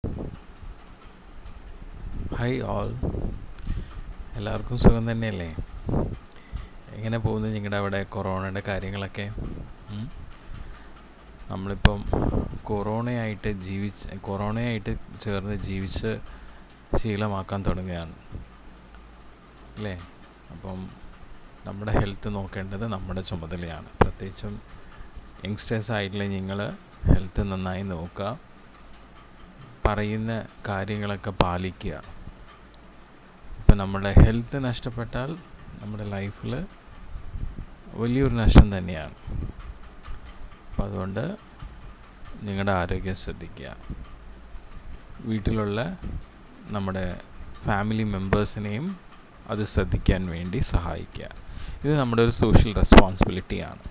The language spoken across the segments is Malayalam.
ഹായ് ഓൾ എല്ലാവർക്കും സുഖം തന്നെയല്ലേ എങ്ങനെ പോകുന്നു നിങ്ങളുടെ അവിടെ കൊറോണയുടെ കാര്യങ്ങളൊക്കെ ഉം? നമ്മളിപ്പം കൊറോണയായിട്ട് ജീവിച്ച് കൊറോണയായിട്ട് ചേർന്ന് ജീവിച്ച് ശീലമാക്കാൻ തുടങ്ങുകയാണ് അല്ലേ അപ്പം നമ്മുടെ ഹെൽത്ത് നോക്കേണ്ടത് നമ്മുടെ ചുമതലയാണ് പ്രത്യേകിച്ചും യങ്സ്റ്റേഴ്സ് ആയിട്ടുള്ള നിങ്ങൾ ഹെൽത്ത് നന്നായി നോക്കുക പറയുന്ന കാര്യങ്ങളൊക്കെ പാലിക്കുക ഇപ്പം നമ്മുടെ ഹെൽത്ത് നഷ്ടപ്പെട്ടാൽ നമ്മുടെ ലൈഫിൽ വലിയൊരു നഷ്ടം തന്നെയാണ് അപ്പം അതുകൊണ്ട് നിങ്ങളുടെ ആരോഗ്യം ശ്രദ്ധിക്കുക വീട്ടിലുള്ള നമ്മുടെ ഫാമിലി മെമ്പേഴ്സിനെയും അത് ശ്രദ്ധിക്കാൻ വേണ്ടി സഹായിക്കുക ഇത് നമ്മുടെ ഒരു സോഷ്യൽ റെസ്പോൺസിബിലിറ്റിയാണ്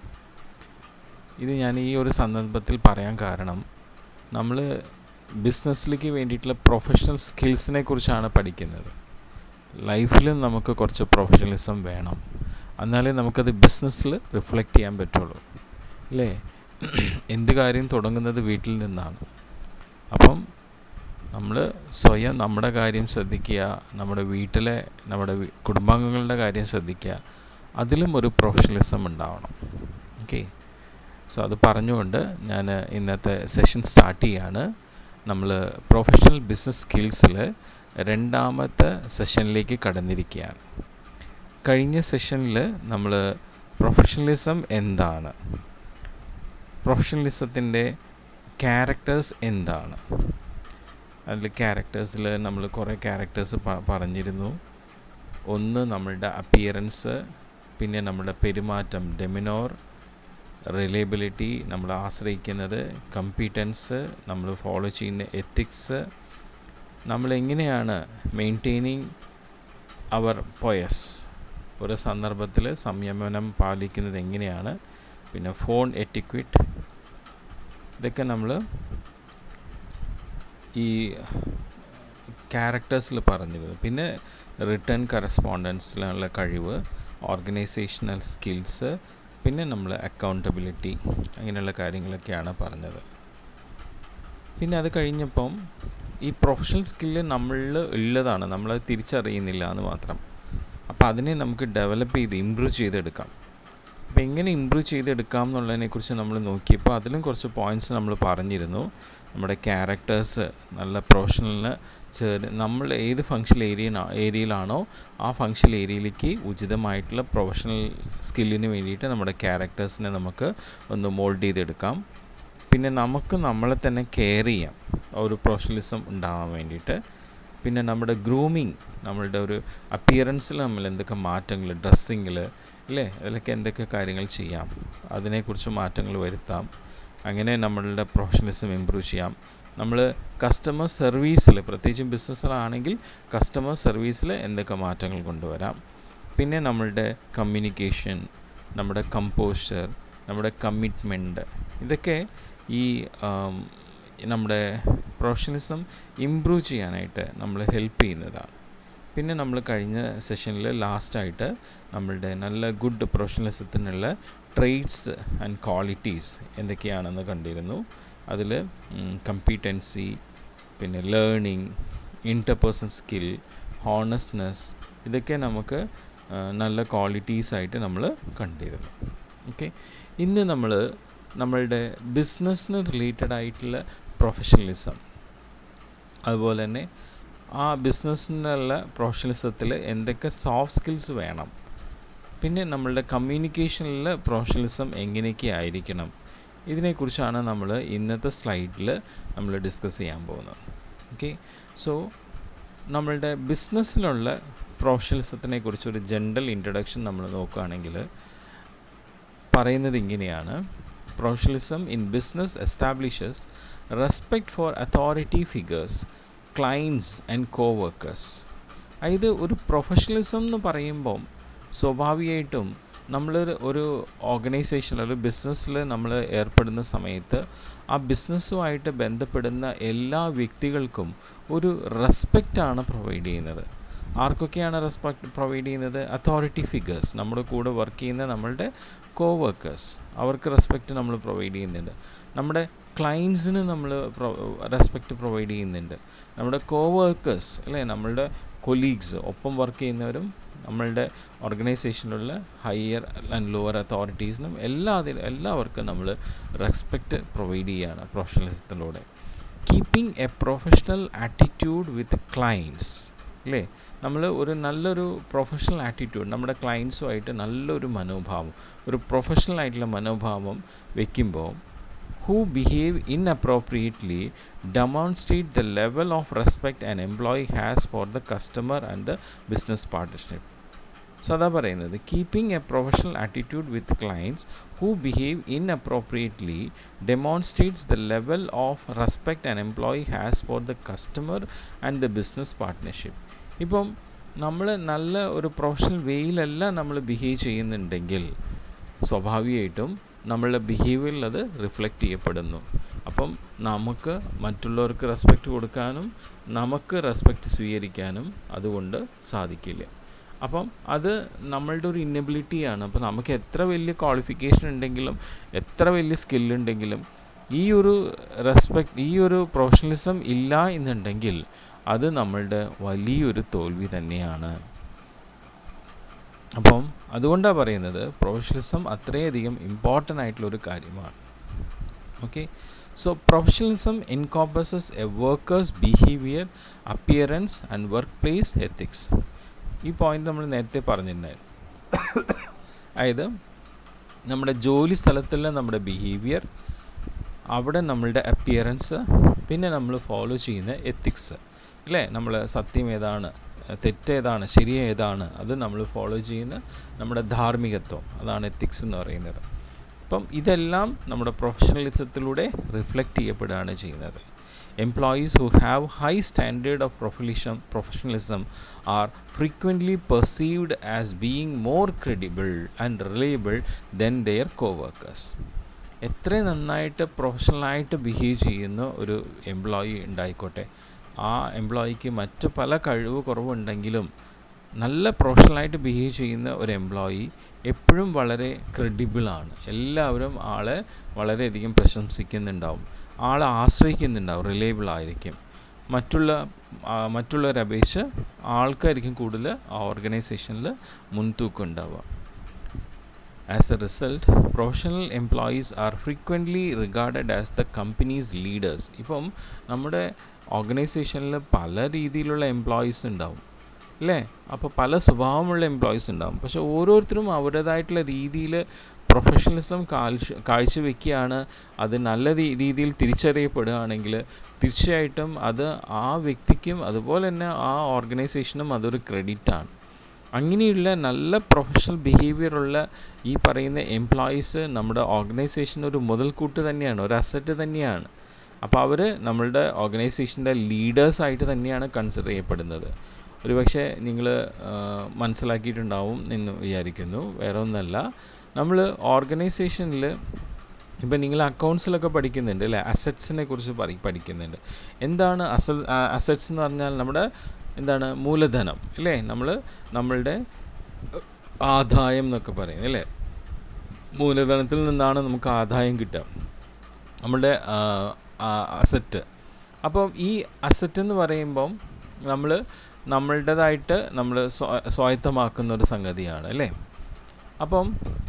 ഇത് ഞാൻ ഈ ഒരു സന്ദർഭത്തിൽ പറയാൻ കാരണം നമ്മൾ ബിസിനസ്സിലേക്ക് വേണ്ടിയിട്ടുള്ള പ്രൊഫഷണൽ സ്കിൽസിനെ കുറിച്ചാണ് പഠിക്കുന്നത് ലൈഫിലും നമുക്ക് കുറച്ച് പ്രൊഫഷണലിസം വേണം എന്നാലേ നമുക്കത് ബിസിനസ്സിൽ റിഫ്ലക്റ്റ് ചെയ്യാൻ പറ്റുള്ളൂ അല്ലേ എന്ത് കാര്യം തുടങ്ങുന്നത് വീട്ടിൽ നിന്നാണ് അപ്പം നമ്മൾ സ്വയം നമ്മുടെ കാര്യം ശ്രദ്ധിക്കുക നമ്മുടെ വീട്ടിലെ നമ്മുടെ വി- കുടുംബാംഗങ്ങളുടെ കാര്യം ശ്രദ്ധിക്കുക അതിലും ഒരു പ്രൊഫഷണലിസം ഉണ്ടാവണം ഓക്കെ സോ അത് പറഞ്ഞുകൊണ്ട് ഞാൻ ഇന്നത്തെ സെഷൻ സ്റ്റാർട്ട് ചെയ്യാണ് നമ്മൾ പ്രൊഫഷണൽ ബിസിനസ് സ്കിൽസിൽ രണ്ടാമത്തെ സെഷനിലേക്ക് കടന്നിരിക്കുകയാണ് കഴിഞ്ഞ സെഷനിൽ നമ്മൾ പ്രൊഫഷണലിസം എന്താണ് പ്രൊഫഷണലിസത്തിൻ്റെ ക്യാരക്ടേഴ്സ് എന്താണ് അതിൽ ക്യാരക്ടേഴ്സിൽ നമ്മൾ കുറേ ക്യാരക്ടേഴ്സ് പറഞ്ഞിരുന്നു ഒന്ന് നമ്മളുടെ അപ്പിയറൻസ് പിന്നെ നമ്മുടെ പെരുമാറ്റം ഡെമിനോർ റിലയബിലിറ്റി നമ്മൾ ആശ്രയിക്കുന്നത് കമ്പീറ്റൻസ് നമ്മൾ ഫോളോ ചെയ്യുന്ന എത്തിക്സ് നമ്മൾ എങ്ങനെയാണ് മെയിൻറ്റെയിനിങ് അവർ പോയസ് ഒരു സന്ദർഭത്തിൽ സംയമനം പാലിക്കുന്നത് എങ്ങനെയാണ് പിന്നെ ഫോൺ എറ്റിക്വിറ്റ് ഇതൊക്കെ നമ്മൾ ഈ ക്യാരക്ടേഴ്സിൽ പറഞ്ഞിരുന്നു പിന്നെ റിട്ടേൺ കറസ്പോണ്ടൻസിലുള്ള കഴിവ് ഓർഗനൈസേഷണൽ സ്കിൽസ് പിന്നെ നമ്മൾ അക്കൗണ്ടബിലിറ്റി അങ്ങനെയുള്ള കാര്യങ്ങളൊക്കെയാണ് പറഞ്ഞത് പിന്നെ അത് കഴിഞ്ഞപ്പം ഈ പ്രൊഫഷണൽ സ്കില്ല് നമ്മളിൽ ഉള്ളതാണ് നമ്മളത് തിരിച്ചറിയുന്നില്ല എന്ന് മാത്രം അപ്പോൾ അതിനെ നമുക്ക് ഡെവലപ്പ് ചെയ്ത് ഇമ്പ്രൂവ് ചെയ്തെടുക്കാം അപ്പോൾ എങ്ങനെ ഇമ്പ്രൂവ് ചെയ്തെടുക്കാം എന്നുള്ളതിനെക്കുറിച്ച് നമ്മൾ നോക്കിയപ്പോൾ അതിലും കുറച്ച് പോയിൻറ്റ്സ് നമ്മൾ പറഞ്ഞിരുന്നു നമ്മുടെ ക്യാരക്ടേഴ്സ് നല്ല പ്രൊഫഷണലിന് ചേർ നമ്മൾ ഏത് ഫങ്ഷൻ ഏരിയ ഏരിയയിലാണോ ആ ഫങ്ഷൻ ഏരിയയിലേക്ക് ഉചിതമായിട്ടുള്ള പ്രൊഫഷണൽ സ്കില്ലിന് വേണ്ടിയിട്ട് നമ്മുടെ ക്യാരക്ടേഴ്സിനെ നമുക്ക് ഒന്ന് മോൾഡ് ചെയ്തെടുക്കാം പിന്നെ നമുക്ക് നമ്മളെ തന്നെ കെയർ ചെയ്യാം ഒരു പ്രൊഫഷണലിസം ഉണ്ടാവാൻ വേണ്ടിയിട്ട് പിന്നെ നമ്മുടെ ഗ്രൂമിങ് നമ്മളുടെ ഒരു അപ്പിയറൻസിൽ നമ്മൾ എന്തൊക്കെ മാറ്റങ്ങൾ ഡ്രസ്സിങ്ങിൽ അല്ലേ അതിലൊക്കെ എന്തൊക്കെ കാര്യങ്ങൾ ചെയ്യാം അതിനെക്കുറിച്ച് മാറ്റങ്ങൾ വരുത്താം അങ്ങനെ നമ്മളുടെ പ്രൊഫഷണലിസം ഇമ്പ്രൂവ് ചെയ്യാം നമ്മൾ കസ്റ്റമർ സർവീസിൽ പ്രത്യേകിച്ചും ബിസിനസ്സിലാണെങ്കിൽ കസ്റ്റമർ സർവീസിൽ എന്തൊക്കെ മാറ്റങ്ങൾ കൊണ്ടുവരാം പിന്നെ നമ്മളുടെ കമ്മ്യൂണിക്കേഷൻ നമ്മുടെ കമ്പോസ്റ്റർ നമ്മുടെ കമ്മിറ്റ്മെൻറ്റ് ഇതൊക്കെ ഈ ആം, നമ്മുടെ പ്രൊഫഷണലിസം ഇമ്പ്രൂവ് ചെയ്യാനായിട്ട് നമ്മൾ ഹെൽപ്പ് ചെയ്യുന്നതാണ് പിന്നെ നമ്മൾ കഴിഞ്ഞ സെഷനിൽ ലാസ്റ്റായിട്ട് നമ്മളുടെ നല്ല ഗുഡ് പ്രൊഫഷണലിസത്തിനുള്ള ട്രെയ്റ്റ്സ് ആൻഡ് ക്വാളിറ്റീസ് എന്തൊക്കെയാണെന്ന് കണ്ടിരുന്നു അതിൽ കമ്പീറ്റൻസി പിന്നെ ലേണിംഗ് ഇൻ്റർപേഴ്സൺ സ്കിൽ ഹോണസ്റ്റ്നെസ് ഇതൊക്കെ നമുക്ക് ആ, നല്ല ക്വാളിറ്റീസ് ആയിട്ട് നമ്മൾ കണ്ടിരുന്നു ഓക്കെ ഇന്ന് നമ്മൾ നമ്മളുടെ ബിസിനസ്സിന് റിലേറ്റഡ് ആയിട്ടുള്ള പ്രൊഫഷണലിസം അതുപോലെ തന്നെ ആ ബിസിനസ്സിനുള്ള പ്രൊഫഷണലിസത്തിൽ എന്തൊക്കെ സോഫ്റ്റ് സ്കിൽസ് വേണം പിന്നെ നമ്മളുടെ കമ്മ്യൂണിക്കേഷനിൽ പ്രൊഫഷണലിസം എങ്ങനെയൊക്കെ ആയിരിക്കണം ഇതിനെക്കുറിച്ചാണ് നമ്മൾ ഇന്നത്തെ സ്ലൈഡിൽ നമ്മൾ ഡിസ്കസ് ചെയ്യാൻ പോകുന്നത് ഓക്കെ സോ നമ്മളുടെ ബിസിനസ്സിലുള്ള പ്രൊഫഷണലിസത്തിനെ കുറിച്ചൊരു ജനറൽ ഇൻട്രഡക്ഷൻ നമ്മൾ നോക്കുകയാണെങ്കിൽ പറയുന്നത് ഇങ്ങനെയാണ് professionalism in business establishes respect for authority figures clients and co workers അതായത് ഒരു പ്രൊഫഷണലിസം എന്ന് പറയുമ്പം സ്വാഭാവികമായിട്ടും നമ്മൾ ഒരു ഓർഗനൈസേഷൻ ഒരു ബിസിനസ്സിൽ നമ്മൾ ഏർപ്പെടുന്ന സമയത്ത് ആ ബിസിനസ്സുമായിട്ട് ബന്ധപ്പെടുന്ന എല്ലാ വ്യക്തികൾക്കും ഒരു റെസ്പെക്റ്റാണ് പ്രൊവൈഡ് ചെയ്യുന്നത് ആർക്കൊക്കെയാണ് റെസ്പെക്ട് പ്രൊവൈഡ് ചെയ്യുന്നത് അതോറിറ്റി ഫിഗേഴ്സ് നമ്മുടെ കൂടെ വർക്ക് ചെയ്യുന്ന നമ്മളുടെ കോ വർക്കേഴ്സ് അവർക്ക് റെസ്പെക്റ്റ് നമ്മൾ പ്രൊവൈഡ് ചെയ്യുന്നുണ്ട് നമ്മുടെ ക്ലയൻസിന് നമ്മൾ റെസ്പെക്റ്റ് പ്രൊവൈഡ് ചെയ്യുന്നുണ്ട് നമ്മുടെ കോ വർക്കേഴ്സ് അല്ലേ നമ്മളുടെ കൊലീഗ്സ് ഒപ്പം വർക്ക് ചെയ്യുന്നവരും നമ്മളുടെ ഓർഗനൈസേഷനിലുള്ള ഹയർ ആൻഡ് ലോവർ അതോറിറ്റീസിനും എല്ലാ അതിൽ എല്ലാവർക്കും നമ്മൾ റെസ്പെക്റ്റ് പ്രൊവൈഡ് ചെയ്യുകയാണ് പ്രൊഫഷണലിസത്തിലൂടെ keeping a professional attitude with clients അല്ലേ നമ്മൾ ഒരു നല്ലൊരു പ്രൊഫഷണൽ ആറ്റിറ്റ്യൂഡ് നമ്മുടെ ക്ലയൻസുമായിട്ട് നല്ലൊരു മനോഭാവം ഒരു പ്രൊഫഷണൽ ആയിട്ടുള്ള മനോഭാവം വെക്കുമ്പോൾ who behave inappropriately demonstrate the level of respect an employee has for the customer and the business partnership so അതാ പറയുന്നത് keeping a professional attitude with clients who behave inappropriately demonstrates the level of respect an employee has for the customer and the business partnership ഇപ്പം നമ്മൾ നല്ല ഒരു പ്രൊഫഷണൽ വേയിലല്ല നമ്മൾ ബിഹേവ് ചെയ്യുന്നുണ്ടെങ്കിൽ സ്വാഭാവികമായിട്ടും നമ്മളുടെ ബിഹേവിയറിൽ അത് റിഫ്ലക്റ്റ് ചെയ്യപ്പെടുന്നു അപ്പം നമുക്ക് മറ്റുള്ളവർക്ക് റെസ്പെക്റ്റ് കൊടുക്കാനും നമുക്ക് റെസ്പെക്റ്റ് സ്വീകരിക്കാനും അതുകൊണ്ട് സാധിക്കില്ല അപ്പം അത് നമ്മളുടെ ഒരു ഇന്നബിലിറ്റിയാണ് അപ്പം നമുക്ക് എത്ര വലിയ ക്വാളിഫിക്കേഷൻ ഉണ്ടെങ്കിലും എത്ര വലിയ സ്കില്ലുണ്ടെങ്കിലും ഈ ഒരു റെസ്പെക്റ്റ് ഈ ഒരു പ്രൊഫഷണലിസം ഇല്ല എന്നുണ്ടെങ്കിൽ അത് നമ്മളുടെ വലിയൊരു തോൽവി തന്നെയാണ് അപ്പം അതുകൊണ്ടാണ് പറയുന്നത് പ്രൊഫഷണലിസം അത്രയധികം ഇമ്പോർട്ടൻ്റ് ആയിട്ടുള്ളൊരു കാര്യമാണ് okay so professionalism encompasses a workers behaviour appearance and work place ethics ഈ പോയിന്റ് നമ്മൾ നേരത്തെ പറഞ്ഞിട്ടുണ്ടായിരുന്നു അതായത് നമ്മുടെ ജോലി സ്ഥലത്തുള്ള നമ്മുടെ ബിഹേവിയർ അവിടെ നമ്മളുടെ അപ്പിയറൻസ് പിന്നെ നമ്മൾ ഫോളോ ചെയ്യുന്ന എത്തിക്സ് അല്ലേ നമ്മൾ സത്യം ഏതാണ് തെറ്റ് ഏതാണ് ശരി ഏതാണ് അത് നമ്മൾ ഫോളോ ചെയ്യുന്ന നമ്മുടെ ധാർമ്മികത്വം അതാണ് എത്തിക്സ് എന്ന് പറയുന്നത് അപ്പം ഇതെല്ലാം നമ്മുടെ പ്രൊഫഷണലിസത്തിലൂടെ റിഫ്ലക്റ്റ് ചെയ്യപ്പെടുകയാണ് ചെയ്യുന്നത് employees who have high standard of professionalism professionalism are frequently perceived as being more credible and reliable than their co workers എത്ര നന്നായിട്ട് പ്രൊഫഷണലായിട്ട് ബിഹേവ് ചെയ്യുന്ന ഒരു എംപ്ലോയി ഉണ്ടായിക്കോട്ടെ ആ എംപ്ലോയിക്ക് മറ്റ് പല കഴിവ് കുറവുണ്ടെങ്കിലും നല്ല പ്രൊഫഷണലായിട്ട് ബിഹേവ് ചെയ്യുന്ന ഒരു എംപ്ലോയി എപ്പോഴും വളരെ ക്രെഡിബിളാണ് എല്ലാവരും ആളെ വളരെയധികം പ്രശംസിക്കുന്നുണ്ടാവും ആളെ ആശ്രയിക്കുന്നുണ്ടാവും റിലയബിൾ ആയിരിക്കും മറ്റുള്ള മറ്റുള്ളവരെ അപേക്ഷിച്ച് ആൾക്കായിരിക്കും കൂടുതൽ ആ ഓർഗനൈസേഷനിൽ മുൻതൂക്കം ഉണ്ടാവുക As a result, professional employees are frequently regarded as the company's leaders. ഇപ്പം നമ്മുടെ ഓർഗനൈസേഷനിൽ പല രീതിയിലുള്ള എംപ്ലോയീസ് ഉണ്ടാവും അല്ലേ അപ്പോൾ പല സ്വഭാവമുള്ള എംപ്ലോയീസ് ഉണ്ടാവും പക്ഷെ ഓരോരുത്തരും അവരുടേതായിട്ടുള്ള രീതിയിൽ പ്രൊഫഷണലിസം കാഴ്ച കാഴ്ചവെക്കുകയാണ് അത് നല്ല രീതിയിൽ തിരിച്ചറിയപ്പെടുകയാണെങ്കിൽ തീർച്ചയായിട്ടും അത് ആ വ്യക്തിക്കും അതുപോലെ തന്നെ ആ ഓർഗനൈസേഷനും അതൊരു ക്രെഡിറ്റാണ് അങ്ങനെയുള്ള നല്ല പ്രൊഫഷണൽ ബിഹേവിയർ ഉള്ള ഈ പറയുന്ന എംപ്ലോയീസ് നമ്മുടെ ഓർഗനൈസേഷൻ ഒരു മുതൽക്കൂട്ട് തന്നെയാണ് ഒരു അസറ്റ് തന്നെയാണ് അപ്പോൾ അവർ നമ്മളുടെ ഓർഗനൈസേഷൻ്റെ ലീഡേഴ്സായിട്ട് തന്നെയാണ് കൺസിഡർ ചെയ്യപ്പെടുന്നത് ഒരുപക്ഷെ നിങ്ങൾ മനസ്സിലാക്കിയിട്ടുണ്ടാവും എന്ന് വിചാരിക്കുന്നു വേറെ ഒന്നല്ല നമ്മൾ ഓർഗനൈസേഷനിൽ ഇപ്പം നിങ്ങൾ അക്കൗണ്ട്സിലൊക്കെ പഠിക്കുന്നുണ്ട് അല്ലേ അസറ്റ്സിനെ കുറിച്ച് പഠി പഠിക്കുന്നുണ്ട് എന്താണ് അസ അസറ്റ്സ് എന്ന് പറഞ്ഞാൽ നമ്മുടെ എന്താണ് മൂലധനം അല്ലേ നമ്മൾ നമ്മളുടെ ആദായം എന്നൊക്കെ പറയുന്നത് അല്ലേ മൂലധനത്തിൽ നിന്നാണ് നമുക്ക് ആദായം കിട്ടുക നമ്മളുടെ അസറ്റ് അപ്പം ഈ അസറ്റ് എന്ന് പറയുമ്പം നമ്മൾ നമ്മളുടേതായിട്ട് നമ്മൾ സ്വായത്തമാക്കുന്ന ഒരു സംഗതിയാണ് അല്ലേ അപ്പം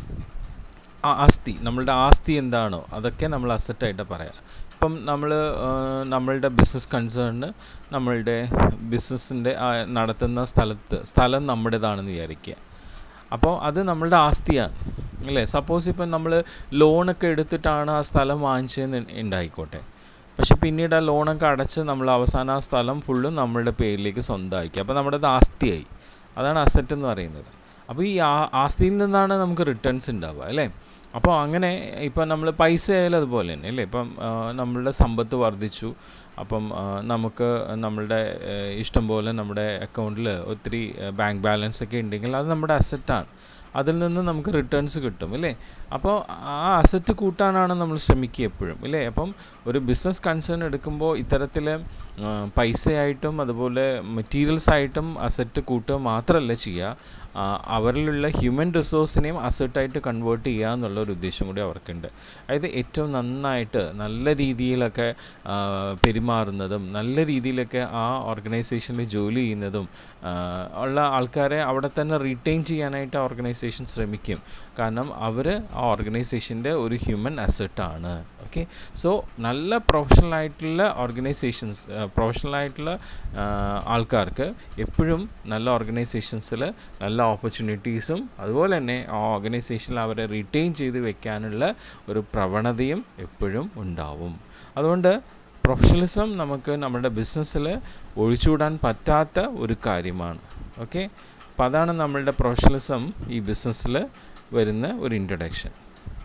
ആസ്തി നമ്മളുടെ ആസ്തി എന്താണോ അതൊക്കെ നമ്മൾ അസറ്റായിട്ട് പറയാം ഇപ്പം നമ്മൾ നമ്മളുടെ ബിസിനസ് കൺസേണിന് നമ്മളുടെ ബിസിനസ്സിൻ്റെ നടത്തുന്ന സ്ഥലത്ത് സ്ഥലം നമ്മുടേതാണെന്ന് വിചാരിക്കുക അപ്പോൾ അത് നമ്മളുടെ ആസ്തിയാണ് അല്ലേ സപ്പോസ് ഇപ്പം നമ്മൾ ലോണൊക്കെ എടുത്തിട്ടാണ് ആ സ്ഥലം വാങ്ങിച്ചതെന്ന് ഉണ്ടായിക്കോട്ടെ പക്ഷെ പിന്നീട് ആ ലോണൊക്കെ അടച്ച് നമ്മൾ അവസാനം ആ സ്ഥലം ഫുള്ളും നമ്മളുടെ പേരിലേക്ക് സ്വന്തമാക്കി അപ്പോൾ നമ്മുടെ അത് ആസ്തിയായി അതാണ് അസറ്റ് എന്ന് പറയുന്നത് അപ്പോൾ ഈ ആസ്തിയിൽ നിന്നാണ് നമുക്ക് റിട്ടേൺസ് ഉണ്ടാവുക അല്ലേ അപ്പോൾ അങ്ങനെ ഇപ്പം നമ്മൾ പൈസ ആയാലും അതുപോലെ തന്നെ അല്ലേ ഇപ്പം നമ്മളുടെ സമ്പത്ത് വർദ്ധിച്ചു അപ്പം നമുക്ക് നമ്മളുടെ ഇഷ്ടം പോലെ നമ്മുടെ അക്കൗണ്ടിൽ ഒത്തിരി ബാങ്ക് ബാലൻസ് ഒക്കെ ഉണ്ടെങ്കിൽ അത് നമ്മുടെ അസറ്റാണ് അതിൽ നിന്ന് നമുക്ക് റിട്ടേൺസ് കിട്ടും അല്ലേ അപ്പോൾ ആ അസറ്റ് കൂട്ടാനാണ് നമ്മൾ ശ്രമിക്കുക എപ്പോഴും അല്ലേ അപ്പം ഒരു ബിസിനസ് കൺസേൺ എടുക്കുമ്പോൾ ഇത്തരത്തിൽ പൈസയായിട്ടും അതുപോലെ മെറ്റീരിയൽസ് ആയിട്ടും അസറ്റ് കൂട്ടുക മാത്രമല്ല ചെയ്യുക ആ, അവരിലുള്ള ഹ്യൂമൻ റിസോഴ്സിനെയും അസറ്റായിട്ട് കൺവേർട്ട് ചെയ്യുക എന്നുള്ള ഒരു ഉദ്ദേശം കൂടി അവർക്കുണ്ട് അതായത് ഏറ്റവും നന്നായിട്ട് നല്ല രീതിയിലൊക്കെ ആ, പെരുമാറുന്നതും നല്ല രീതിയിലൊക്കെ ആ ഓർഗനൈസേഷനിൽ ജോലി ചെയ്യുന്നതും ആ, ഉള്ള ആൾക്കാരെ അവിടെ തന്നെ റീറ്റെയിൻ ചെയ്യാനായിട്ട് ആ ഓർഗനൈസേഷൻ ശ്രമിക്കും കാരണം അവർ ആ ഓർഗനൈസേഷൻ്റെ ഒരു ഹ്യൂമൻ അസറ്റാണ് ഓക്കെ സോ നല്ല പ്രൊഫഷണൽ ആയിട്ടുള്ള ഓർഗനൈസേഷൻസ് പ്രൊഫഷണൽ ആയിട്ടുള്ള ആ, ആൾക്കാർക്ക് എപ്പോഴും നല്ല ഓർഗനൈസേഷൻസിൽ നല്ല ഓപ്പർച്യൂണിറ്റീസും അതുപോലെ തന്നെ ആ ഓർഗനൈസേഷനിൽ അവരെ റിറ്റെയിൻ ചെയ്ത് വെക്കാനുള്ള ഒരു പ്രവണതയും എപ്പോഴും ഉണ്ടാവും അതുകൊണ്ട് പ്രൊഫഷണലിസം നമുക്ക് നമ്മുടെ ബിസിനസ്സിൽ ഒഴിച്ചുകൂടാൻ പറ്റാത്ത ഒരു കാര്യമാണ് ഓക്കെ അപ്പോൾ അതാണ് നമ്മളുടെ പ്രൊഫഷണലിസം ഈ ബിസിനസ്സിൽ വരുന്ന ഒരു ഇൻട്രൊഡക്ഷൻ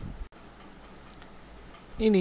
ഇനി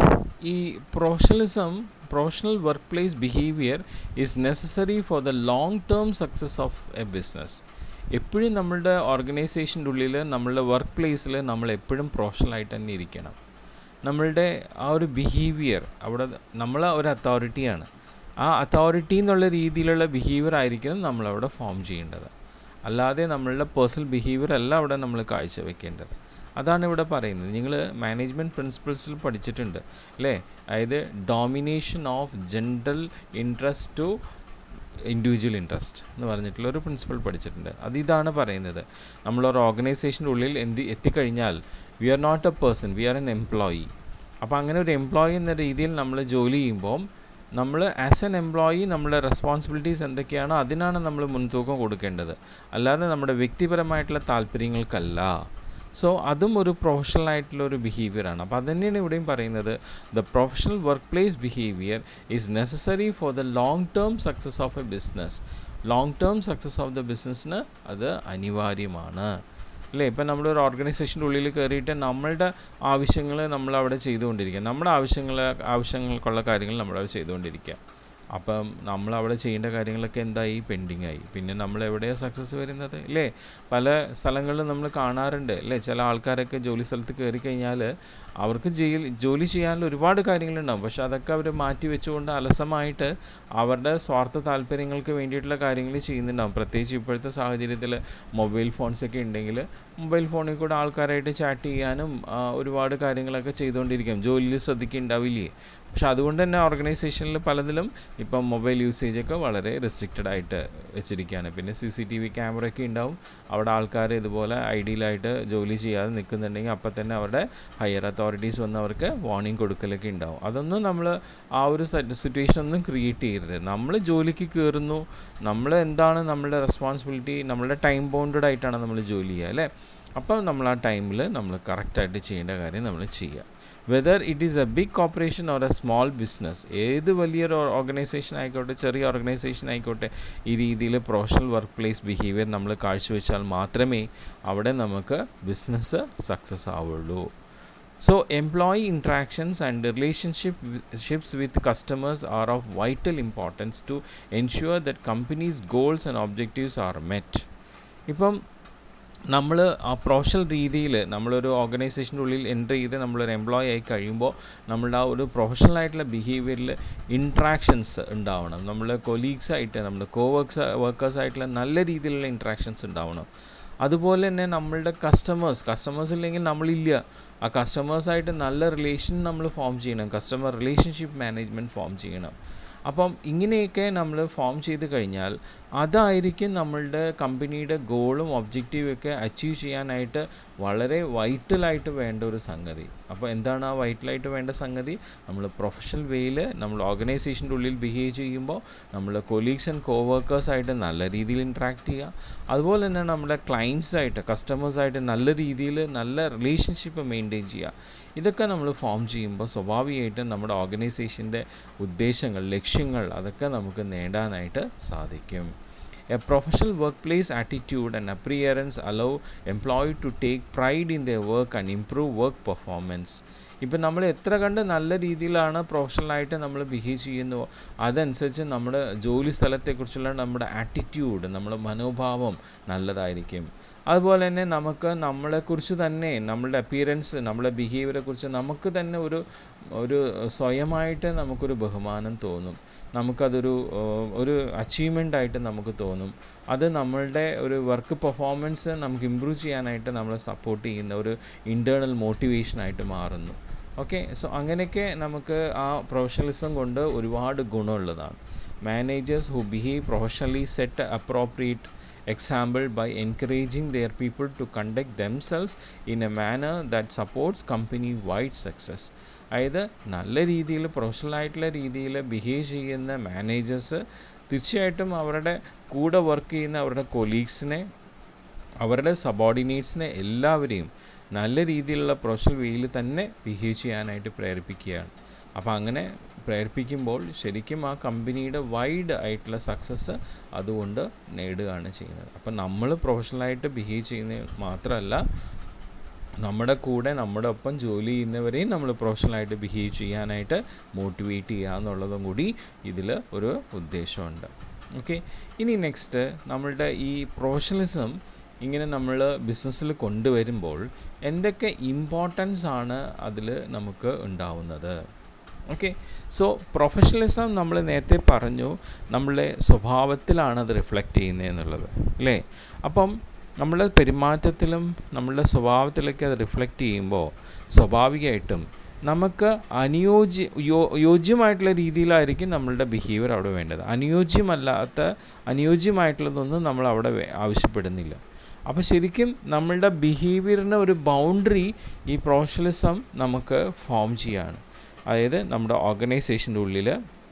ഈ professionalism professional work place behaviour is necessary for the long term success of a business എപ്പോഴും നമ്മളുടെ ഓർഗനൈസേഷൻ്റെ ഉള്ളിൽ നമ്മളുടെ വർക്ക് പ്ലേസിൽ നമ്മൾ എപ്പോഴും പ്രൊഫഷണലായിട്ട് തന്നെ ഇരിക്കണം നമ്മളുടെ ആ ഒരു ബിഹേവിയർ അവിടെ നമ്മൾ ഒരു അതോറിറ്റിയാണ് ആ അതോറിറ്റി എന്നുള്ള രീതിയിലുള്ള ബിഹേവിയർ ആയിരിക്കണം നമ്മളവിടെ ഫോം ചെയ്യേണ്ടത് അല്ലാതെ നമ്മളുടെ പേഴ്സണൽ ബിഹേവിയർ അല്ല അവിടെ നമ്മൾ കാഴ്ചവെക്കേണ്ടത് അതാണ് ഇവിടെ പറയുന്നത് നിങ്ങൾ മാനേജ്മെൻറ്റ് പ്രിൻസിപ്പിൾസിൽ പഠിച്ചിട്ടുണ്ട് അല്ലേ അതായത് domination of general interest to individual interest എന്ന് പറഞ്ഞിട്ടുള്ള ഒരു പ്രിൻസിപ്പിൾ പഠിച്ചിട്ടുണ്ട് അത് ഇതാണ് പറയുന്നത് നമ്മളൊരു ഓർഗനൈസേഷൻ്റെ ഉള്ളിൽ എന്ത് എത്തിക്കഴിഞ്ഞാൽ we are not a person we are an employee അപ്പോൾ അങ്ങനെ ഒരു എംപ്ലോയി എന്ന രീതിയിൽ നമ്മൾ ജോലി ചെയ്യുമ്പോൾ നമ്മൾ ആസ് എൻ എംപ്ലോയി നമ്മുടെ റെസ്പോൺസിബിലിറ്റീസ് എന്തൊക്കെയാണോ അതിനാണ് നമ്മൾ മുൻതൂക്കം കൊടുക്കേണ്ടത് അല്ലാതെ നമ്മുടെ വ്യക്തിപരമായിട്ടുള്ള താല്പര്യങ്ങൾക്കല്ല സോ അതും ഒരു പ്രൊഫഷണൽ ആയിട്ടുള്ള ഒരു ബിഹേവിയറാണ് അപ്പോൾ അത് തന്നെയാണ് ഇവിടെയും പറയുന്നത് the professional work place behaviour is necessary for the long term success of a business long term success of the ബിസിനസ്സിന് അത് അനിവാര്യമാണ് അല്ലേ ഇപ്പം നമ്മളൊരു ഓർഗനൈസേഷൻ്റെ ഉള്ളിൽ കയറിയിട്ട് നമ്മളുടെ ആവശ്യങ്ങൾ നമ്മൾ അവിടെ ചെയ്തുകൊണ്ടിരിക്കുക നമ്മുടെ ആവശ്യങ്ങൾ ആവശ്യങ്ങൾക്കുള്ള കാര്യങ്ങൾ നമ്മളവിടെ ചെയ്തുകൊണ്ടിരിക്കുക അപ്പം നമ്മൾ അവിടെ ചെയ്യേണ്ട കാര്യങ്ങളൊക്കെ എന്തായി പെൻഡിങ് ആയി പിന്നെ നമ്മൾ എവിടെയാണ് സക്സസ് വരുന്നത് അല്ലേ പല സ്ഥലങ്ങളിലും നമ്മൾ കാണാറുണ്ട് അല്ലേ ചില ആൾക്കാരൊക്കെ ജോലി സ്ഥലത്ത് കയറി കഴിഞ്ഞാൽ അവർക്ക് ജയിൽ ജോലി ചെയ്യാനുള്ള ഒരുപാട് കാര്യങ്ങളുണ്ടാവും പക്ഷെ അതൊക്കെ അവർ മാറ്റി വെച്ചുകൊണ്ട് അലസമായിട്ട് അവരുടെ സ്വാർത്ഥ താല്പര്യങ്ങൾക്ക് വേണ്ടിയിട്ടുള്ള കാര്യങ്ങൾ ചെയ്യുന്നുണ്ടാവും പ്രത്യേകിച്ച് ഇപ്പോഴത്തെ സാഹചര്യത്തിൽ മൊബൈൽ ഫോൺസൊക്കെ ഉണ്ടെങ്കിൽ മൊബൈൽ ഫോണിൽ കൂടെ ആൾക്കാരായിട്ട് ചാറ്റ് ചെയ്യാനും ആ, ഒരുപാട് കാര്യങ്ങളൊക്കെ ചെയ്തുകൊണ്ടിരിക്കും ജോലിയിൽ ശ്രദ്ധിക്കുന്നുണ്ടാവില്ലേ പക്ഷെ അതുകൊണ്ട് തന്നെ ഓർഗനൈസേഷനിൽ പലതിലും ഇപ്പം മൊബൈൽ യൂസേജ് ഒക്കെ വളരെ റെസ്ട്രിക്റ്റഡ് ആയിട്ട് വെച്ചിരിക്കുകയാണ് പിന്നെ C C T V camera ഒക്കെ ഉണ്ടാവും അവിടെ ആൾക്കാർ ഇതുപോലെ ഐഡിയലായിട്ട് ജോലി ചെയ്യാതെ നിൽക്കുന്നുണ്ടെങ്കിൽ അപ്പം തന്നെ അവരുടെ ഹയർ അതോറിറ്റീസ് വന്ന് അവർക്ക് വാർണിംഗ് കൊടുക്കലൊക്കെ ഉണ്ടാവും അതൊന്നും നമ്മൾ ആ ഒരു സിറ്റുവേഷൻ ഒന്നും ക്രിയേറ്റ് ചെയ്യരുത് നമ്മൾ ജോലിക്ക് കയറുന്നു നമ്മൾ എന്താണ് നമ്മളുടെ റെസ്പോൺസിബിലിറ്റി നമ്മളുടെ ടൈം ബൗണ്ടഡ് ആയിട്ടാണ് നമ്മൾ ജോലി ചെയ്യുക അല്ലേ അപ്പം നമ്മൾ ആ ടൈമിൽ നമ്മൾ കറക്റ്റായിട്ട് ചെയ്യേണ്ട കാര്യം നമ്മൾ ചെയ്യുക whether it is a big corporation or a small business ഏത് വലിയൊരു ഓർഗനൈസേഷൻ ആയിക്കോട്ടെ ചെറിയ ഓർഗനൈസേഷൻ ആയിക്കോട്ടെ ഈ രീതിയിൽ പ്രൊഫഷണൽ വർക്ക് പ്ലേസ് ബിഹേവിയർ നമ്മൾ കാഴ്ചവെച്ചാൽ മാത്രമേ അവിടെ നമുക്ക് ബിസിനസ് സക്സസ് ആവുള്ളൂ So, employee interactions and relationships with customers are of vital importance to ensure that companies' goals and objectives are met. ഇപ്പം നമ്മൾ ആ പ്രൊഫഷണൽ രീതിയിൽ നമ്മളൊരു ഓർഗനൈസേഷൻ്റെ ഉള്ളിൽ എൻ്റർ ചെയ്ത് നമ്മളൊരു എംപ്ലോയി ആയി കഴിയുമ്പോൾ നമ്മളുടെ ആ ഒരു പ്രൊഫഷണൽ ആയിട്ടുള്ള ബിഹേവിയറിൽ ഇൻട്രാക്ഷൻസ് ഉണ്ടാവണം നമ്മൾ കൊലീഗ്സായിട്ട് നമ്മൾ കോ വർക്ക്സ് വർക്കേഴ്സായിട്ടുള്ള നല്ല രീതിയിലുള്ള ഇൻട്രാക്ഷൻസ് ഉണ്ടാവണം അതുപോലെ തന്നെ നമ്മളുടെ കസ്റ്റമേഴ്സ് കസ്റ്റമേഴ്സ് ഇല്ലെങ്കിൽ നമ്മളില്ല ആ കസ്റ്റമേഴ്സായിട്ട് നല്ല റിലേഷൻ നമ്മൾ ഫോം ചെയ്യണം കസ്റ്റമർ റിലേഷൻഷിപ്പ് മാനേജ്മെൻറ്റ് ഫോം ചെയ്യണം അപ്പം ഇങ്ങനെയൊക്കെ നമ്മൾ ഫോം ചെയ്ത് കഴിഞ്ഞാൽ അതായിരിക്കും നമ്മളുടെ കമ്പനിയുടെ ഗോളും ഒബ്ജക്റ്റീവും ഒക്കെ അച്ചീവ് ചെയ്യാനായിട്ട് വളരെ വൈറ്റലായിട്ട് വേണ്ട ഒരു സംഗതി അപ്പോൾ എന്താണ് ആ വൈറ്റലായിട്ട് വേണ്ട സംഗതി നമ്മൾ പ്രൊഫഷണൽ വേയിൽ നമ്മൾ ഓർഗനൈസേഷൻ്റെ ഉള്ളിൽ ബിഹേവ് ചെയ്യുമ്പോൾ നമ്മൾ കൊലീഗ്സ് ആൻഡ് കോ വർക്കേഴ്സായിട്ട് നല്ല രീതിയിൽ ഇൻട്രാക്ട് ചെയ്യുക അതുപോലെ തന്നെ നമ്മുടെ ക്ലയൻസായിട്ട് കസ്റ്റമേഴ്സായിട്ട് നല്ല രീതിയിൽ നല്ല റിലേഷൻഷിപ്പ് മെയിൻറ്റെയിൻ ചെയ്യുക ഇതൊക്കെ നമ്മൾ ഫോം ചെയ്യുമ്പോൾ സ്വാഭാവികമായിട്ടും നമ്മുടെ ഓർഗനൈസേഷൻ്റെ ഉദ്ദേശങ്ങൾ ലക്ഷ്യങ്ങൾ അതൊക്കെ നമുക്ക് നേടാനായിട്ട് സാധിക്കും a professional work place attitude and appearance allow employee to take pride in the work and improve work performance ഇപ്പം നമ്മൾ എത്ര കണ്ട് നല്ല രീതിയിലാണ് പ്രൊഫഷണലായിട്ട് നമ്മൾ ബിഹേവ് ചെയ്യുന്നുവോ അതനുസരിച്ച് നമ്മുടെ ജോലി സ്ഥലത്തെക്കുറിച്ചുള്ള നമ്മുടെ ആറ്റിറ്റ്യൂഡ് നമ്മുടെ മനോഭാവം നല്ലതായിരിക്കും അതുപോലെ തന്നെ നമുക്ക് നമ്മളെക്കുറിച്ച് തന്നെ നമ്മളുടെ അപ്പിയറൻസ് നമ്മുടെ ബിഹേവിയറെ കുറിച്ച് നമുക്ക് തന്നെ ഒരു ഒരു സ്വയമായിട്ട് നമുക്കൊരു ബഹുമാനം തോന്നും നമുക്കതൊരു ഏഹ്, ഒരു അച്ചീവ്മെൻ്റ് ആയിട്ട് നമുക്ക് തോന്നും അത് നമ്മളുടെ ഒരു വർക്ക് പെർഫോമൻസ് നമുക്ക് ഇമ്പ്രൂവ് ചെയ്യാനായിട്ട് നമ്മളെ സപ്പോർട്ട് ചെയ്യുന്ന ഒരു ഇൻറ്റേർണൽ മോട്ടിവേഷനായിട്ട് മാറുന്നു ഓക്കെ സോ അങ്ങനെയൊക്കെ നമുക്ക് ആ പ്രൊഫഷണലിസം കൊണ്ട് ഒരുപാട് ഗുണമുള്ളതാണ് managers who behave professionally set appropriate example by encouraging their people to conduct themselves in a manner that supports company wide success അതായത് നല്ല രീതിയിൽ പ്രൊഫഷണൽ ആയിട്ടുള്ള രീതിയിൽ ബിഹേവ് ചെയ്യുന്ന മാനേജേഴ്സ് തീർച്ചയായിട്ടും അവരുടെ കൂടെ വർക്ക് ചെയ്യുന്ന അവരുടെ കൊലീഗ്സിനെ അവരുടെ സബോർഡിനേറ്റ്സിനെ എല്ലാവരെയും നല്ല രീതിയിലുള്ള പ്രൊഫഷണൽ വേയിൽ തന്നെ ബിഹേവ് ചെയ്യാനായിട്ട് പ്രേരിപ്പിക്കുകയാണ് അപ്പോൾ അങ്ങനെ പ്രേരിപ്പിക്കുമ്പോൾ ശരിക്കും ആ കമ്പനിയുടെ വൈഡ് ആയിട്ടുള്ള സക്സസ് അതുകൊണ്ട് നേടുകയാണ് ചെയ്യുന്നത് അപ്പം നമ്മൾ പ്രൊഫഷണലായിട്ട് ബിഹേവ് ചെയ്യുന്നത് മാത്രമല്ല നമ്മുടെ കൂടെ നമ്മുടെ ഒപ്പം ജോലി ചെയ്യുന്നവരെയും നമ്മൾ പ്രൊഫഷണലായിട്ട് ബിഹേവ് ചെയ്യാനായിട്ട് മോട്ടിവേറ്റ് ചെയ്യുക എന്നുള്ളതും കൂടി ഇതിൽ ഒരു ഉദ്ദേശമുണ്ട് ഓക്കെ ഇനി നെക്സ്റ്റ് നമ്മളുടെ ഈ പ്രൊഫഷണലിസം ഇങ്ങനെ നമ്മൾ ബിസിനസ്സിൽ കൊണ്ടുവരുമ്പോൾ എന്തൊക്കെ ഇമ്പോർട്ടൻസ് ആണ് അതിൽ നമുക്ക് ഉണ്ടാവുന്നത് ഓക്കെ സോ പ്രൊഫഷണലിസം നമ്മൾ നേരത്തെ പറഞ്ഞു നമ്മളുടെ സ്വഭാവത്തിലാണ് അത് റിഫ്ലക്റ്റ് ചെയ്യുന്നത് എന്നുള്ളത് അല്ലേ അപ്പം നമ്മളുടെ പെരുമാറ്റത്തിലും നമ്മളുടെ സ്വഭാവത്തിലൊക്കെ അത് റിഫ്ലക്റ്റ് ചെയ്യുമ്പോൾ സ്വാഭാവികമായിട്ടും നമുക്ക് അനുയോജ്യ യോ യോജ്യമായിട്ടുള്ള രീതിയിലായിരിക്കും നമ്മളുടെ ബിഹേവിയർ അവിടെ വേണ്ടത് അനുയോജ്യമല്ലാത്ത അനുയോജ്യമായിട്ടുള്ളതൊന്നും നമ്മൾ അവിടെ വേ- ആവശ്യപ്പെടുന്നില്ല അപ്പോൾ ശരിക്കും നമ്മളുടെ ബിഹേവിയറിന് ഒരു ബൗണ്ടറി ഈ പ്രൊഫഷണലിസം നമുക്ക് ഫോം ചെയ്യാണ് അതായത് നമ്മുടെ ഓർഗനൈസേഷൻ്റെ ഉള്ളിൽ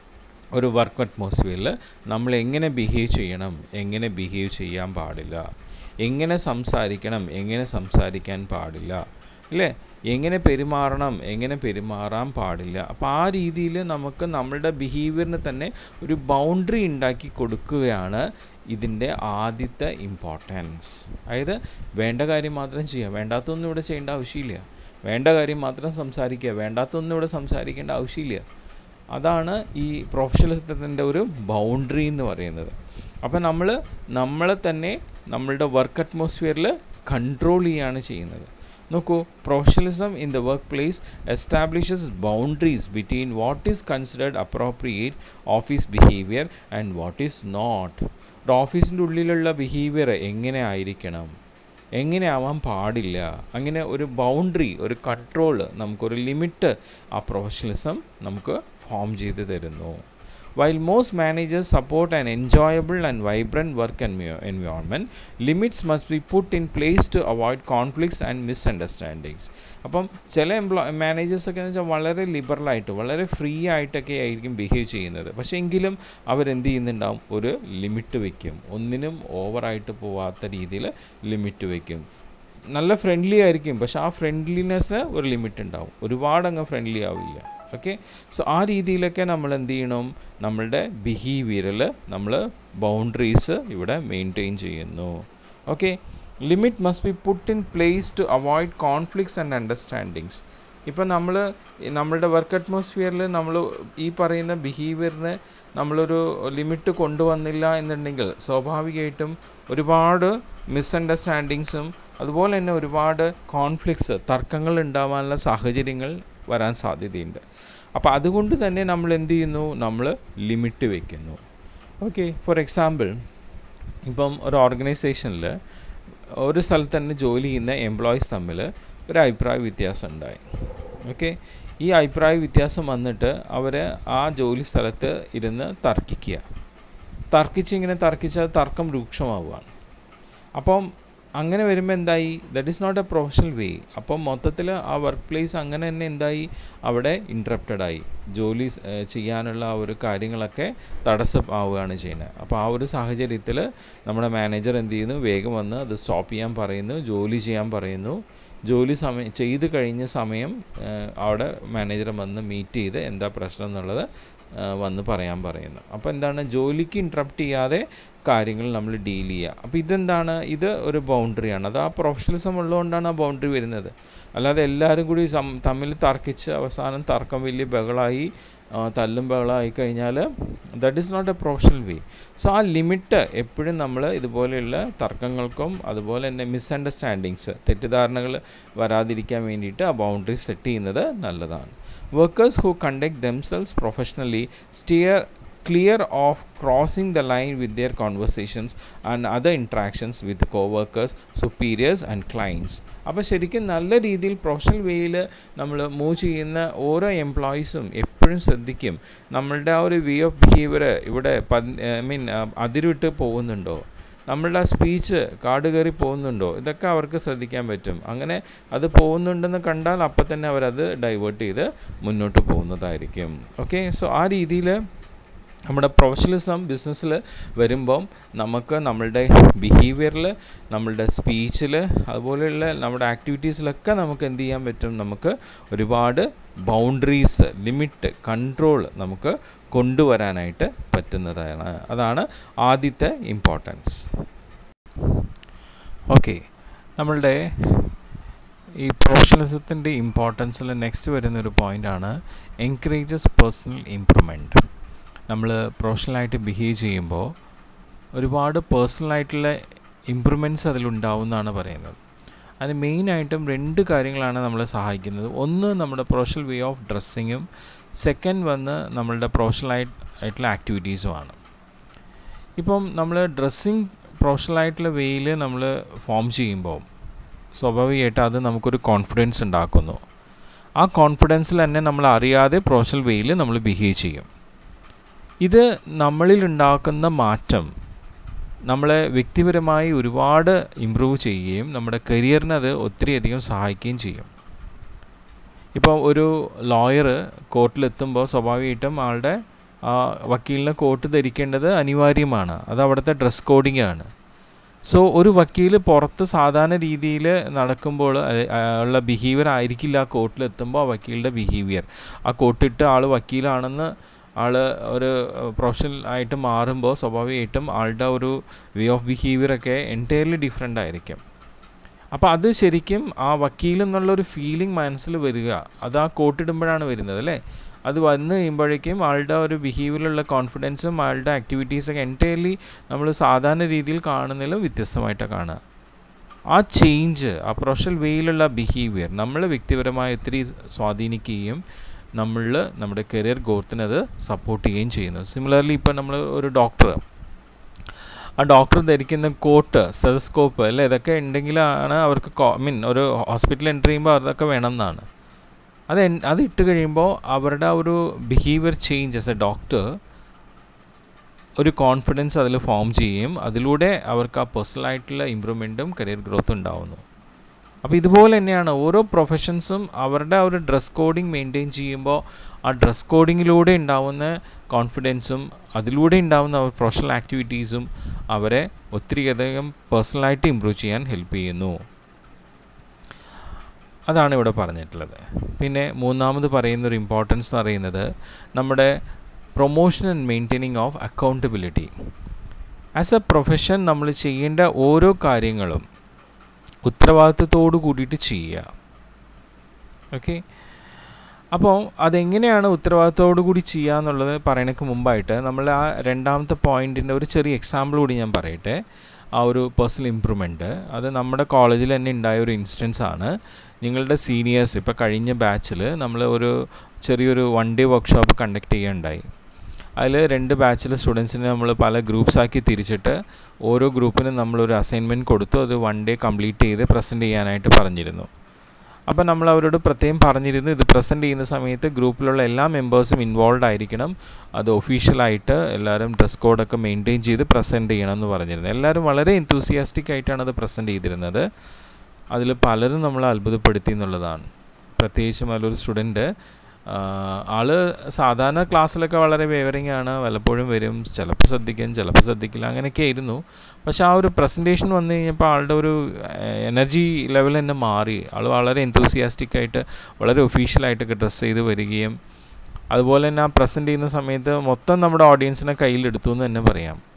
ഒരു വർക്ക് അറ്റ്മോസ്ഫിയറിൽ നമ്മൾ എങ്ങനെ ബിഹേവ് ചെയ്യണം എങ്ങനെ ബിഹേവ് ചെയ്യാൻ പാടില്ല എങ്ങനെ സംസാരിക്കണം എങ്ങനെ സംസാരിക്കാൻ പാടില്ല അല്ലേ എങ്ങനെ പെരുമാറണം എങ്ങനെ പെരുമാറാൻ പാടില്ല അപ്പോൾ ആ രീതിയിൽ നമുക്ക് നമ്മളുടെ ബിഹേവിയറിന് തന്നെ ഒരു ബൗണ്ടറി ഉണ്ടാക്കി കൊടുക്കുകയാണ് ഇതിൻ്റെ ആദ്യത്തെ ഇമ്പോർട്ടൻസ് അതായത് വേണ്ട കാര്യം മാത്രം ചെയ്യുക വേണ്ടാത്തൊന്നും ഇവിടെ ചെയ്യേണ്ട ആവശ്യമില്ല വേണ്ട കാര്യം മാത്രം സംസാരിക്കുക വേണ്ടാത്തൊന്നും ഇവിടെ സംസാരിക്കേണ്ട ആവശ്യമില്ല അതാണ് ഈ പ്രൊഫഷണലിസത്തിൻ്റെ ഒരു ബൗണ്ടറി എന്ന് പറയുന്നത് അപ്പോൾ നമ്മൾ നമ്മളെ തന്നെ നമ്മളുടെ വർക്ക് അറ്റ്മോസ്ഫിയറിൽ കൺട്രോൾ ചെയ്യുകയാണ് ചെയ്യുന്നത് നോക്കൂ professionalism in the work place establishes boundaries between what is considered appropriate office behaviour and what is not ഒരു ഓഫീസിൻ്റെ ഉള്ളിലുള്ള ബിഹേവിയർ എങ്ങനെ ആയിരിക്കണം എങ്ങനെ ആവാൻ പാടില്ല അങ്ങനെ ഒരു ബൗണ്ടറി ഒരു കൺട്രോൾ നമുക്കൊരു ലിമിറ്റ് ആ പ്രൊഫഷണലിസം നമുക്ക് ഫോം ചെയ്ത് തരുന്നു While most managers support an enjoyable and vibrant work envi- environment, limits must be put in place to avoid conflicts and misunderstandings. അപ്പം ചില എംപ്ലോ മാനേജേഴ്സൊക്കെ എന്ന് വെച്ചാൽ വളരെ ലിബറലായിട്ട് വളരെ ഫ്രീ ആയിട്ടൊക്കെ ആയിരിക്കും ബിഹേവ് ചെയ്യുന്നത് പക്ഷേ എങ്കിലും അവരെന്ത് ചെയ്യുന്നുണ്ടാവും ഒരു ലിമിറ്റ് വയ്ക്കും ഒന്നിനും ഓവറായിട്ട് പോവാത്ത രീതിയിൽ ലിമിറ്റ് വയ്ക്കും നല്ല ഫ്രണ്ട്ലി ആയിരിക്കും പക്ഷെ ആ ഫ്രണ്ട്ലിനെസ് ഒരു ലിമിറ്റ് ഉണ്ടാവും ഒരുപാട് അങ്ങ് ഫ്രണ്ട്ലി ആവില്ല ഓക്കെ സോ ആ രീതിയിലൊക്കെ നമ്മൾ എന്ത് ചെയ്യണം നമ്മളുടെ ബിഹേവിയറിൽ നമ്മൾ ബൗണ്ടറീസ് ഇവിടെ മെയിൻറ്റെയിൻ ചെയ്യുന്നു okay limit must be put in place to avoid conflicts and understandings ഇപ്പം നമ്മൾ നമ്മളുടെ വർക്ക് അറ്റ്മോസ്ഫിയറിൽ നമ്മൾ ഈ പറയുന്ന ബിഹേവിയറിന് നമ്മളൊരു ലിമിറ്റ് കൊണ്ടുവന്നില്ല എന്നുണ്ടെങ്കിൽ സ്വാഭാവികമായിട്ടും ഒരുപാട് മിസ്അണ്ടർസ്റ്റാൻഡിങ്സും അതുപോലെ തന്നെ ഒരുപാട് കോൺഫ്ലിക്ട്സ് തർക്കങ്ങൾ ഉണ്ടാവാനുള്ള സാഹചര്യങ്ങൾ വരാൻ സാധ്യതയുണ്ട് അപ്പോൾ അതുകൊണ്ട് തന്നെ നമ്മൾ എന്ത് ചെയ്യുന്നു നമ്മൾ ലിമിറ്റ് വയ്ക്കുന്നു ഓക്കെ ഫോർ എക്സാമ്പിൾ ഇപ്പം ഒരു ഓർഗനൈസേഷനിൽ ഒരു സ്ഥലത്ത് തന്നെ ജോലി ചെയ്യുന്ന എംപ്ലോയീസ് തമ്മിൽ ഒരു അഭിപ്രായ വ്യത്യാസം ഉണ്ടായി ഓക്കെ ഈ അഭിപ്രായ വ്യത്യാസം വന്നിട്ട് അവർ ആ ജോലി സ്ഥലത്ത് ഇരുന്ന് തർക്കിക്കുക തർക്കിച്ച് ഇങ്ങനെ തർക്കിച്ചാൽ തർക്കം രൂക്ഷമാവുകയാണ് അപ്പം അങ്ങനെ വരുമ്പോൾ എന്തായി that is not a professional way അപ്പം മൊത്തത്തിൽ ആ വർക്ക് പ്ലേസ് അങ്ങനെ തന്നെ എന്തായി അവിടെ ഇൻട്രപ്റ്റഡ് ആയി ജോലി സ്- ഏഹ് ചെയ്യാനുള്ള ആ ഒരു കാര്യങ്ങളൊക്കെ തടസ്സമാവുകയാണ് ചെയ്യുന്നത് അപ്പോൾ ആ ഒരു സാഹചര്യത്തിൽ നമ്മുടെ മാനേജർ എന്ത് ചെയ്യുന്നു വേഗം വന്ന് അത് സ്റ്റോപ്പ് ചെയ്യാൻ പറയുന്നു ജോലി ചെയ്യാൻ പറയുന്നു ജോലി സമയം ചെയ്ത് കഴിഞ്ഞ സമയം ഏഹ് അവിടെ മാനേജർ വന്ന് മീറ്റ് ചെയ്ത് എന്താ പ്രശ്നം എന്നുള്ളത് ഏഹ് വന്ന് പറയാൻ പറയുന്നു അപ്പോൾ എന്താണ് ജോലിക്ക് ഇൻട്രപ്റ്റ് ചെയ്യാതെ കാര്യങ്ങൾ നമ്മൾ ഡീൽ ചെയ്യുക അപ്പോൾ ഇതെന്താണ് ഇത് ഒരു ബൗണ്ടറിയാണ് അത് ആ പ്രൊഫഷണലിസം ഉള്ളതുകൊണ്ടാണ് ആ ബൗണ്ടറി വരുന്നത് അല്ലാതെ എല്ലാവരും കൂടി സം തമ്മിൽ തർക്കിച്ച് അവസാനം തർക്കം വലിയ ബഹളായി തല്ലും ബഹളമായി കഴിഞ്ഞാൽ that is not a professional way so ആ ലിമിറ്റ് എപ്പോഴും നമ്മൾ ഇതുപോലെയുള്ള തർക്കങ്ങൾക്കും അതുപോലെ തന്നെ മിസ്അണ്ടർസ്റ്റാൻഡിങ്സ് തെറ്റിദ്ധാരണകൾ വരാതിരിക്കാൻ വേണ്ടിയിട്ട് ആ ബൗണ്ടറി സെറ്റ് ചെയ്യുന്നത് നല്ലതാണ് workers who conduct themselves professionally steer clear of crossing the line with their conversations and other interactions with co-workers, superiors and clients. അപ്പോൾ ശരിക്കും നല്ല രീതിയിൽ പ്രൊഫഷണൽ വേയിൽ നമ്മൾ മൂവ് ചെയ്യുന്ന ഓരോ എംപ്ലോയീസും എപ്പോഴും ശ്രദ്ധിക്കും നമ്മളുടെ ആ ഒരു വേ ഓഫ് ബിഹേവിയർ ഇവിടെ ഐ മീൻ അതിരുവിട്ട് പോകുന്നുണ്ടോ നമ്മളുടെ ആ സ്പീച്ച് കാട് കയറി പോകുന്നുണ്ടോ ഇതൊക്കെ അവർക്ക് ശ്രദ്ധിക്കാൻ പറ്റും അങ്ങനെ അത് പോകുന്നുണ്ടെന്ന് കണ്ടാൽ അപ്പം തന്നെ അവരത് ഡൈവേർട്ട് ചെയ്ത് മുന്നോട്ട് പോകുന്നതായിരിക്കും ഓക്കെ സോ ആ രീതിയിൽ നമ്മുടെ പ്രൊഫഷണലിസം ബിസിനസ്സിൽ വരുമ്പം നമുക്ക് നമ്മളുടെ ബിഹേവിയറിൽ നമ്മളുടെ സ്പീച്ചിൽ അതുപോലെയുള്ള നമ്മുടെ ആക്ടിവിറ്റീസിലൊക്കെ നമുക്ക് എന്ത് ചെയ്യാൻ പറ്റും നമുക്ക് ഒരുപാട് ബൗണ്ടറീസ് ലിമിറ്റ് കൺട്രോൾ നമുക്ക് കൊണ്ടുവരാനായിട്ട് പറ്റുന്നതാണ് അതാണ് ആദ്യത്തെ ഇമ്പോർട്ടൻസ് ഓക്കെ നമ്മളുടെ ഈ പ്രൊഫഷണലിസത്തിൻ്റെ ഇമ്പോർട്ടൻസിൽ നെക്സ്റ്റ് വരുന്നൊരു പോയിൻ്റാണ് എൻകറേജസ് പേഴ്സണൽ ഇമ്പ്രൂവ്മെൻറ്റ് നമ്മൾ പ്രൊഫഷണലായിട്ട് ബിഹേവ് ചെയ്യുമ്പോൾ ഒരുപാട് പേഴ്സണലായിട്ടുള്ള ഇമ്പ്രൂവ്മെൻറ്റ്സ് അതിലുണ്ടാവുമെന്നാണ് പറയുന്നത് അതിന് മെയിനായിട്ടും രണ്ട് കാര്യങ്ങളാണ് നമ്മളെ സഹായിക്കുന്നത് ഒന്ന് നമ്മുടെ പ്രൊഫഷണൽ വേ ഓഫ് ഡ്രസ്സിങ്ങും സെക്കൻഡ് വന്ന് നമ്മളുടെ പ്രൊഫഷണലായിട്ട് ആയിട്ടുള്ള ആക്ടിവിറ്റീസുമാണ് ഇപ്പം നമ്മൾ ഡ്രസ്സിങ് പ്രൊഫഷണലായിട്ടുള്ള വേയിൽ നമ്മൾ ഫോം ചെയ്യുമ്പോൾ സ്വാഭാവികമായിട്ട് അത് നമുക്കൊരു കോൺഫിഡൻസ് ഉണ്ടാക്കുന്നു ആ കോൺഫിഡൻസിൽ തന്നെ നമ്മൾ അറിയാതെ പ്രൊഫഷണൽ വേയിൽ നമ്മൾ ബിഹേവ് ചെയ്യും ഇത് നമ്മളിൽ ഉണ്ടാക്കുന്ന മാറ്റം നമ്മളെ വ്യക്തിപരമായി ഒരുപാട് ഇമ്പ്രൂവ് ചെയ്യുകയും നമ്മുടെ കരിയറിന് അത് ഒത്തിരിയധികം സഹായിക്കുകയും ചെയ്യും ഇപ്പോൾ ഒരു ലോയർ കോർട്ടിലെത്തുമ്പോൾ സ്വാഭാവികമായിട്ടും ആളുടെ വക്കീലിനെ കോട്ട് ധരിക്കേണ്ടത് അനിവാര്യമാണ് അത് അവിടുത്തെ ഡ്രസ് കോഡിംഗ് ആണ് സോ ഒരു വക്കീൽ പുറത്ത് സാധാരണ രീതിയിൽ നടക്കുമ്പോൾ ഉള്ള ബിഹേവിയർ ആയിരിക്കില്ല ആ കോർട്ടിലെത്തുമ്പോൾ ആ വക്കീലിൻ്റെ ബിഹേവിയർ ആ കോട്ടിട്ട് ആൾ വക്കീലാണെന്ന് ആൾ ഒരു പ്രൊഫഷണൽ ആയിട്ട് മാറുമ്പോൾ സ്വാഭാവികമായിട്ടും ആളുടെ ഒരു വേ ഓഫ് ബിഹേവിയറൊക്കെ എൻറ്റയർലി ഡിഫറെൻ്റ് ആയിരിക്കും അപ്പോൾ അത് ശരിക്കും ആ വക്കീൽ എന്നുള്ളൊരു ഫീലിംഗ് മനസ്സിൽ വരിക അത് ആ കോട്ടിടുമ്പോഴാണ് വരുന്നത് അല്ലേ അത് വന്നു കഴിയുമ്പോഴേക്കും ആളുടെ ഒരു ബിഹേവിയറിലുള്ള കോൺഫിഡൻസും ആളുടെ ആക്ടിവിറ്റീസൊക്കെ എൻറ്റയർലി നമ്മൾ സാധാരണ രീതിയിൽ കാണുന്നതിലും വ്യത്യസ്തമായിട്ട് കാണുക ആ ചേഞ്ച് ആ പ്രൊഫഷണൽ വേയിലുള്ള ബിഹേവിയർ നമ്മളെ വ്യക്തിപരമായി ഒത്തിരി സ്വാധീനിക്കുകയും നമ്മളിൽ നമ്മുടെ കരിയർ ഗ്രോത്തിന് അത് സപ്പോർട്ട് ചെയ്യുകയും ചെയ്യുന്നു സിമിലർലി ഇപ്പോൾ നമ്മൾ ഒരു ഡോക്ടർ ആ ഡോക്ടർ ധരിക്കുന്ന കോട്ട് സ്റ്റെതസ്കോപ്പ് അല്ലേ ഇതൊക്കെ ഉണ്ടെങ്കിലാണ് അവർക്ക് ഐ മീൻ ഒരു ഹോസ്പിറ്റലിൽ എൻ്റർ ചെയ്യുമ്പോൾ അതൊക്കെ വേണമെന്നാണ് അത് അത് ഇട്ട് കഴിയുമ്പോൾ അവരുടെ ആ ഒരു behaviour change as a doctor ഒരു കോൺഫിഡൻസ് അതിൽ ഫോം ചെയ്യുകയും അതിലൂടെ അവർക്ക് ആ പേഴ്സണലായിട്ടുള്ള ഇമ്പ്രൂവ്മെൻറ്റും കരിയർ ഗ്രോത്തും ഉണ്ടാവുന്നു അപ്പോൾ ഇതുപോലെ തന്നെയാണ് ഓരോ പ്രൊഫഷൻസും അവരുടെ ആ ഒരു ഡ്രസ് കോഡിങ് മെയിൻറ്റെയിൻ ചെയ്യുമ്പോൾ ആ ഡ്രസ് കോഡിങ്ങിലൂടെ ഉണ്ടാവുന്ന കോൺഫിഡൻസും അതിലൂടെ ഉണ്ടാവുന്ന പ്രൊഫഷണൽ ആക്ടിവിറ്റീസും അവരെ ഒത്തിരിയധികം പേഴ്സണലായിട്ട് ഇമ്പ്രൂവ് ചെയ്യാൻ ഹെൽപ്പ് ചെയ്യുന്നു അതാണ് ഇവിടെ പറഞ്ഞിട്ടുള്ളത് പിന്നെ മൂന്നാമത് പറയുന്ന ഒരു ഇമ്പോർട്ടൻസ് എന്ന് പറയുന്നത് നമ്മുടെ promotion and maintaining of accountability as a profession നമ്മൾ ചെയ്യേണ്ട ഓരോ കാര്യങ്ങളും ഉത്തരവാദിത്തത്തോടു കൂടിയിട്ട് ചെയ്യുക ഓക്കെ അപ്പോൾ അതെങ്ങനെയാണ് ഉത്തരവാദിത്തത്തോടു കൂടി ചെയ്യുക എന്നുള്ളത് പറയണക്ക് മുമ്പായിട്ട് നമ്മൾ ആ രണ്ടാമത്തെ പോയിൻറ്റിൻ്റെ ഒരു ചെറിയ എക്സാമ്പിൾ കൂടി ഞാൻ പറയട്ടെ ആ ഒരു പേഴ്സണൽ ഇമ്പ്രൂവ്മെൻറ്റ് അത് നമ്മുടെ കോളേജിൽ തന്നെ ഉണ്ടായ ഒരു ഇൻസ്റ്റൻസ് ആണ് നിങ്ങളുടെ സീനിയേഴ്സ് ഇപ്പോൾ കഴിഞ്ഞ ബാച്ചിൽ നമ്മൾ ഒരു ചെറിയൊരു വൺ ഡേ വർക്ക്ഷോപ്പ് കണ്ടക്ട് ചെയ്യുകയുണ്ടായി അതിൽ രണ്ട് ബാച്ചിലെ സ്റ്റുഡൻസിനെ നമ്മൾ പല ഗ്രൂപ്പ്സ് ആക്കി തിരിച്ചിട്ട് ഓരോ ഗ്രൂപ്പിനും നമ്മളൊരു അസൈൻമെൻറ്റ് കൊടുത്തു അത് വൺ ഡേ കംപ്ലീറ്റ് ചെയ്ത് പ്രസൻറ്റ് ചെയ്യാനായിട്ട് പറഞ്ഞിരുന്നു അപ്പോൾ നമ്മൾ അവരോട് പ്രത്യേകം പറഞ്ഞിരുന്നു ഇത് പ്രസൻറ്റ് ചെയ്യുന്ന സമയത്ത് ഗ്രൂപ്പിലുള്ള എല്ലാ മെമ്പേഴ്സും ഇൻവോൾവ് ആയിരിക്കണം അത് ഒഫീഷ്യലായിട്ട് എല്ലാവരും ഡ്രസ് കോഡൊക്കെ മെയിൻറ്റെയിൻ ചെയ്ത് പ്രസൻറ്റ് ചെയ്യണം എന്ന് പറഞ്ഞിരുന്നു എല്ലാവരും വളരെ എന്തൂസിയാസ്റ്റിക് ആയിട്ടാണ് അത് പ്രസൻറ്റ് ചെയ്തിരുന്നത് അതിൽ പലരും നമ്മളെ അത്ഭുതപ്പെടുത്തി എന്നുള്ളതാണ് പ്രത്യേകിച്ചും അതിലൊരു സ്റ്റുഡൻറ്റ് ആള് സാധാരണ ക്ലാസ്സിലൊക്കെ വളരെ വേവറിങ് ആണ് വല്ലപ്പോഴും വരും ചിലപ്പോൾ ശ്രദ്ധിക്കും ചിലപ്പോൾ ശ്രദ്ധിക്കില്ല അങ്ങനെയൊക്കെ ആയിരുന്നു പക്ഷേ ആ ഒരു പ്രസൻറ്റേഷൻ വന്നു കഴിഞ്ഞപ്പോൾ ആളുടെ ഒരു എനർജി ലെവൽ തന്നെ മാറി ആൾ വളരെ എന്തൂസിയാസ്റ്റിക് ആയിട്ട് വളരെ ഒഫീഷ്യലായിട്ടൊക്കെ ഡ്രസ്സ് ചെയ്ത് വരികയും അതുപോലെ തന്നെ ആ പ്രസൻറ്റ് ചെയ്യുന്ന സമയത്ത് മൊത്തം നമ്മുടെ ഓഡിയൻസിനെ കയ്യിലെടുത്തു എന്ന് തന്നെ പറയാം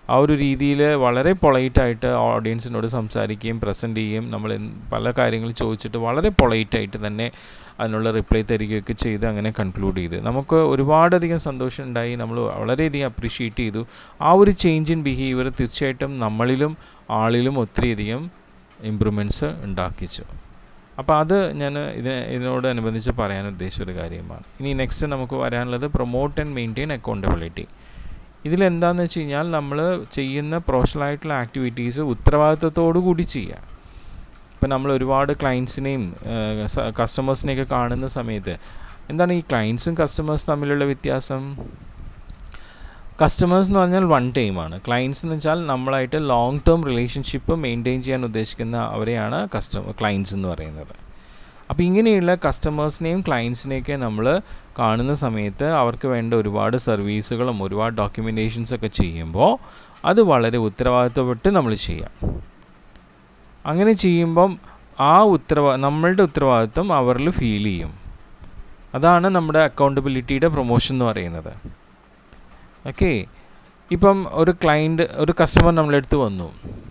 ആ ഒരു രീതിയിൽ വളരെ പൊളൈറ്റായിട്ട് ഓഡിയൻസിനോട് സംസാരിക്കുകയും പ്രസൻറ്റ് ചെയ്യുകയും നമ്മൾ പല കാര്യങ്ങൾ ചോദിച്ചിട്ട് വളരെ പൊളൈറ്റായിട്ട് തന്നെ അതിനുള്ള റിപ്ലൈ തരികയൊക്കെ ചെയ്ത് അങ്ങനെ കൺക്ലൂഡ് ചെയ്ത് നമുക്ക് ഒരുപാടധികം സന്തോഷം ഉണ്ടായി നമ്മൾ വളരെയധികം അപ്രീഷിയേറ്റ് ചെയ്തു ആ ഒരു ചേഞ്ച് ഇൻ ബിഹേവിയർ തീർച്ചയായിട്ടും നമ്മളിലും ആളിലും ഒത്തിരിയധികം ഇമ്പ്രൂവ്മെൻറ്റ്സ് ഉണ്ടാക്കിച്ചു അപ്പോൾ അത് ഞാൻ ഇതിന് ഇതിനോടനുബന്ധിച്ച് പറയാൻ ഉദ്ദേശിച്ച ഒരു കാര്യമാണ് ഇനി നെക്സ്റ്റ് നമുക്ക് വരാനുള്ളത് പ്രൊമോട്ട് ആൻഡ് മെയിൻറ്റെയിൻ അക്കൗണ്ടബിലിറ്റി ഇതിലെന്താണെന്ന് വെച്ച് കഴിഞ്ഞാൽ നമ്മൾ ചെയ്യുന്ന പ്രൊഫഷണലായിട്ടുള്ള ആക്ടിവിറ്റീസ് ഉത്തരവാദിത്തത്തോടു കൂടി ചെയ്യുക ഇപ്പം നമ്മൾ ഒരുപാട് ക്ലയൻസിനെയും കസ്റ്റമേഴ്സിനെയൊക്കെ കാണുന്ന സമയത്ത് എന്താണ് ഈ ക്ലയൻസും കസ്റ്റമേഴ്സ് തമ്മിലുള്ള വ്യത്യാസം കസ്റ്റമേഴ്സ് എന്ന് പറഞ്ഞാൽ വൺ ടൈമാണ് ക്ലയൻസ് എന്ന് വെച്ചാൽ നമ്മളായിട്ട് ലോങ് ടേം റിലേഷൻഷിപ്പ് മെയിൻറ്റെയിൻ ചെയ്യാൻ ഉദ്ദേശിക്കുന്ന അവരെയാണ് കസ്റ്റമർ ക്ലയൻസ് എന്ന് പറയുന്നത് അപ്പോൾ ഇങ്ങനെയുള്ള കസ്റ്റമേഴ്സിനെയും ക്ലയൻസിനെയൊക്കെ നമ്മൾ കാണുന്ന സമയത്ത് അവർക്ക് വേണ്ട ഒരുപാട് സർവീസുകളും ഒരുപാട് ഡോക്യുമെൻറ്റേഷൻസ് ഒക്കെ ചെയ്യുമ്പോൾ അത് വളരെ ഉത്തരവാദിത്വപ്പെട്ട് നമ്മൾ ചെയ്യാം അങ്ങനെ ചെയ്യുമ്പം ആ ഉത്തരവാ നമ്മളുടെ ഉത്തരവാദിത്വം അവരിൽ ഫീൽ ചെയ്യും അതാണ് നമ്മുടെ അക്കൗണ്ടബിലിറ്റിയുടെ പ്രൊമോഷൻ എന്ന് പറയുന്നത് ഓക്കെ ഇപ്പം ഒരു ക്ലയൻറ്റ് ഒരു കസ്റ്റമർ നമ്മളെ അടുത്ത് വന്നു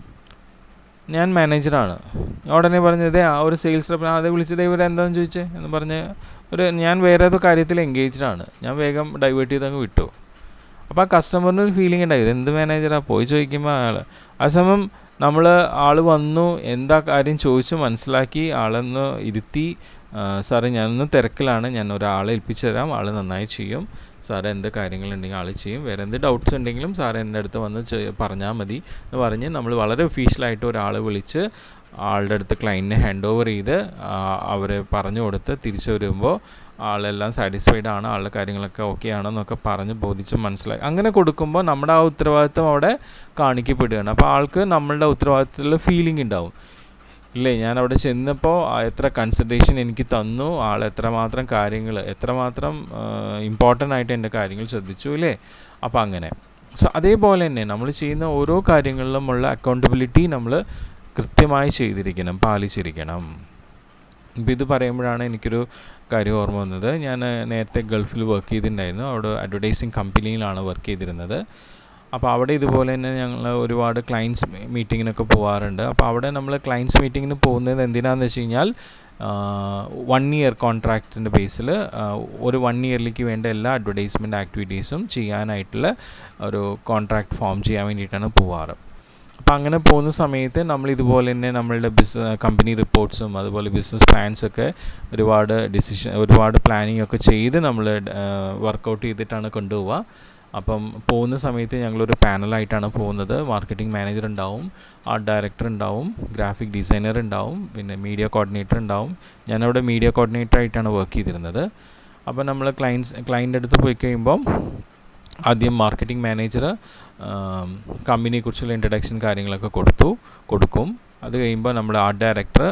ഞാൻ മാനേജറാണ് ഉടനെ പറഞ്ഞത് ആ ഒരു സെയിൽസ് റെപ്പ് അതേ വിളിച്ചത് ഇവർ എന്താണെന്ന് ചോദിച്ചേ എന്ന് പറഞ്ഞ് ഒരു ഞാൻ വേറെ ഏതോ കാര്യത്തിൽ എൻഗേജ്ഡ് ആണ് ഞാൻ വേഗം ഡൈവേർട്ട് ചെയ്ത് അങ്ങ് വിട്ടു അപ്പോൾ ആ കസ്റ്റമറിന് ഒരു ഫീലിംഗ് ഉണ്ടായി എന്ത് മാനേജറാണ് പോയി ചോദിക്കുമ്പോൾ ആൾ ആ സമയം നമ്മൾ ആൾ വന്നു എന്താ കാര്യം ചോദിച്ച് മനസ്സിലാക്കി ആളൊന്ന് ഇരുത്തി സാറേ ഞാനൊന്ന് തിരക്കിലാണ് ഞാൻ ഒരാളെ ഏൽപ്പിച്ചു തരാം ആൾ നന്നായി ചെയ്യും സാറ് എന്ത് കാര്യങ്ങളുണ്ടെങ്കിൽ ആൾ ചെയ്യും വേറെ എന്ത് ഡൗട്ട്സ് ഉണ്ടെങ്കിലും സാർ എൻ്റെ അടുത്ത് വന്ന് പറഞ്ഞാൽ മതി എന്ന് പറഞ്ഞ് നമ്മൾ വളരെ ഒഫീഷ്യലായിട്ട് ഒരാളെ വിളിച്ച് ആളുടെ അടുത്ത് ക്ലയൻറ്റിനെ ഹാൻഡ് ഓവർ ചെയ്ത് അവരെ പറഞ്ഞു കൊടുത്ത് തിരിച്ചു വരുമ്പോൾ ആളെല്ലാം സാറ്റിസ്ഫൈഡ് ആണ് ആളുടെ കാര്യങ്ങളൊക്കെ ഓക്കെ ആണെന്നൊക്കെ പറഞ്ഞ് ബോധിച്ച് മനസ്സിലായി അങ്ങനെ കൊടുക്കുമ്പോൾ നമ്മുടെ ആ ഉത്തരവാദിത്വം അവിടെ കാണിക്കപ്പെടുകയാണ് അപ്പോൾ ആൾക്ക് നമ്മളുടെ ഉത്തരവാദിത്തത്തിലുള്ള ഫീലിംഗ് ഉണ്ടാവും ഇല്ലേ ഞാൻ അവിടെ ചെന്നപ്പോൾ എത്ര കൺസിഡറേഷൻ എനിക്ക് തന്നു ആൾ എത്രമാത്രം കാര്യങ്ങൾ എത്രമാത്രം ഇമ്പോർട്ടൻ്റ് ആയിട്ട് എൻ്റെ കാര്യങ്ങൾ ശ്രദ്ധിച്ചു ഇല്ലേ അപ്പോൾ അങ്ങനെ സോ അതേപോലെ തന്നെ നമ്മൾ ചെയ്യുന്ന ഓരോ കാര്യങ്ങളിലുമുള്ള അക്കൗണ്ടബിലിറ്റി നമ്മൾ കൃത്യമായി ചെയ്തിരിക്കണം പാലിച്ചിരിക്കണം ഇപ്പോൾ ഇത് പറയുമ്പോഴാണ് എനിക്കൊരു കാര്യം ഓർമ്മ വന്നത് ഞാൻ നേരത്തെ ഗൾഫിൽ വർക്ക് ചെയ്തിട്ടുണ്ടായിരുന്നു അവിടെ അഡ്വർടൈസിങ് കമ്പനിയിലാണ് വർക്ക് ചെയ്തിരുന്നത് അപ്പോൾ അവിടെ ഇതുപോലെ തന്നെ ഞങ്ങൾ ഒരുപാട് ക്ലയൻസ് മീറ്റിങ്ങിനൊക്കെ പോകാറുണ്ട് അപ്പോൾ അവിടെ നമ്മൾ ക്ലയൻസ് മീറ്റിങ്ങിന് പോകുന്നത് എന്തിനാണെന്ന് വെച്ച് കഴിഞ്ഞാൽ വൺ ഇയർ കോൺട്രാക്റ്റിൻ്റെ ബേസിൽ ഒരു വൺ ഇയറിലേക്ക് വേണ്ട എല്ലാ അഡ്വർടൈസ്മെൻറ്റ് ആക്ടിവിറ്റീസും ചെയ്യാനായിട്ടുള്ള ഒരു കോൺട്രാക്ട് ഫോം ചെയ്യാൻ വേണ്ടിയിട്ടാണ് പോവാറ് അപ്പോൾ അങ്ങനെ പോകുന്ന സമയത്ത് നമ്മൾ ഇതുപോലെ തന്നെ നമ്മളുടെ ബിസ് കമ്പനി റിപ്പോർട്ട്സും അതുപോലെ ബിസിനസ് പ്ലാൻസൊക്കെ ഒരുപാട് ഡിസിഷൻ ഒരുപാട് പ്ലാനിങ് ഒക്കെ ചെയ്ത് നമ്മൾ വർക്കൗട്ട് ചെയ്തിട്ടാണ് കൊണ്ടുപോവുക അപ്പം പോകുന്ന സമയത്ത് ഞങ്ങളൊരു പാനലായിട്ടാണ് പോകുന്നത് മാർക്കറ്റിംഗ് മാനേജർ ഉണ്ടാവും ആർട്ട് ഡയറക്ടർ ഉണ്ടാവും ഗ്രാഫിക് ഡിസൈനർ ഉണ്ടാവും പിന്നെ മീഡിയ കോർഡിനേറ്റർ ഉണ്ടാവും ഞാനവിടെ മീഡിയ കോർഡിനേറ്റർ ആയിട്ടാണ് വർക്ക് ചെയ്തിരുന്നത് അപ്പോൾ നമ്മൾ ക്ലയൻസ് ക്ലയൻ്റ് അടുത്ത് പോയി കഴിയുമ്പം ആദ്യം മാർക്കറ്റിംഗ് മാനേജർ കമ്പനിയെക്കുറിച്ചുള്ള ഇൻട്രഡക്ഷൻ കാര്യങ്ങളൊക്കെ കൊടുത്തു കൊടുക്കും അത് കഴിയുമ്പോൾ നമ്മുടെ ആർട്ട് ഡയറക്ടർ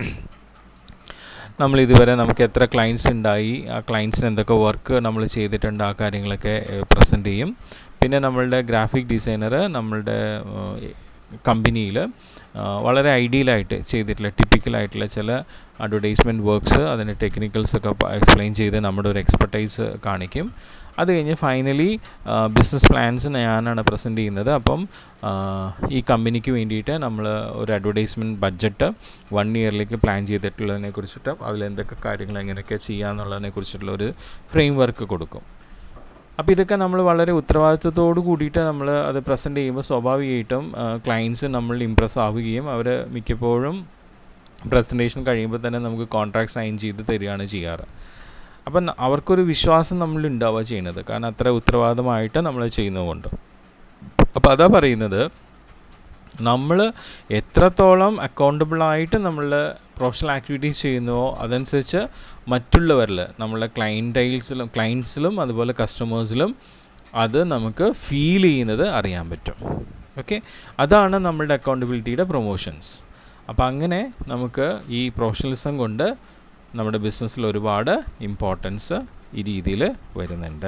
നമ്മൾ ഇതുവരെ നമുക്ക് എത്ര ക്ലയൻസ് ഉണ്ടായി ആ ക്ലയൻസിന് എന്തൊക്കെ വർക്ക് നമ്മൾ ചെയ്തിട്ടുണ്ട് ആ കാര്യങ്ങളൊക്കെ പ്രസൻറ്റ് ചെയ്യും പിന്നെ നമ്മളുടെ ഗ്രാഫിക് ഡിസൈനർ നമ്മളുടെ കമ്പനിയിൽ വളരെ ഐഡിയലായിട്ട് ചെയ്തിട്ടുള്ള ടിപ്പിക്കലായിട്ടുള്ള ചില അഡ്വർടൈസ്മെൻറ്റ് വർക്ക്സ് അതിൻ്റെ ടെക്നിക്കൽസൊക്കെ എക്സ്പ്ലെയിൻ ചെയ്ത് നമ്മുടെ ഒരു എക്സ്പെർട്ടൈസ് കാണിക്കും അത് കഴിഞ്ഞ് ഫൈനലി ബിസിനസ് പ്ലാൻസ് ഞാനാണ് പ്രസൻറ്റ് ചെയ്യുന്നത് അപ്പം ഈ കമ്പനിക്ക് വേണ്ടിയിട്ട് നമ്മൾ ഒരു അഡ്വർടൈസ്മെൻറ്റ് ബഡ്ജറ്റ് വൺ ഇയറിലേക്ക് പ്ലാൻ ചെയ്തിട്ടുള്ളതിനെ കുറിച്ചിട്ട് അതിലെന്തൊക്കെ കാര്യങ്ങൾ എങ്ങനെയൊക്കെ ചെയ്യാമെന്നുള്ളതിനെ കുറിച്ചിട്ടുള്ള ഒരു ഫ്രെയിം വർക്ക് കൊടുക്കും അപ്പോൾ ഇതൊക്കെ നമ്മൾ വളരെ ഉത്തരവാദിത്വത്തോട് കൂടിയിട്ട് നമ്മൾ അത് പ്രസൻറ്റ് ചെയ്യുമ്പോൾ സ്വാഭാവികമായിട്ടും ക്ലയൻസ് നമ്മൾ ഇമ്പ്രസ് ആവുകയും അവർ മിക്കപ്പോഴും പ്രസൻറ്റേഷൻ കഴിയുമ്പോൾ തന്നെ നമുക്ക് കോൺട്രാക്ട് സൈൻ ചെയ്ത് തരികയാണ് ചെയ്യാറ് അപ്പം അവർക്കൊരു വിശ്വാസം നമ്മൾ ഉണ്ടാവുക ചെയ്യുന്നത് കാരണം അത്ര ഉത്തരവാദിത്തമായിട്ട് നമ്മൾ ചെയ്യുന്നതുകൊണ്ട് അപ്പോൾ അതാ പറയുന്നത് നമ്മൾ എത്രത്തോളം അക്കൗണ്ടബിളായിട്ട് നമ്മളുടെ പ്രൊഫഷണൽ ആക്ടിവിറ്റീസ് ചെയ്യുന്നുവോ അതനുസരിച്ച് മറ്റുള്ളവരിൽ നമ്മളുടെ ക്ലയൻറ്റൈൽസിലും ക്ലയൻസിലും അതുപോലെ കസ്റ്റമേഴ്സിലും അത് നമുക്ക് ഫീൽ ചെയ്യുന്നത് അറിയാൻ പറ്റും ഓക്കെ അതാണ് നമ്മളുടെ അക്കൗണ്ടബിലിറ്റിയുടെ പ്രൊമോഷൻസ് അപ്പോൾ അങ്ങനെ നമുക്ക് ഈ പ്രൊഫഷണലിസം കൊണ്ട് നമ്മുടെ ബിസിനസ്സിൽ ഒരുപാട് ഇമ്പോർട്ടൻസ് ഈ രീതിയിൽ വരുന്നുണ്ട്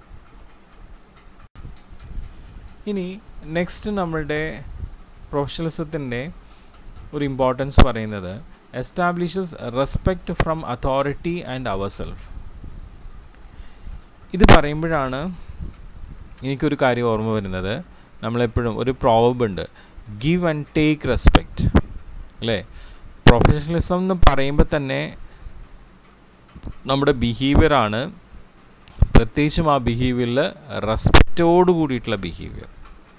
ഇനി നെക്സ്റ്റ് നമ്മളുടെ പ്രൊഫഷണലിസത്തിൻ്റെ ഒരു ഇമ്പോർട്ടൻസ് പറയുന്നത് establishes respect from authority and our self ഇത് പറയുമ്പോഴാണ് എനിക്കൊരു കാര്യം ഓർമ്മ വരുന്നത് നമ്മളെപ്പോഴും ഒരു പ്രോവബ് ഉണ്ട് ഗിവ് ആൻഡ് ടേക്ക് റെസ്പെക്റ്റ് അല്ലേ പ്രൊഫഷണലിസം എന്ന് പറയുമ്പോൾ തന്നെ നമ്മുടെ ബിഹേവിയറാണ് പ്രത്യേകിച്ചും ആ ബിഹേവിയറിൽ റെസ്പെക്റ്റോട് കൂടിയിട്ടുള്ള behaviour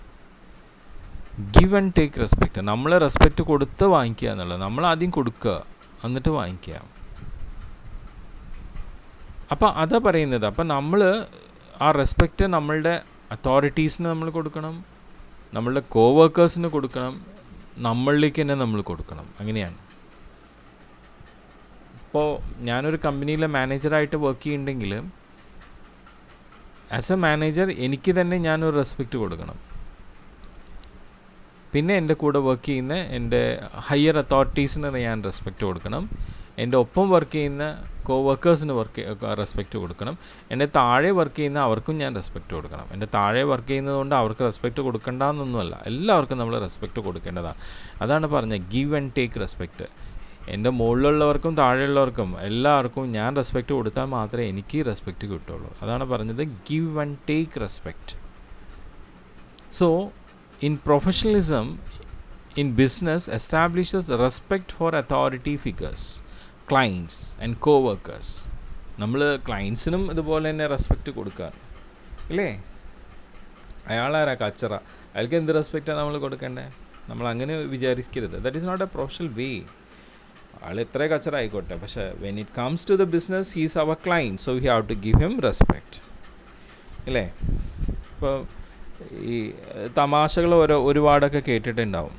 give and take respect നമ്മൾ റെസ്പെക്റ്റ് കൊടുത്ത് വാങ്ങിക്കുക എന്നുള്ളത് നമ്മൾ ആദ്യം കൊടുക്കുക എന്നിട്ട് വാങ്ങിക്കുക അപ്പോൾ അതാ പറയുന്നത് അപ്പം നമ്മൾ ആ റെസ്പെക്റ്റ് നമ്മളുടെ അതോറിറ്റീസിന് നമ്മൾ കൊടുക്കണം നമ്മളുടെ കോവർക്കേഴ്സിന് കൊടുക്കണം നമ്മളിലേക്ക് തന്നെ നമ്മൾ കൊടുക്കണം അങ്ങനെയാണ് ഇപ്പോൾ ഞാനൊരു കമ്പനിയിലെ മാനേജറായിട്ട് വർക്ക് ചെയ്യുന്നുണ്ടെങ്കിൽ ആസ് എ മാനേജർ എനിക്ക് തന്നെ ഞാനൊരു റെസ്പെക്റ്റ് കൊടുക്കണം പിന്നെ എൻ്റെ കൂടെ വർക്ക് ചെയ്യുന്ന എൻ്റെ ഹയർ അതോറിറ്റീസിന് ഞാൻ റെസ്പെക്റ്റ് കൊടുക്കണം എൻ്റെ ഒപ്പം വർക്ക് ചെയ്യുന്ന കോ വർക്കേഴ്സിന് വർക്ക് റെസ്പെക്റ്റ് കൊടുക്കണം എൻ്റെ താഴെ വർക്ക് ചെയ്യുന്ന അവർക്കും ഞാൻ റെസ്പെക്റ്റ് കൊടുക്കണം എൻ്റെ താഴെ വർക്ക് ചെയ്യുന്നതുകൊണ്ട് അവർക്ക് റെസ്പെക്റ്റ് കൊടുക്കണ്ടെന്നൊന്നുമല്ല എല്ലാവർക്കും നമ്മൾ റെസ്പെക്റ്റ് കൊടുക്കേണ്ടതാണ് അതാണ് പറഞ്ഞത് ഗീവ് ആൻഡ് ടേക്ക് റെസ്പെക്റ്റ് എൻ്റെ മുകളിലുള്ളവർക്കും താഴെയുള്ളവർക്കും എല്ലാവർക്കും ഞാൻ റെസ്പെക്റ്റ് കൊടുത്താൽ മാത്രമേ എനിക്ക് റെസ്പെക്റ്റ് കിട്ടുള്ളൂ അതാണ് പറഞ്ഞത് give and take respect so in professionalism in business establishes respect for authority figures clients and co-workers നമ്മൾ ക്ലയൻസിനും ഇതുപോലെ തന്നെ റെസ്പെക്റ്റ് കൊടുക്കാറ് ഇല്ലേ അയാളാരാ കച്ചറ അയാൾക്ക് എന്ത് റെസ്പെക്റ്റാണ് നമ്മൾ കൊടുക്കേണ്ടത് നമ്മൾ അങ്ങനെ വിചാരിക്കരുത് that is not a professional way ആൾ എത്ര കച്ചറ ആയിക്കോട്ടെ പക്ഷേ when it comes to the business he's our client so he have to give him respect ഇല്ലേ ഇപ്പോൾ ഈ തമാശകൾ ഓരോ ഒരുപാടൊക്കെ കേട്ടിട്ടുണ്ടാവും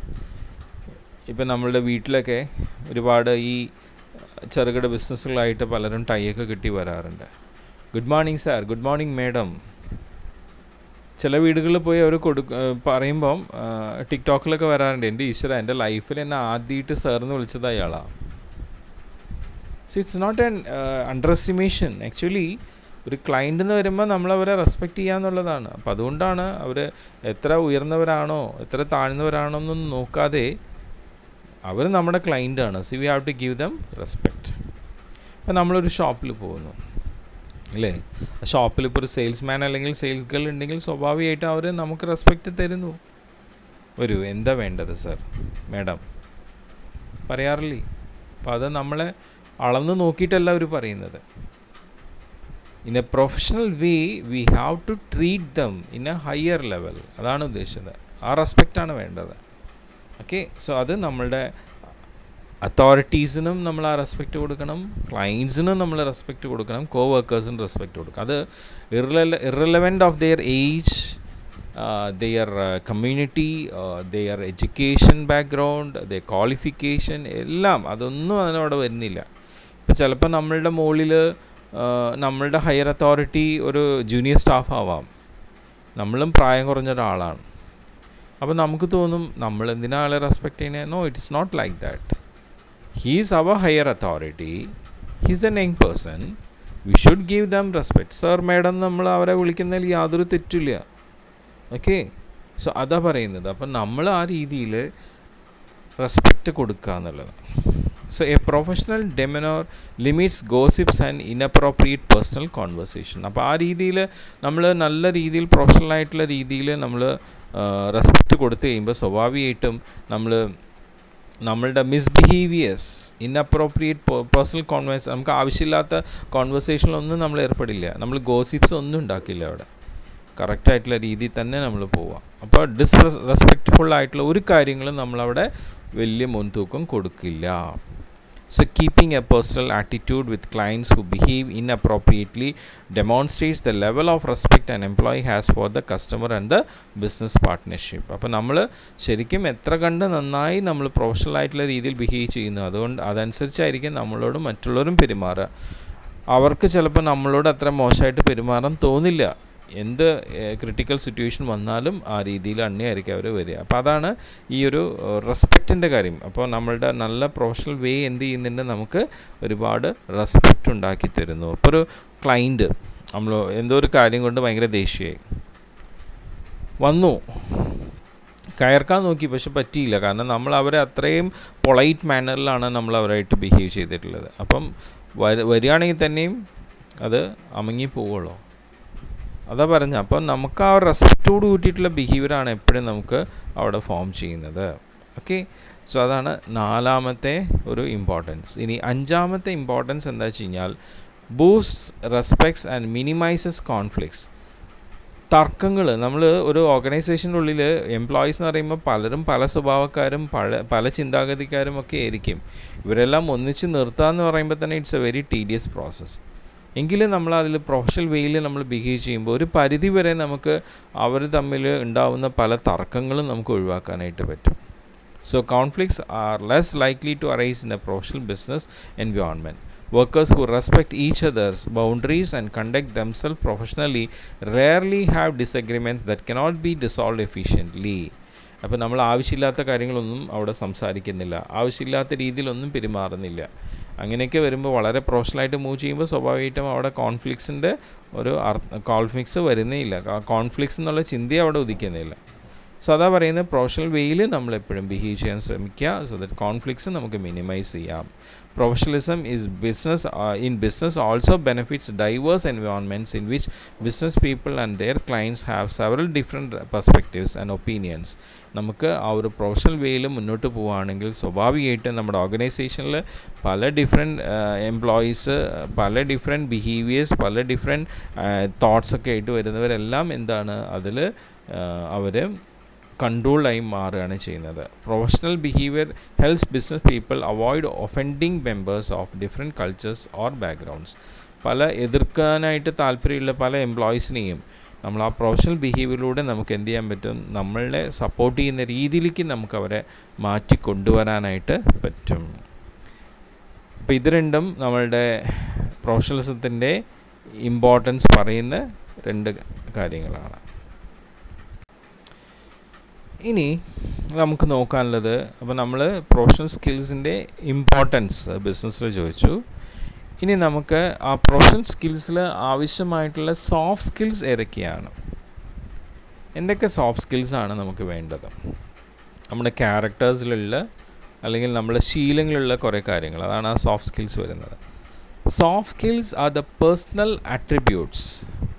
ഇപ്പം നമ്മളുടെ വീട്ടിലൊക്കെ ഒരുപാട് ഈ ചെറുകിട ബിസിനസ്സുകളായിട്ട് പലരും ടൈയൊക്കെ കിട്ടി വരാറുണ്ട് good morning sir good morning madam ചില വീടുകളിൽ പോയി അവർ കൊടു പറയുമ്പം ടിക്ടോക്കിലൊക്കെ വരാറുണ്ട് എൻ്റെ ഈശ്വര എൻ്റെ ലൈഫിൽ എന്നെ ആദ്യമായിട്ട് സാറിന്ന് വിളിച്ചത് അയാളാണ് so it's not an underestimation actually ഒരു ക്ലയൻ്റ് എന്ന് വരുമ്പോൾ നമ്മൾ അവരെ റെസ്പെക്റ്റ് ചെയ്യുക എന്നുള്ളതാണ് അപ്പോൾ അതുകൊണ്ടാണ് അവർ എത്ര ഉയർന്നവരാണോ എത്ര താഴ്ന്നവരാണോ എന്നൊന്നും നോക്കാതെ അവർ നമ്മുടെ ക്ലയൻ്റാണ് see we have to give them respect ഇപ്പം നമ്മളൊരു ഷോപ്പിൽ പോകുന്നു അല്ലേ ഷോപ്പിൽ ഇപ്പോൾ ഒരു സെയിൽസ്മാൻ അല്ലെങ്കിൽ സെയിൽസ് ഗേൾ ഉണ്ടെങ്കിൽ സ്വാഭാവികമായിട്ടും അവർ നമുക്ക് റെസ്പെക്റ്റ് തരുന്നു വരൂ എന്താ വേണ്ടത് സർ മാഡം പറയാറില്ലേ അപ്പോൾ അത് നമ്മളെ അളന്ന് നോക്കിയിട്ടല്ല അവർ പറയുന്നത് in a professional way we have to treat them in a higher level അതാണ് ഉദ്ദേശിച്ചത് ആ റെസ്പെക്റ്റാണ് വേണ്ടത് ഓക്കെ സോ അത് നമ്മളുടെ അതോറിറ്റീസിനും നമ്മൾ ആ റെസ്പെക്റ്റ് കൊടുക്കണം ക്ലയൻസിനും നമ്മൾ റെസ്പെക്റ്റ് കൊടുക്കണം കോ വർക്കേഴ്സിനും റെസ്പെക്റ്റ് കൊടുക്കണം അത് ഇറല irrelevant of their age their community their education background their qualification എല്ലാം അതൊന്നും അതിനവിടെ വരുന്നില്ല ഇപ്പോൾ ചിലപ്പോൾ നമ്മളുടെ മുകളിൽ നമ്മളുടെ ഹയർ അതോറിറ്റി ഒരു ജൂനിയർ സ്റ്റാഫ് ആവാം നമ്മളും പ്രായം കുറഞ്ഞ ഒരാളാണ് അപ്പോൾ നമുക്ക് തോന്നും നമ്മൾ എന്തിനാ ആളെ റെസ്പെക്റ്റ് ചെയ്യുന്നത് no it's not like that he's our higher authority he's an young person we should give them respect sir madam നമ്മൾ അവരെ വിളിക്കുന്നതിൽ യാതൊരു തെറ്റില്ല ഓക്കെ സോ അതാ പറയുന്നത് അപ്പം നമ്മൾ ആ രീതിയിൽ റെസ്പെക്റ്റ് കൊടുക്കുക എന്നുള്ളത് so a professional demeanour limits gossips and inappropriate personal conversation അപ്പോൾ ആ രീതിയിൽ നമ്മൾ നല്ല രീതിയിൽ പ്രൊഫഷണൽ ആയിട്ടുള്ള രീതിയിൽ നമ്മൾ റെസ്പെക്റ്റ് കൊടുത്തു കഴിയുമ്പോൾ സ്വാഭാവികമായിട്ടും നമ്മൾ നമ്മളുടെ മിസ്ബിഹേവിയേഴ്സ് ഇൻഅപ്രോപ്രിയേറ്റ് പേഴ്സണൽ കോൺവേഴ്സ് നമുക്ക് ആവശ്യമില്ലാത്ത കോൺവെർസേഷനിലൊന്നും നമ്മൾ ഏർപ്പെടില്ല നമ്മൾ ഗോസിപ്സ് ഒന്നും ഉണ്ടാക്കില്ല അവിടെ കറക്റ്റായിട്ടുള്ള രീതിയിൽ തന്നെ നമ്മൾ പോവാം അപ്പോൾ ഡിസ് റെസ്പെക്റ്റ്ഫുൾ ആയിട്ടുള്ള ഒരു കാര്യങ്ങളും നമ്മളവിടെ വലിയ മുൻതൂക്കം കൊടുക്കില്ല So, keeping a personal attitude with clients who behave inappropriately demonstrates the level of respect an employee has for the customer and the business partnership. അപ്പോൾ നമ്മൾ ശരിക്കും എത്ര കണ്ട് നന്നായി നമ്മൾ പ്രൊഫഷണൽ ആയിട്ടുള്ള രീതിയിൽ ബിഹേവ് ചെയ്യുന്നു അതുകൊണ്ട് അതനുസരിച്ചായിരിക്കും നമ്മളോട് മറ്റുള്ളവരും പെരുമാറുക അവർക്ക് ചിലപ്പോൾ നമ്മളോട് അത്ര മോശമായിട്ട് പെരുമാറാൻ തോന്നില്ല എന്ത് ക്രിട്ടിക്കൽ സിറ്റുവേഷൻ വന്നാലും ആ രീതിയിൽ തന്നെയായിരിക്കും അവർ വരിക അപ്പോൾ അതാണ് ഈ ഒരു റെസ്പെക്റ്റിൻ്റെ കാര്യം അപ്പോൾ നമ്മളുടെ നല്ല പ്രൊഫഷണൽ വേ എന്ത് ചെയ്യുന്നുണ്ട് നമുക്ക് ഒരുപാട് റെസ്പെക്റ്റ് ഉണ്ടാക്കി തരുന്നു ഇപ്പോൾ ഒരു ക്ലൈൻറ്റ് നമ്മൾ എന്തോ ഒരു കാര്യം കൊണ്ട് ഭയങ്കര ദേഷ്യമായി വന്നു കയർക്കാൻ നോക്കി പക്ഷെ പറ്റിയില്ല കാരണം നമ്മൾ അവരെ അത്രയും പൊളൈറ്റ് മാനറിലാണ് നമ്മൾ അവരായിട്ട് ബിഹേവ് ചെയ്തിട്ടുള്ളത് അപ്പം വരികയാണെങ്കിൽ തന്നെയും അത് അമങ്ങി പോവുള്ളൂ അതാ പറഞ്ഞ അപ്പോൾ നമുക്ക് ആ റെസ്പെക്റ്റോട് കൂട്ടിയിട്ടുള്ള ബിഹേവിയറാണ് എപ്പോഴും നമുക്ക് അവിടെ ഫോം ചെയ്യുന്നത് ഓക്കെ സോ അതാണ് നാലാമത്തെ ഒരു ഇമ്പോർട്ടൻസ് ഇനി അഞ്ചാമത്തെ ഇമ്പോർട്ടൻസ് എന്താ വെച്ച് കഴിഞ്ഞാൽ boosts respects and minimises conflicts തർക്കങ്ങൾ നമ്മൾ ഒരു ഓർഗനൈസേഷൻ്റെ ഉള്ളിൽ എംപ്ലോയീസ് എന്ന് പറയുമ്പോൾ പലരും പല സ്വഭാവക്കാരും പല പല ചിന്താഗതിക്കാരും ഒക്കെ ആയിരിക്കും ഇവരെല്ലാം ഒന്നിച്ച് നിർത്തുക എന്ന് പറയുമ്പോൾ തന്നെ it's a very tedious process എങ്കിലും നമ്മൾ അതിൽ പ്രൊഫഷണൽ വേയിൽ നമ്മൾ ബിഹേവ് ചെയ്യുമ്പോൾ ഒരു പരിധി വരെ നമുക്ക് അവർ തമ്മിൽ ഉണ്ടാവുന്ന പല തർക്കങ്ങളും നമുക്ക് ഒഴിവാക്കാനായിട്ട് പറ്റും so conflicts are less likely to arise in a professional business environment Workers who respect each other's boundaries and conduct themselves professionally rarely have disagreements that cannot be resolved efficiently. അപ്പോൾ നമ്മൾ ആവശ്യമില്ലാത്ത കാര്യങ്ങളൊന്നും അവിടെ സംസാരിക്കുന്നില്ല ആവശ്യമില്ലാത്ത രീതിയിലൊന്നും പെരുമാറുന്നില്ല അങ്ങനെയൊക്കെ വരുമ്പോൾ വളരെ പ്രൊഫഷണലായിട്ട് മൂവ് ചെയ്യുമ്പോൾ സ്വാഭാവികമായിട്ടും അവിടെ കോൺഫ്ലിക്ട്സിൻ്റെ ഒരു കോൺഫ്ലിക്ട്സ് വരുന്നേ ഇല്ല കോൺഫ്ലിക്ട്സ് എന്നുള്ള ചിന്തയെ അവിടെ ഉദിക്കുന്നില്ല സോ അതാ പറയുന്നത് പ്രൊഫഷണൽ വേയിൽ നമ്മൾ എപ്പോഴും ബിഹേവ് ചെയ്യാൻ ശ്രമിക്കുക സോ ദറ്റ് കോൺഫ്ലിക്ട്സ് നമുക്ക് മിനിമൈസ് ചെയ്യാം professionalism is business in business also benefits diverse environments in which business people and their clients have several different perspectives and opinions നമുക്ക് ആ ഒരു പ്രൊഫഷണൽ വേയിൽ മുന്നോട്ട് പോവുകയാണെങ്കിൽ സ്വാഭാവികമായിട്ടും നമ്മുടെ ഓർഗനൈസേഷനിൽ പല ഡിഫറെൻറ്റ് എംപ്ലോയീസ് പല ഡിഫറെൻറ്റ് ബിഹേവിയേഴ്സ് പല ഡിഫറെൻറ്റ് തോട്ട്സ് ഒക്കെ ആയിട്ട് വരുന്നവരെല്ലാം എന്താണ് അതിൽ അവർ കൺട്രോൾഡായി മാറുകയാണ് ചെയ്യുന്നത് professional behaviour helps business people avoid offending members of different cultures or backgrounds പല എതിർക്കാനായിട്ട് താല്പര്യമുള്ള പല എംപ്ലോയീസിനെയും നമ്മൾ ആ പ്രൊഫഷണൽ ബിഹേവിയറിലൂടെ നമുക്ക് എന്ത് ചെയ്യാൻ പറ്റും നമ്മളെ സപ്പോർട്ട് ചെയ്യുന്ന രീതിയിലേക്ക് നമുക്ക് അവരെ മാറ്റി കൊണ്ടുവരാനായിട്ട് പറ്റും അപ്പോൾ ഇത് രണ്ടും നമ്മളുടെ പ്രൊഫഷണലിസത്തിൻ്റെ ഇമ്പോർട്ടൻസ് പറയുന്ന രണ്ട് കാര്യങ്ങളാണ് ഇനി നമുക്ക് നോക്കാനുള്ളത് അപ്പോൾ നമ്മൾ പ്രൊഫഷണൽ സ്കിൽസിൻ്റെ ഇമ്പോർട്ടൻസ് ബിസിനസ്സിൽ ചോദിച്ചു ഇനി നമുക്ക് ആ പ്രൊഫഷണൽ സ്കിൽസിൽ ആവശ്യമായിട്ടുള്ള സോഫ്റ്റ് സ്കിൽസ് ഏതൊക്കെയാണ് എന്തൊക്കെ സോഫ്റ്റ് സ്കിൽസാണ് നമുക്ക് വേണ്ടത് നമ്മുടെ ക്യാരക്ടേഴ്സിലുള്ള അല്ലെങ്കിൽ നമ്മുടെ ശീലങ്ങളിലുള്ള കുറേ കാര്യങ്ങൾ അതാണ് ആ സോഫ്റ്റ് സ്കിൽസ് വരുന്നത് soft skills are the personal attributes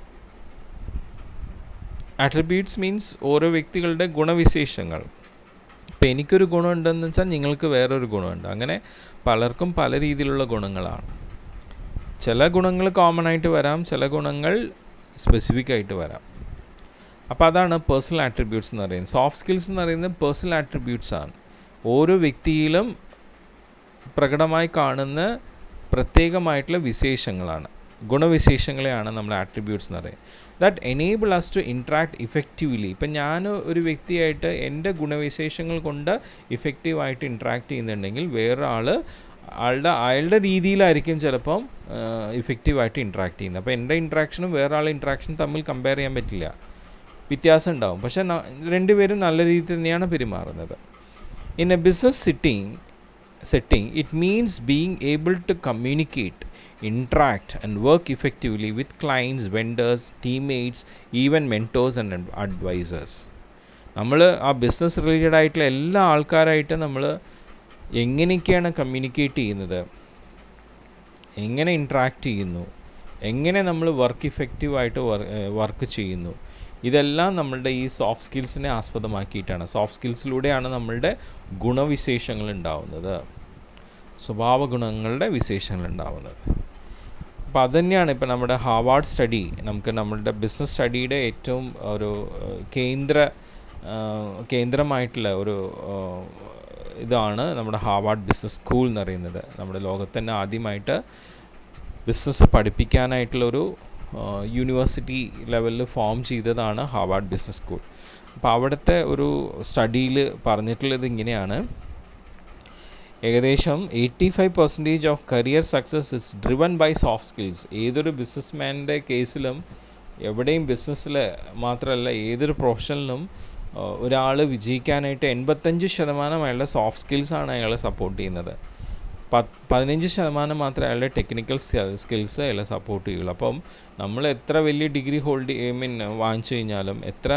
attributes means ഓരോ വ്യക്തികളുടെ ഗുണവിശേഷങ്ങൾ ഇപ്പം എനിക്കൊരു ഗുണമുണ്ടെന്ന് വെച്ചാൽ നിങ്ങൾക്ക് വേറൊരു ഗുണമുണ്ട് അങ്ങനെ പലർക്കും പല രീതിയിലുള്ള ഗുണങ്ങളാണ് ചില ഗുണങ്ങൾ കോമൺ ആയിട്ട് വരാം ചില ഗുണങ്ങൾ സ്പെസിഫിക് ആയിട്ട് വരാം അപ്പോൾ അതാണ് പേഴ്സണൽ ആട്രിബ്യൂട്ട്സ് എന്ന് പറയുന്നത് സോഫ്റ്റ് സ്കിൽസ് എന്ന് പറയുന്നത് പേഴ്സണൽ ആട്രിബ്യൂട്ട്സ് ആണ് ഓരോ വ്യക്തിയിലും പ്രകടമായി കാണുന്ന പ്രത്യേകമായിട്ടുള്ള വിശേഷങ്ങളാണ് ഗുണവിശേഷങ്ങളെയാണ് നമ്മൾ ആട്രിബ്യൂട്ട്സ് എന്ന് പറയുന്നത് that enable us to interact effectively ഇപ്പം ഞാൻ ഒരു വ്യക്തിയായിട്ട് എൻ്റെ ഗുണവിശേഷങ്ങൾ കൊണ്ട് ഇഫക്റ്റീവായിട്ട് ഇൻട്രാക്ട് ചെയ്യുന്നുണ്ടെങ്കിൽ വേറൊരാൾ ആളുടെ അയാളുടെ രീതിയിലായിരിക്കും ചിലപ്പം ഇഫക്റ്റീവായിട്ട് ഇൻട്രാക്ട് ചെയ്യുന്നത് അപ്പോൾ എൻ്റെ ഇൻട്രാക്ഷനും വേറെ ആളുടെ ഇൻട്രാക്ഷൻ തമ്മിൽ കമ്പയർ ചെയ്യാൻ പറ്റില്ല വ്യത്യാസം ഉണ്ടാവും പക്ഷേ രണ്ടുപേരും നല്ല രീതിയിൽ തന്നെയാണ് പെരുമാറുന്നത് in a business sitting setting it means being able to communicate interact and work effectively with clients, vendors, teammates, even mentors and advisors. നമ്മൾ ആ ബിസിനസ് റിലേറ്റഡ് ആയിട്ടുള്ള എല്ലാ ആൾക്കാരായിട്ട് നമ്മൾ എങ്ങനെയൊക്കെയാണ് കമ്മ്യൂണിക്കേറ്റ് ചെയ്യുന്നത് എങ്ങനെ ഇൻട്രാക്ട് ചെയ്യുന്നു എങ്ങനെ നമ്മൾ വർക്ക് ഇഫക്റ്റീവായിട്ട് വർക്ക് ചെയ്യുന്നു ഇതെല്ലാം നമ്മളുടെ ഈ സോഫ്റ്റ് സ്കിൽസിനെ ആസ്പദമാക്കിയിട്ടാണ് സോഫ്റ്റ് സ്കിൽസിലൂടെയാണ് നമ്മളുടെ ഗുണവിശേഷങ്ങൾ ഉണ്ടാവുന്നത് സ്വഭാവ ഗുണങ്ങളുടെ വിശേഷങ്ങൾ ഉണ്ടാവുന്നത് അപ്പോൾ അതുതന്നെയാണ് ഇപ്പോൾ നമ്മുടെ ഹാവാർഡ് സ്റ്റഡി നമുക്ക് നമ്മളുടെ ബിസിനസ് സ്റ്റഡിയുടെ ഏറ്റവും ഒരു കേന്ദ്ര കേന്ദ്രമായിട്ടുള്ള ഒരു ഇതാണ് നമ്മുടെ ഹാവാർഡ് ബിസിനസ് സ്കൂൾ എന്ന് പറയുന്നത് നമ്മുടെ ലോകത്ത് തന്നെ ആദ്യമായിട്ട് ബിസിനസ് പഠിപ്പിക്കാനായിട്ടുള്ള ഒരു യൂണിവേഴ്സിറ്റി ലെവലിൽ ഫോം ചെയ്തതാണ് ഹാവാർഡ് ബിസിനസ് സ്കൂൾ അപ്പോൾ അവിടുത്തെ ഒരു സ്റ്റഡിയിൽ പറഞ്ഞിട്ടുള്ളത് ഇങ്ങനെയാണ് ഏകദേശം eighty five percentage of career success is driven by soft skills ഏതൊരു ബിസിനസ്മാൻ്റെ കേസിലും എവിടെയും ബിസിനസ്സിൽ മാത്രമല്ല ഏതൊരു പ്രൊഫഷനിലും ഒരാൾ വിജയിക്കാനായിട്ട് എൺപത്തഞ്ച് ശതമാനം അയാളുടെ സോഫ്റ്റ് സ്കിൽസാണ് അയാളെ സപ്പോർട്ട് ചെയ്യുന്നത് പത്ത് പതിനഞ്ച് ശതമാനം മാത്രമേ അയാളുടെ ടെക്നിക്കൽ സ്കിൽസ് അയാളെ സപ്പോർട്ട് ചെയ്യുള്ളൂ അപ്പം നമ്മൾ എത്ര വലിയ ഡിഗ്രി ഹോൾഡ് ഐ മീൻ വാങ്ങിച്ചു കഴിഞ്ഞാലും എത്ര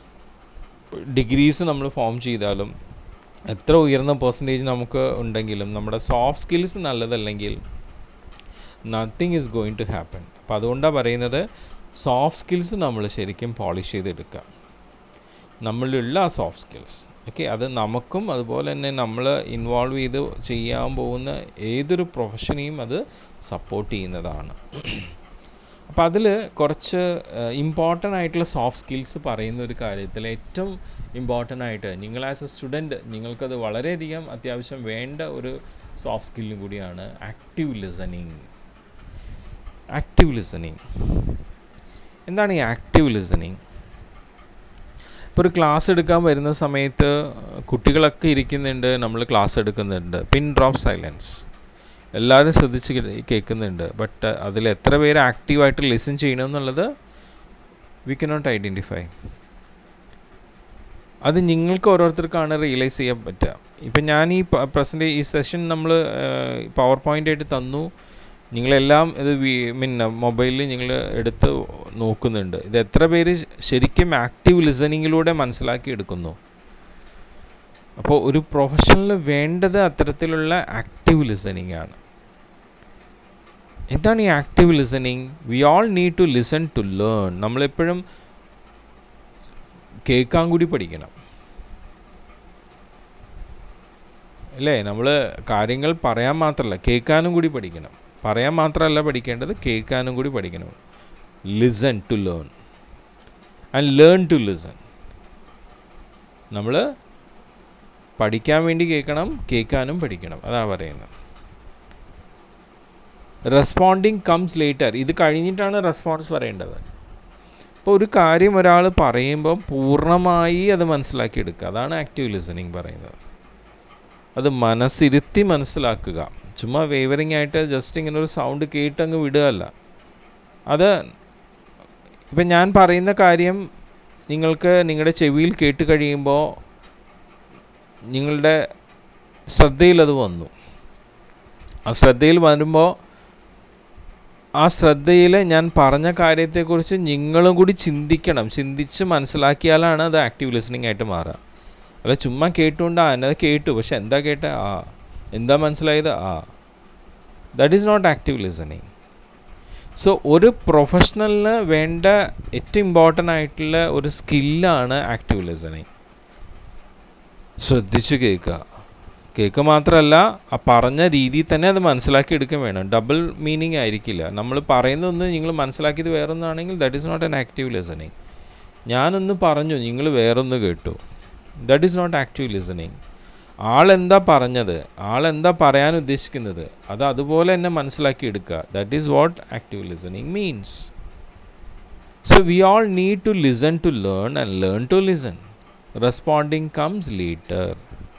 ഡിഗ്രീസ് നമ്മൾ ഫോം ചെയ്താലും എത്ര ഉയർന്ന പെർസെൻറ്റേജ് നമുക്ക് ഉണ്ടെങ്കിലും നമ്മുടെ സോഫ്റ്റ് സ്കിൽസ് നല്ലതല്ലെങ്കിൽ nothing is going to happen അപ്പോൾ അതുകൊണ്ടാണ് പറയുന്നത് സോഫ്റ്റ് സ്കിൽസ് നമ്മൾ ശരിക്കും പോളിഷ് ചെയ്തെടുക്കുക നമ്മളിലുള്ള ആ സോഫ്റ്റ് സ്കിൽസ് ഓക്കെ അത് നമുക്കും അതുപോലെ തന്നെ നമ്മൾ ഇൻവോൾവ് ചെയ്ത് ചെയ്യാൻ പോകുന്ന ഏതൊരു പ്രൊഫഷനെയും അത് സപ്പോർട്ട് ചെയ്യുന്നതാണ് അപ്പോൾ അതിൽ കുറച്ച് ഇമ്പോർട്ടൻ്റ് ആയിട്ടുള്ള സോഫ്റ്റ് സ്കിൽസ് പറയുന്ന ഒരു കാര്യത്തിൽ ഏറ്റവും ഇമ്പോർട്ടൻ്റ് ആയിട്ട് നിങ്ങൾ ആസ് എ സ്റ്റുഡൻറ്റ് നിങ്ങൾക്കത് വളരെയധികം അത്യാവശ്യം വേണ്ട ഒരു സോഫ്റ്റ് സ്കില്ലും കൂടിയാണ് ആക്റ്റീവ് ലിസണിങ് ആക്റ്റീവ് ലിസണിങ് എന്താണ് ഈ ആക്റ്റീവ് ലിസണിങ് ഇപ്പോൾ ഒരു ക്ലാസ് എടുക്കാൻ വരുന്ന സമയത്ത് കുട്ടികളൊക്കെ ഇരിക്കുന്നുണ്ട് നമ്മൾ ക്ലാസ് എടുക്കുന്നുണ്ട് പിൻ ഡ്രോപ്പ് സൈലൻസ് എല്ലാവരും ശ്രദ്ധിച്ച് കേൾക്കുന്നുണ്ട് ബട്ട് അതിൽ എത്ര പേര് ആക്റ്റീവായിട്ട് ലിസൺ ചെയ്യണമെന്നുള്ളത് വി കനോട്ട് ഐഡൻറ്റിഫൈ അത് നിങ്ങൾക്ക് ഓരോരുത്തർക്കാണ് റിയലൈസ് ചെയ്യാൻ പറ്റുക ഇപ്പം ഞാൻ ഈ പ്രസൻറ്റ് ഈ സെഷൻ നമ്മൾ പവർ പോയിൻ്റ് ആയിട്ട് തന്നു നിങ്ങളെല്ലാം ഇത് മീൻ മൊബൈലിൽ നിങ്ങൾ എടുത്ത് നോക്കുന്നുണ്ട് ഇത് എത്ര പേര് ശരിക്കും ആക്റ്റീവ് ലിസണിങ്ങിലൂടെ മനസ്സിലാക്കി എടുക്കുന്നു അപ്പോൾ ഒരു പ്രൊഫഷണൽ വേണ്ടത് അത്തരത്തിലുള്ള ആക്റ്റീവ് ലിസണിങ് ആണ് എന്താണ് ഈ active listening we all need to listen to learn നമ്മളെപ്പോഴും കേൾക്കാൻ കൂടി പഠിക്കണം അല്ലേ നമ്മൾ കാര്യങ്ങൾ പറയാൻ മാത്രമല്ല കേൾക്കാനും കൂടി പഠിക്കണം പറയാൻ മാത്രമല്ല പഠിക്കേണ്ടത് കേൾക്കാനും കൂടി പഠിക്കണം listen to learn and learn to listen നമ്മൾ പഠിക്കാൻ വേണ്ടി കേൾക്കണം കേൾക്കാനും പഠിക്കണം അതാണ് പറയുന്നത് റെസ്പോണ്ടിങ് കംസ് ലേറ്റർ ഇത് കഴിഞ്ഞിട്ടാണ് റെസ്പോൺസ് പറയേണ്ടത് അപ്പോൾ ഒരു കാര്യം ഒരാൾ പറയുമ്പോൾ പൂർണ്ണമായി അത് മനസ്സിലാക്കിയെടുക്കുക അതാണ് ആക്റ്റീവ് ലിസണിങ് പറയുന്നത് അത് മനസ്സിരുത്തി മനസ്സിലാക്കുക ചുമ്മാ വേവറിങ് ആയിട്ട് ജസ്റ്റ് ഇങ്ങനെ ഒരു സൗണ്ട് കേട്ടങ്ങ് വിടുകയല്ല അത് ഇപ്പം ഞാൻ പറയുന്ന കാര്യം നിങ്ങൾക്ക് നിങ്ങളുടെ ചെവിയിൽ കേട്ട് കഴിയുമ്പോൾ നിങ്ങളുടെ ശ്രദ്ധയിൽ അത് വന്നു ആ ശ്രദ്ധയിൽ വരുമ്പോൾ ആ ശ്രദ്ധയിൽ ഞാൻ പറഞ്ഞ കാര്യത്തെക്കുറിച്ച് നിങ്ങളും കൂടി ചിന്തിക്കണം ചിന്തിച്ച് മനസ്സിലാക്കിയാലാണ് അത് ആക്റ്റീവ് ലിസണിങ് ആയിട്ട് മാറുക അല്ല ചുമ്മാ കേട്ടുകൊണ്ട് ആ എന്നത് കേട്ടു പക്ഷെ എന്താ കേട്ട ആ എന്താ മനസ്സിലായത് ആ that is not active listening so ഒരു പ്രൊഫഷണലിന് വേണ്ട ഏറ്റവും ഇമ്പോർട്ടൻ്റ് ആയിട്ടുള്ള ഒരു സ്കില്ലാണ് ആക്റ്റീവ് ലിസണിങ് ശ്രദ്ധിച്ച് കേൾക്കുക കേൾക്കുക മാത്രമല്ല ആ പറഞ്ഞ രീതിയിൽ തന്നെ അത് മനസ്സിലാക്കി എടുക്കാൻ വേണം ഡബിൾ മീനിങ് ആയിരിക്കില്ല നമ്മൾ പറയുന്നതൊന്ന് നിങ്ങൾ മനസ്സിലാക്കിയത് വേറൊന്നാണെങ്കിൽ that is not an active listening ഞാനൊന്ന് പറഞ്ഞു നിങ്ങൾ വേറൊന്ന് കേട്ടു that is not active listening ആളെന്താ പറഞ്ഞത് ആളെന്താ പറയാൻ ഉദ്ദേശിക്കുന്നത് അത് അതുപോലെ തന്നെ മനസ്സിലാക്കി എടുക്കുക that is what active listening means so we all need to listen to learn and learn to listen responding comes later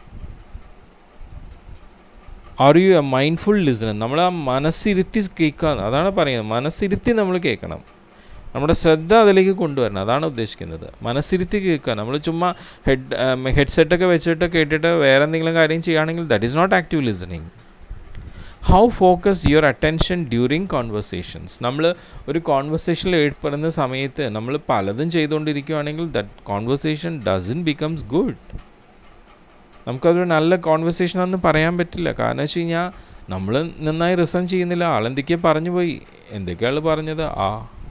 are you a mindful listener നമ്മൾ ആ മനസ്സിരുത്തി കേൾക്കുക അതാണ് പറയുന്നത് മനസ്സിരുത്തി നമ്മൾ കേൾക്കണം നമ്മുടെ ശ്രദ്ധ അതിലേക്ക് കൊണ്ടുവരണം അതാണ് ഉദ്ദേശിക്കുന്നത് മനസ്സിരുത്തി കേൾക്കുക നമ്മൾ ചുമ്മാ ഹെഡ് ഹെഡ്സെറ്റൊക്കെ വെച്ചിട്ട് കേട്ടിട്ട് വേറെ എന്തെങ്കിലും കാര്യം ചെയ്യുകയാണെങ്കിൽ that is not active listening how focused your attention during conversations നമ്മൾ ഒരു കോൺവെർസേഷനിൽ ഏർപ്പെടുന്ന സമയത്ത് നമ്മൾ പലതും ചെയ്തുകൊണ്ടിരിക്കുകയാണെങ്കിൽ that conversation doesn't becomes good നമുക്കതൊരു നല്ല കോൺവെർസേഷൻ ആണെന്ന് പറയാൻ പറ്റില്ല കാരണം വെച്ച് കഴിഞ്ഞാൽ നമ്മൾ നന്നായി റിസൺ ചെയ്യുന്നില്ല ആളെന്തൊക്കെയാണ് പറഞ്ഞു പോയി എന്തൊക്കെയാണ് പറഞ്ഞത് ആ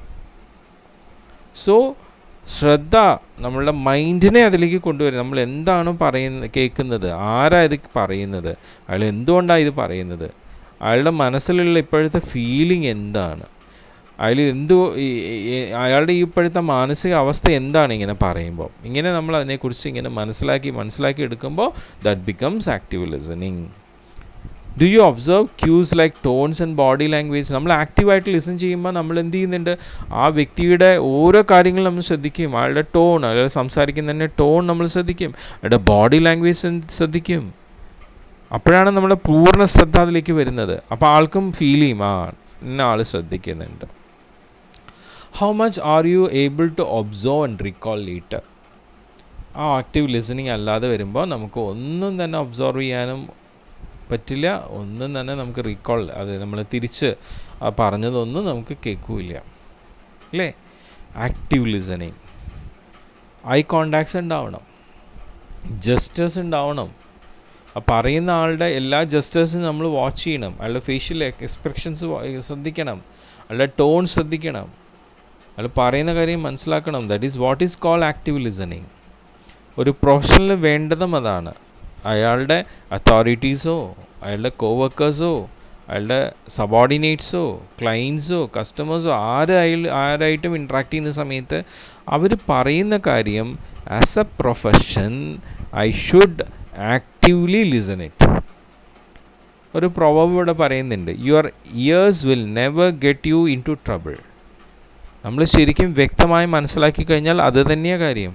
സോ ശ്രദ്ധ നമ്മളുടെ മൈൻഡിനെ അതിലേക്ക് കൊണ്ടുവരും നമ്മൾ എന്താണ് പറയുന്നത് കേൾക്കുന്നത് ആരാ ഇത് പറയുന്നത് അയാൾ എന്തുകൊണ്ടാണ് ഇത് പറയുന്നത് അയാളുടെ മനസ്സിലുള്ള ഇപ്പോഴത്തെ ഫീലിംഗ് എന്താണ് അയാൾ എന്തോ അയാളുടെ ഈ ഇപ്പോഴത്തെ മാനസിക അവസ്ഥ എന്താണ് ഇങ്ങനെ പറയുമ്പോൾ ഇങ്ങനെ നമ്മൾ അതിനെക്കുറിച്ച് ഇങ്ങനെ മനസ്സിലാക്കി മനസ്സിലാക്കി എടുക്കുമ്പോൾ that becomes active listening do you observe cues like tones and body language നമ്മൾ ആക്റ്റീവായിട്ട് ലിസൺ ചെയ്യുമ്പോൾ നമ്മൾ എന്ത് ചെയ്യുന്നുണ്ട് ആ വ്യക്തിയുടെ ഓരോ കാര്യങ്ങളും നമ്മൾ ശ്രദ്ധിക്കും അയാളുടെ ടോൺ അയാൾ സംസാരിക്കുന്നതിൻ്റെ ടോൺ നമ്മൾ ശ്രദ്ധിക്കും അയാളുടെ ബോഡി ലാംഗ്വേജ് ശ്രദ്ധിക്കും അപ്പോഴാണ് നമ്മുടെ പൂർണ്ണ ശ്രദ്ധ അതിലേക്ക് വരുന്നത് അപ്പോൾ ആൾക്കും ഫീൽ ചെയ്യും ആ ഇന്ന ആൾ ശ്രദ്ധിക്കുന്നുണ്ട് how much are you able to observe and recall later ആ ആക്റ്റീവ് ലിസണിങ് അല്ലാതെ വരുമ്പോൾ നമുക്ക് ഒന്നും തന്നെ ഒബ്സർവ് ചെയ്യാനും പറ്റില്ല ഒന്നും തന്നെ നമുക്ക് റീകോൾ അത് നമ്മൾ തിരിച്ച് പറഞ്ഞതൊന്നും നമുക്ക് കേൾക്കില്ല അല്ലേ ആക്റ്റീവ് ലിസണിങ് ഐ കോണ്ടാക്ട്സ് ഉണ്ടാവണം ജസ്റ്റേഴ്സ് ഉണ്ടാവണം ആ പറയുന്ന ആളുടെ എല്ലാ ജസ്റ്റേഴ്സും നമ്മൾ വാച്ച് ചെയ്യണം അയാളുടെ ഫേഷ്യൽ എക്സ്പ്രഷൻസ് ശ്രദ്ധിക്കണം അയാളുടെ ടോൺ ശ്രദ്ധിക്കണം അയാൾ പറയുന്ന കാര്യം മനസ്സിലാക്കണം that is what is call active listening ഒരു പ്രൊഫഷണലിന് വേണ്ടതും അതാണ് അയാളുടെ അതോറിറ്റീസോ അയാളുടെ കോവർക്കേഴ്സോ അയാളുടെ സബോർഡിനേറ്റ്സോ ക്ലയൻസോ കസ്റ്റമേഴ്സോ ആര് അയാൾ ആരായിട്ടും ഇൻട്രാക്ട് ചെയ്യുന്ന സമയത്ത് അവർ പറയുന്ന കാര്യം as a profession I should actively listen it ഒരു പ്രൊവബ് ഇവിടെ പറയുന്നുണ്ട് your ears will never get you into trouble നമ്മൾ ശരിക്കും വ്യക്തമായി മനസ്സിലാക്കി കഴിഞ്ഞാൽ അത് തന്നെയാണ് കാര്യം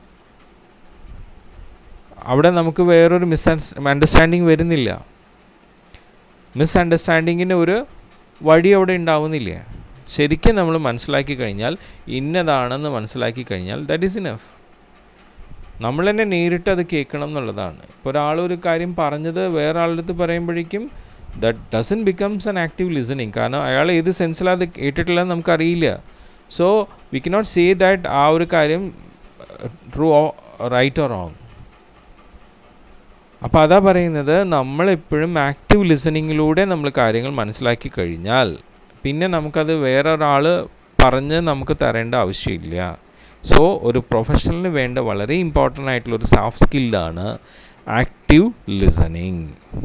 അവിടെ നമുക്ക് വേറൊരു മിസ് അണ്ടർസ്റ്റാൻഡിങ് വരുന്നില്ല മിസ് അണ്ടർസ്റ്റാൻഡിങ്ങിന് ഒരു വഴി അവിടെ ഉണ്ടാവുന്നില്ല ശരിക്കും നമ്മൾ മനസ്സിലാക്കി കഴിഞ്ഞാൽ ഇന്നതാണെന്ന് മനസ്സിലാക്കി കഴിഞ്ഞാൽ ദാറ്റ് ഈസ് ഇനഫ് നമ്മൾ തന്നെ നേരിട്ട് അത് കേൾക്കണം എന്നുള്ളതാണ് ഇപ്പോൾ ഒരാൾ ഒരു കാര്യം പറഞ്ഞത് വേറെ ആളുടെ അടുത്ത് പറയുമ്പോഴേക്കും that doesn't becomes an active listening കാരണം അയാൾ ഏത് സെൻസിലാണ് അത് കേട്ടിട്ടില്ലെന്ന് നമുക്കറിയില്ല so we cannot say that ആ ഒരു കാര്യം ട്രൂ റൈറ്റ് ഓർ റോങ് അപ്പോൾ അതാ പറയുന്നത് നമ്മളെപ്പോഴും ആക്റ്റീവ് ലിസണിങ്ങിലൂടെ നമ്മൾ കാര്യങ്ങൾ മനസ്സിലാക്കി കഴിഞ്ഞാൽ പിന്നെ നമുക്കത് വേറൊരാൾ പറഞ്ഞ് നമുക്ക് തരേണ്ട ആവശ്യമില്ല സോ ഒരു പ്രൊഫഷണലിന് വേണ്ട വളരെ ഇമ്പോർട്ടൻ്റ് ആയിട്ടുള്ള ഒരു സോഫ്റ്റ് സ്കില്ലാണ് ആക്റ്റീവ് ലിസണിങ്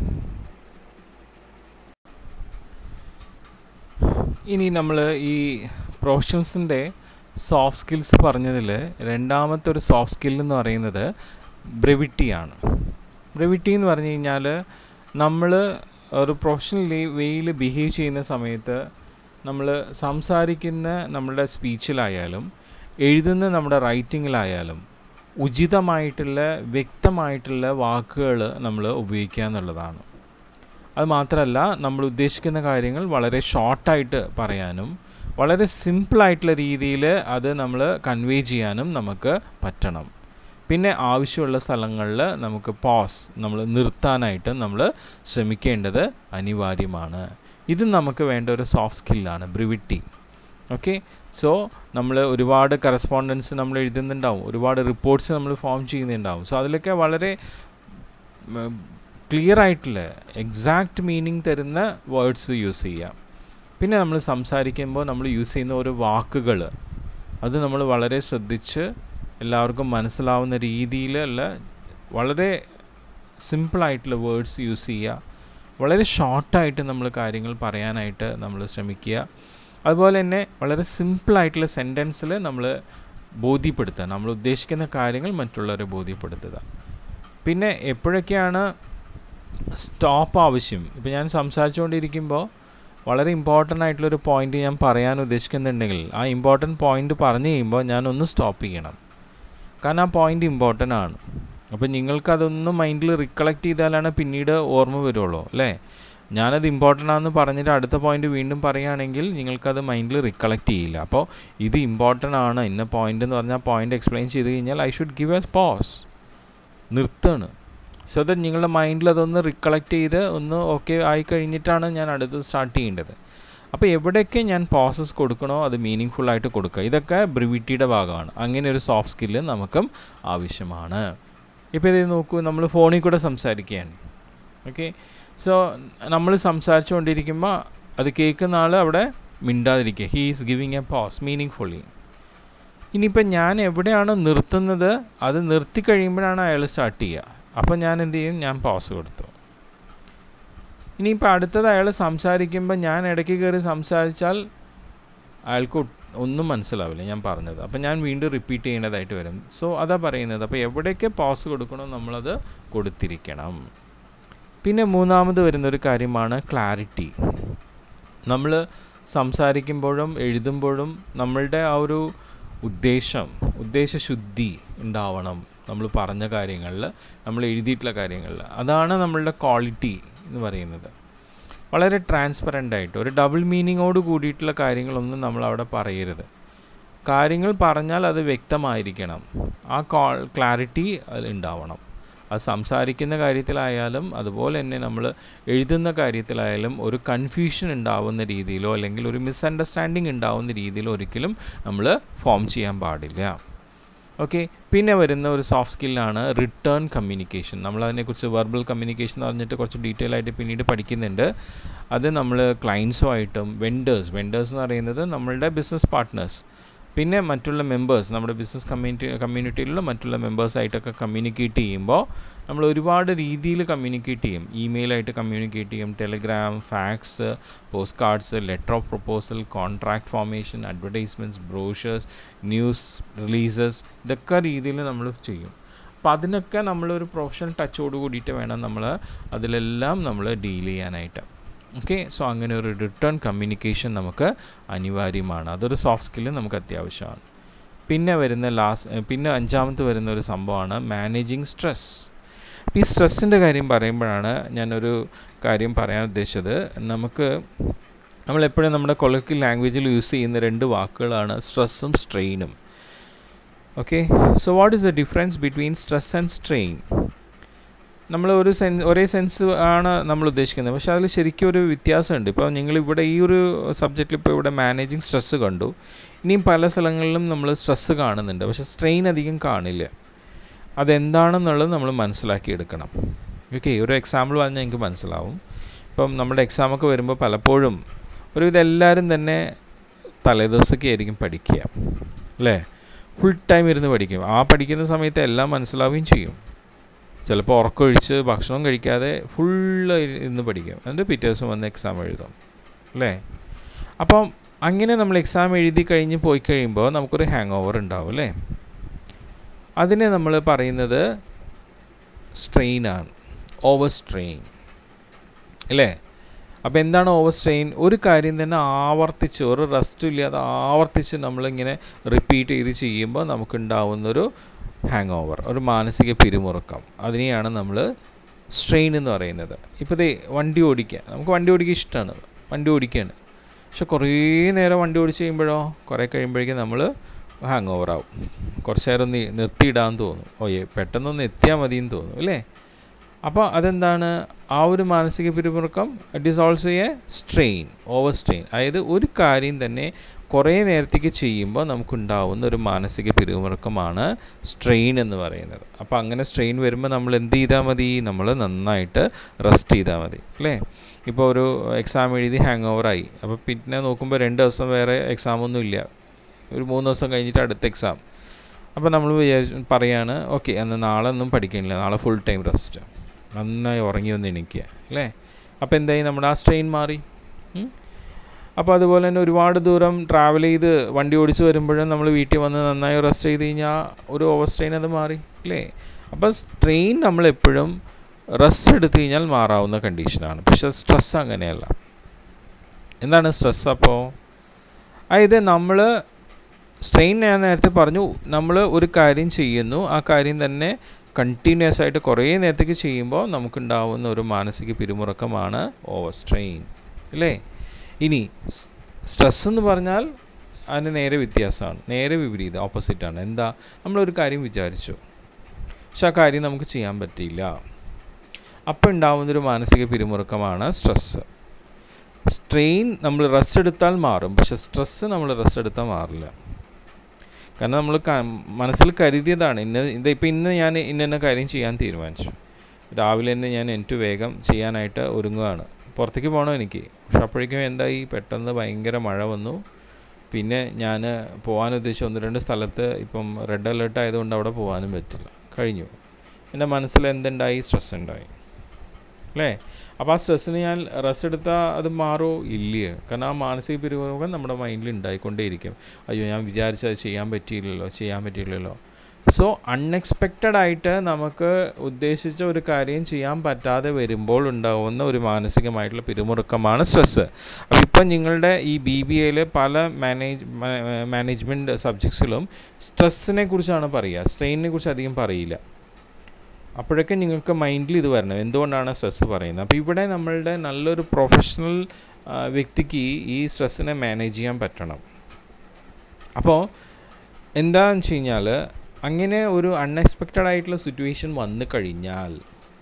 ഇനി നമ്മൾ ഈ പ്രൊഫഷൻസിൻ്റെ സോഫ്റ്റ് സ്കിൽസ് പറഞ്ഞതിൽ രണ്ടാമത്തെ ഒരു സോഫ്റ്റ് സ്കിൽ എന്ന് പറയുന്നത് ബ്രെവിറ്റിയാണ് ബ്രെവിറ്റി എന്ന് പറഞ്ഞു കഴിഞ്ഞാൽ നമ്മൾ ഒരു പ്രൊഫഷണൽ വേയിൽ ബിഹേവ് ചെയ്യുന്ന സമയത്ത് നമ്മൾ സംസാരിക്കുന്ന നമ്മുടെ സ്പീച്ചിലായാലും എഴുതുന്ന നമ്മുടെ റൈറ്റിങ്ങിലായാലും ഉചിതമായിട്ടുള്ള വ്യക്തമായിട്ടുള്ള വാക്കുകൾ നമ്മൾ ഉപയോഗിക്കുക എന്നുള്ളതാണ് അത് മാത്രമല്ല നമ്മൾ ഉദ്ദേശിക്കുന്ന കാര്യങ്ങൾ വളരെ ഷോർട്ടായിട്ട് പറയാനും വളരെ സിമ്പിളായിട്ടുള്ള രീതിയിൽ അത് നമ്മൾ കൺവേ ചെയ്യാനും നമുക്ക് പറ്റണം പിന്നെ ആവശ്യമുള്ള സ്ഥലങ്ങളിൽ നമുക്ക് പോസ് നമ്മൾ നിർത്താനായിട്ട് നമ്മൾ ശ്രമിക്കേണ്ടത് അനിവാര്യമാണ് ഇത് നമുക്ക് വേണ്ട ഒരു സോഫ്റ്റ് സ്കില്ലാണ് ബ്രിവിറ്റി ഓക്കെ സോ നമ്മൾ ഒരുപാട് കറസ്പോണ്ടൻസ് നമ്മൾ എഴുതുന്നുണ്ടാവും ഒരുപാട് റിപ്പോർട്ട്സ് നമ്മൾ ഫോം ചെയ്യുന്നുണ്ടാവും സോ അതിലൊക്കെ വളരെ ക്ലിയർ ആയിട്ടുള്ള എക്സാക്റ്റ് മീനിങ് തരുന്ന വേർഡ്സ് യൂസ് ചെയ്യാം പിന്നെ നമ്മൾ സംസാരിക്കുമ്പോൾ നമ്മൾ യൂസ് ചെയ്യുന്ന ഓരോ വാക്കുകൾ അത് നമ്മൾ വളരെ ശ്രദ്ധിച്ച് എല്ലാവർക്കും മനസ്സിലാവുന്ന രീതിയിലുള്ള വളരെ സിമ്പിളായിട്ടുള്ള വേർഡ്സ് യൂസ് ചെയ്യുക വളരെ ഷോർട്ടായിട്ട് നമ്മൾ കാര്യങ്ങൾ പറയാനായിട്ട് നമ്മൾ ശ്രമിക്കുക അതുപോലെ തന്നെ വളരെ സിമ്പിളായിട്ടുള്ള സെൻറ്റൻസിൽ നമ്മൾ ബോധ്യപ്പെടുത്തുക നമ്മൾ ഉദ്ദേശിക്കുന്ന കാര്യങ്ങൾ മറ്റുള്ളവരെ ബോധ്യപ്പെടുത്തുക പിന്നെ എപ്പോഴൊക്കെയാണ് സ്റ്റോപ്പ് ആവശ്യം ഇപ്പോൾ ഞാൻ സംസാരിച്ചുകൊണ്ടിരിക്കുമ്പോൾ വളരെ ഇമ്പോർട്ടൻ്റ് ആയിട്ടുള്ളൊരു പോയിന്റ് ഞാൻ പറയാൻ ഉദ്ദേശിക്കുന്നുണ്ടെങ്കിൽ ആ ഇമ്പോർട്ടൻറ്റ് പോയിന്റ് പറഞ്ഞു കഴിയുമ്പോൾ ഞാനൊന്ന് സ്റ്റോപ്പ് ചെയ്യണം കാരണം ആ പോയിന്റ് ഇമ്പോർട്ടൻ്റ് ആണ് അപ്പോൾ നിങ്ങൾക്കതൊന്ന് മൈൻഡിൽ റിക്കളക്ട് ചെയ്താലാണ് പിന്നീട് ഓർമ്മ വരുള്ളൂ അല്ലേ ഞാനത് ഇമ്പോർട്ടൻ്റ് ആണെന്ന് പറഞ്ഞിട്ട് അടുത്ത പോയിന്റ് വീണ്ടും പറയുകയാണെങ്കിൽ നിങ്ങൾക്കത് മൈൻഡിൽ റിക്കളക്ട് ചെയ്യില്ല അപ്പോൾ ഇത് ഇമ്പോർട്ടൻ്റ് ആണ് ഇന്ന പോയിന്റ് എന്ന് പറഞ്ഞാൽ പോയിന്റ് എക്സ്പ്ലെയിൻ ചെയ്ത് കഴിഞ്ഞാൽ I should give a pause നിർത്താണ് സോ ദറ്റ് നിങ്ങളുടെ മൈൻഡിൽ അതൊന്ന് റിക്കളക്ട് ചെയ്ത് ഒന്ന് ഓക്കെ ആയി കഴിഞ്ഞിട്ടാണ് ഞാൻ അടുത്ത് സ്റ്റാർട്ട് ചെയ്യേണ്ടത് അപ്പോൾ എവിടെയൊക്കെ ഞാൻ പോസസ് കൊടുക്കണോ അത് മീനിങ് ഫുള്ളായിട്ട് കൊടുക്കുക ഇതൊക്കെ ബ്രിവിറ്റിയുടെ ഭാഗമാണ് അങ്ങനെ ഒരു സോഫ്റ്റ് സ്കില്ല് നമുക്കും ആവശ്യമാണ് ഇപ്പോൾ ഇത് നോക്കൂ നമ്മൾ ഫോണിൽ കൂടെ സംസാരിക്കുകയാണ് ഓക്കെ സോ നമ്മൾ സംസാരിച്ചുകൊണ്ടിരിക്കുമ്പോൾ അത് കേൾക്കുന്ന ആൾ അവിടെ മിണ്ടാതിരിക്കുക he is giving a pause meaning fully ഇനിയിപ്പോൾ ഞാൻ എവിടെയാണോ നിർത്തുന്നത് അത് നിർത്തി കഴിയുമ്പോഴാണ് അയാൾ സ്റ്റാർട്ട് ചെയ്യുക അപ്പോൾ ഞാൻ എന്ത് ചെയ്യും ഞാൻ പോസ് കൊടുത്തു ഇനിയിപ്പോൾ അടുത്തത് അയാൾ സംസാരിക്കുമ്പോൾ ഞാൻ ഇടയ്ക്ക് കയറി സംസാരിച്ചാൽ അയാൾക്ക് ഒന്നും മനസ്സിലാവില്ല ഞാൻ പറഞ്ഞത് അപ്പോൾ ഞാൻ വീണ്ടും റിപ്പീറ്റ് ചെയ്യേണ്ടതായിട്ട് വരും സോ അതാ പറയുന്നത് അപ്പോൾ എവിടെയൊക്കെ പോസ് കൊടുക്കണോ നമ്മളത് കൊടുത്തിരിക്കണം പിന്നെ മൂന്നാമത് വരുന്നൊരു കാര്യമാണ് ക്ലാരിറ്റി നമ്മൾ സംസാരിക്കുമ്പോഴും എഴുതുമ്പോഴും നമ്മളുടെ ആ ഒരു ഉദ്ദേശം ഉദ്ദേശശുദ്ധി ഉണ്ടാവണം നമ്മൾ പറഞ്ഞ കാര്യങ്ങളിൽ നമ്മൾ എഴുതിയിട്ടുള്ള കാര്യങ്ങളിൽ അതാണ് നമ്മളുടെ ക്വാളിറ്റി എന്ന് പറയുന്നത് വളരെ ട്രാൻസ്പെറൻ്റ് ആയിട്ട് ഒരു ഡബിൾ മീനിങ്ങോട് കൂടിയിട്ടുള്ള കാര്യങ്ങളൊന്നും നമ്മൾ അവിടെ പറയരുത് കാര്യങ്ങൾ പറഞ്ഞാൽ അത് വ്യക്തമായിരിക്കണം ആ ക്ലാരിറ്റി അതിൽ ഉണ്ടാവണം അത് സംസാരിക്കുന്ന കാര്യത്തിലായാലും അതുപോലെ തന്നെ നമ്മൾ എഴുതുന്ന കാര്യത്തിലായാലും ഒരു കൺഫ്യൂഷൻ ഉണ്ടാവുന്ന രീതിയിലോ അല്ലെങ്കിൽ ഒരു മിസ്അണ്ടർസ്റ്റാൻഡിങ് ഉണ്ടാവുന്ന രീതിയിലോ ഒരിക്കലും നമ്മൾ ഫോം ചെയ്യാൻ പാടില്ല ഓക്കെ പിന്നെ വരുന്ന ഒരു സോഫ്റ്റ് സ്കില്ലാണ് റിട്ടേൺ കമ്മ്യൂണിക്കേഷൻ നമ്മൾ അതിനെക്കുറിച്ച് വെർബൽ കമ്മ്യൂണിക്കേഷൻ എന്ന് പറഞ്ഞിട്ട് കുറച്ച് ഡീറ്റെയിൽ ആയിട്ട് പിന്നീട് പഠിക്കുന്നുണ്ട് അത് നമ്മൾ ക്ലയൻസുമായിട്ടും വെൻഡേഴ്സ് വെൻഡേഴ്സ് എന്ന് പറയുന്നത് നമ്മളുടെ ബിസിനസ് പാർട്ട്നേഴ്സ് പിന്നെ മറ്റുള്ള മെമ്പേഴ്സ് നമ്മുടെ ബിസിനസ് കമ്മ്യൂണിറ്റി കമ്മ്യൂണിറ്റിയിലുള്ള മറ്റുള്ള മെമ്പേഴ്സായിട്ടൊക്കെ കമ്മ്യൂണിക്കേറ്റ് ചെയ്യുമ്പോൾ നമ്മൾ ഒരുപാട് രീതിയിൽ കമ്മ്യൂണിക്കേറ്റ് ചെയ്യും ഇമെയിലായിട്ട് കമ്മ്യൂണിക്കേറ്റ് ചെയ്യും telegram fax post cards letter of proposal contract formation advertisements brochures news releases ഇതൊക്കെ രീതിയിൽ നമ്മൾ ചെയ്യും അപ്പോൾ അതിനൊക്കെ നമ്മളൊരു പ്രൊഫഷണൽ ടച്ചോട് കൂടിയിട്ട് വേണം നമ്മൾ അതിലെല്ലാം നമ്മൾ ഡീൽ ചെയ്യാനായിട്ട് ഓക്കെ സോ അങ്ങനെ ഒരു റിട്ടേൺ കമ്മ്യൂണിക്കേഷൻ നമുക്ക് അനിവാര്യമാണ് അതൊരു സോഫ്റ്റ് സ്കില്ല് നമുക്ക് അത്യാവശ്യമാണ് പിന്നെ വരുന്ന ലാസ്റ്റ് പിന്നെ അഞ്ചാമത്തെ വരുന്ന ഒരു സംഭവമാണ് മാനേജിങ് സ്ട്രെസ് ഈ സ്ട്രെസ്സിൻ്റെ കാര്യം പറയുമ്പോഴാണ് ഞാനൊരു കാര്യം പറയാൻ ഉദ്ദേശിച്ചത് നമുക്ക് നമ്മളെപ്പോഴും നമ്മുടെ കൊളക്കൽ ലാംഗ്വേജിൽ യൂസ് ചെയ്യുന്ന രണ്ട് വാക്കുകളാണ് സ്ട്രെസ്സും സ്ട്രെയിനും okay so what is the difference between stress and strain നമ്മൾ ഒരു സെൻ ഒരേ സെൻസ് ആണ് നമ്മൾ ഉദ്ദേശിക്കുന്നത് പക്ഷേ അതിൽ ശരിക്കും ഒരു വ്യത്യാസമുണ്ട് ഇപ്പോൾ നിങ്ങൾ ഇവിടെ ഈ ഒരു സബ്ജക്റ്റിൽ ഇപ്പോൾ ഇവിടെ മാനേജിങ് സ്ട്രെസ്സ് കണ്ടു ഇനിയും പല സ്ഥലങ്ങളിലും നമ്മൾ സ്ട്രെസ്സ് കാണുന്നുണ്ട് പക്ഷേ സ്ട്രെയിൻ അധികം കാണില്ല അതെന്താണെന്നുള്ളത് നമ്മൾ മനസ്സിലാക്കിയെടുക്കണം ഓക്കെ ഒരു എക്സാമ്പിൾ പറഞ്ഞാൽ എനിക്ക് മനസ്സിലാവും ഇപ്പം നമ്മുടെ എക്സാമൊക്കെ വരുമ്പോൾ പലപ്പോഴും ഒരുവിധം എല്ലാവരും തന്നെ തലേദിവസമൊക്കെ ആയിരിക്കും പഠിക്കുക അല്ലേ ഫുൾ ടൈം ഇരുന്ന് പഠിക്കും ആ പഠിക്കുന്ന സമയത്ത് എല്ലാം മനസ്സിലാവുകയും ചെയ്യും ചിലപ്പോൾ ഉറക്കമൊഴിച്ച് ഭക്ഷണം കഴിക്കാതെ ഫുള്ള് ഇരുന്ന് പഠിക്കും എന്നിട്ട് പിറ്റേ ദിവസം വന്ന് എക്സാം എഴുതും അല്ലേ അപ്പം അങ്ങനെ നമ്മൾ എക്സാം എഴുതി കഴിഞ്ഞ് പോയി കഴിയുമ്പോൾ നമുക്കൊരു ഹാങ് ഓവർ ഉണ്ടാവും അല്ലേ അതിനെ നമ്മൾ പറയുന്നത് സ്ട്രെയിനാണ് ഓവർ സ്ട്രെയിൻ അല്ലേ അപ്പോൾ എന്താണ് ഓവർ സ്ട്രെയിൻ ഒരു കാര്യം തന്നെ ആവർത്തിച്ച് ഒരു റെസ്റ്റും ഇല്ലാതെ ആവർത്തിച്ച് നമ്മളിങ്ങനെ റിപ്പീറ്റ് ചെയ്ത് ചെയ്യുമ്പോൾ നമുക്കുണ്ടാവുന്നൊരു ഹാങ് ഓവർ ഒരു മാനസിക പിരിമുറുക്കം അതിനെയാണ് നമ്മൾ സ്ട്രെയിൻ എന്ന് പറയുന്നത് ഇപ്പോൾ ദേ വണ്ടി ഓടിക്കുക നമുക്ക് വണ്ടി ഓടിക്കുക ഇഷ്ടമാണ് വണ്ടി ഓടിക്കുകയാണ് പക്ഷെ കുറേ നേരം വണ്ടി ഓടിച്ച് കഴിയുമ്പോഴോ കുറേ കഴിയുമ്പോഴേക്കും നമ്മൾ ഹാങ് ഓവർ ആവും കുറച്ച് നേരം ഒന്ന് നിർത്തിയിടാൻ തോന്നും ഓയെ പെട്ടെന്നൊന്ന് എത്തിയാൽ മതിയെന്ന് തോന്നും അല്ലേ അപ്പോൾ അതെന്താണ് ആ ഒരു മാനസിക പിരിമുറുക്കം it is also a strain over strain അതായത് ഒരു കാര്യം തന്നെ കുറേ നേരത്തേക്ക് ചെയ്യുമ്പോൾ നമുക്കുണ്ടാവുന്ന ഒരു മാനസിക പിരിമുറുക്കമാണ് സ്ട്രെയിൻ എന്ന് പറയുന്നത് അപ്പോൾ അങ്ങനെ സ്ട്രെയിൻ വരുമ്പോൾ നമ്മൾ എന്ത് ചെയ്താൽ മതി നമ്മൾ നന്നായിട്ട് റെസ്റ്റ് ചെയ്താൽ മതി അല്ലേ ഇപ്പോൾ ഒരു എക്സാം എഴുതി ഹാങ് ഓവറായി അപ്പോൾ പിന്നെ നോക്കുമ്പോൾ രണ്ട് ദിവസം വേറെ എക്സാമൊന്നും ഇല്ല ഒരു മൂന്ന് ദിവസം കഴിഞ്ഞിട്ട് അടുത്ത എക്സാം അപ്പോൾ നമ്മൾ വിചാരിച്ചു പറയാണ് ഓക്കെ അന്ന് നാളെ ഒന്നും പഠിക്കണില്ല നാളെ ഫുൾ ടൈം റെസ്റ്റ് നന്നായി ഉറങ്ങി വന്ന് എണീക്കുക അല്ലേ അപ്പോൾ എന്തായി നമ്മുടെ ആ സ്ട്രെയിൻ മാറി അപ്പോൾ അതുപോലെ തന്നെ ഒരുപാട് ദൂരം ട്രാവൽ ചെയ്ത് വണ്ടി ഓടിച്ച് വരുമ്പോഴും നമ്മൾ വീട്ടിൽ വന്ന് നന്നായി റെസ്റ്റ് ചെയ്ത് കഴിഞ്ഞാൽ ഒരു ഓവർ സ്ട്രെയിൻ അത് മാറി അല്ലേ അപ്പോൾ സ്ട്രെയിൻ നമ്മളെപ്പോഴും റെസ്റ്റ് എടുത്തു കഴിഞ്ഞാൽ മാറാവുന്ന കണ്ടീഷനാണ് പക്ഷെ സ്ട്രെസ് അങ്ങനെയല്ല എന്താണ് സ്ട്രെസ് അപ്പോൾ അതായത് നമ്മൾ സ്ട്രെയിൻ ഞാൻ നേരത്തെ പറഞ്ഞു നമ്മൾ ഒരു കാര്യം ചെയ്യുന്നു ആ കാര്യം തന്നെ കണ്ടിന്യൂസ് ആയിട്ട് കുറേ നേരത്തേക്ക് ചെയ്യുമ്പോൾ നമുക്കുണ്ടാവുന്ന ഒരു മാനസിക പിരിമുറുക്കമാണ് ഓവർ സ്ട്രെയിൻ അല്ലേ ഇനി സ്ട്രെസ് എന്ന് പറഞ്ഞാൽ അതിന് നേരെ വ്യത്യാസമാണ് നേരെ വിപരീതം ഓപ്പോസിറ്റാണ് എന്താ നമ്മളൊരു കാര്യം വിചാരിച്ചു പക്ഷെ ആ കാര്യം നമുക്ക് ചെയ്യാൻ പറ്റിയില്ല അപ്പോൾ ഉണ്ടാവുന്നൊരു മാനസിക പിരിമുറുക്കമാണ് സ്ട്രെസ്സ് സ്ട്രെയിൻ നമ്മൾ റെസ്റ്റ് എടുത്താൽ മാറും പക്ഷെ സ്ട്രെസ്സ് നമ്മൾ റെസ്റ്റ് എടുത്താൽ മാറില്ല കാരണം നമ്മൾ മനസ്സിൽ കരുതിയതാണ് ഇന്ന ഇത് ഇപ്പം ഇന്ന് ഞാൻ ഇന്ന ഇന്ന കാര്യം ചെയ്യാൻ തീരുമാനിച്ചു രാവിലെ തന്നെ ഞാൻ എനിക്ക് വേഗം ചെയ്യാനായിട്ട് ഒരുങ്ങുകയാണ് പുറത്തേക്ക് പോകണം എനിക്ക് പക്ഷെ അപ്പോഴേക്കും എന്തായി പെട്ടെന്ന് ഭയങ്കര മഴ വന്നു പിന്നെ ഞാൻ പോകാൻ ഉദ്ദേശിച്ച ഒന്ന് രണ്ട് സ്ഥലത്ത് ഇപ്പം റെഡ് അലേർട്ട് ആയതുകൊണ്ട് അവിടെ പോകാനും പറ്റില്ല കഴിഞ്ഞു എൻ്റെ മനസ്സിൽ എന്തുണ്ടായി സ്ട്രെസ് ഉണ്ടായി അല്ലേ അപ്പോൾ ആ സ്ട്രെസ്സിന് ഞാൻ റെസ്റ്റ് എടുത്താൽ അത് മാറുമോ ഇല്ല കാരണം ആ മാനസിക പിരിമുറുക്കം നമ്മുടെ മൈൻഡിൽ ഉണ്ടായിക്കൊണ്ടേയിരിക്കും അയ്യോ ഞാൻ വിചാരിച്ചത് ചെയ്യാൻ പറ്റിയില്ലല്ലോ ചെയ്യാൻ പറ്റിയില്ലല്ലോ സോ അൺഎക്സ്പെക്റ്റഡ് ആയിട്ട് നമുക്ക് ഉദ്ദേശിച്ച ഒരു കാര്യം ചെയ്യാൻ പറ്റാതെ വരുമ്പോൾ ഉണ്ടാവുന്ന ഒരു മാനസികമായിട്ടുള്ള പിരിമുറുക്കമാണ് സ്ട്രെസ്സ് അപ്പോൾ ഇപ്പം നിങ്ങളുടെ ഈ ബി ബി എയിൽ പല മാനേജ് മാനേജ്മെൻറ്റ് സബ്ജക്ട്സിലും സ്ട്രെസ്സിനെ കുറിച്ചാണ് പറയുക സ്ട്രെയിനിനെ കുറിച്ച് അധികം പറയില്ല അപ്പോഴൊക്കെ നിങ്ങൾക്ക് മൈൻഡിൽ ഇത് വരണം എന്തുകൊണ്ടാണ് സ്ട്രെസ്സ് പറയുന്നത് അപ്പോൾ ഇവിടെ നമ്മളുടെ നല്ലൊരു പ്രൊഫഷണൽ വ്യക്തിക്ക് ഈ സ്ട്രെസ്സിനെ മാനേജ് ചെയ്യാൻ പറ്റണം അപ്പോൾ എന്താണെന്ന് വെച്ച് കഴിഞ്ഞാൽ അങ്ങനെ ഒരു അൺഎക്സ്പെക്റ്റഡ് ആയിട്ടുള്ള സിറ്റുവേഷൻ വന്നു കഴിഞ്ഞാൽ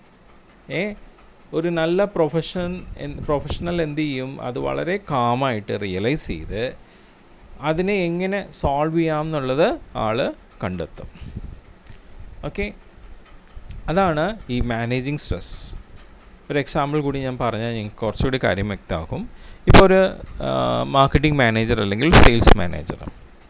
ഏ ഒരു നല്ല പ്രൊഫഷൻ പ്രൊഫഷണൽ എന്ത് ചെയ്യും അത് വളരെ കാമായിട്ട് റിയലൈസ് ചെയ്ത് അതിനെ എങ്ങനെ സോൾവ് ചെയ്യാം എന്നുള്ളത് ആൾ കണ്ടെത്തും ഓക്കെ അതാണ് ഈ മാനേജിങ് സ്ട്രെസ് ഒരു എക്സാമ്പിൾ കൂടി ഞാൻ പറഞ്ഞാൽ ഞങ്ങൾക്ക് കുറച്ചുകൂടി കാര്യം വ്യക്തമാക്കും ഇപ്പോൾ ഒരു മാർക്കറ്റിംഗ് മാനേജർ അല്ലെങ്കിൽ സെയിൽസ് മാനേജർ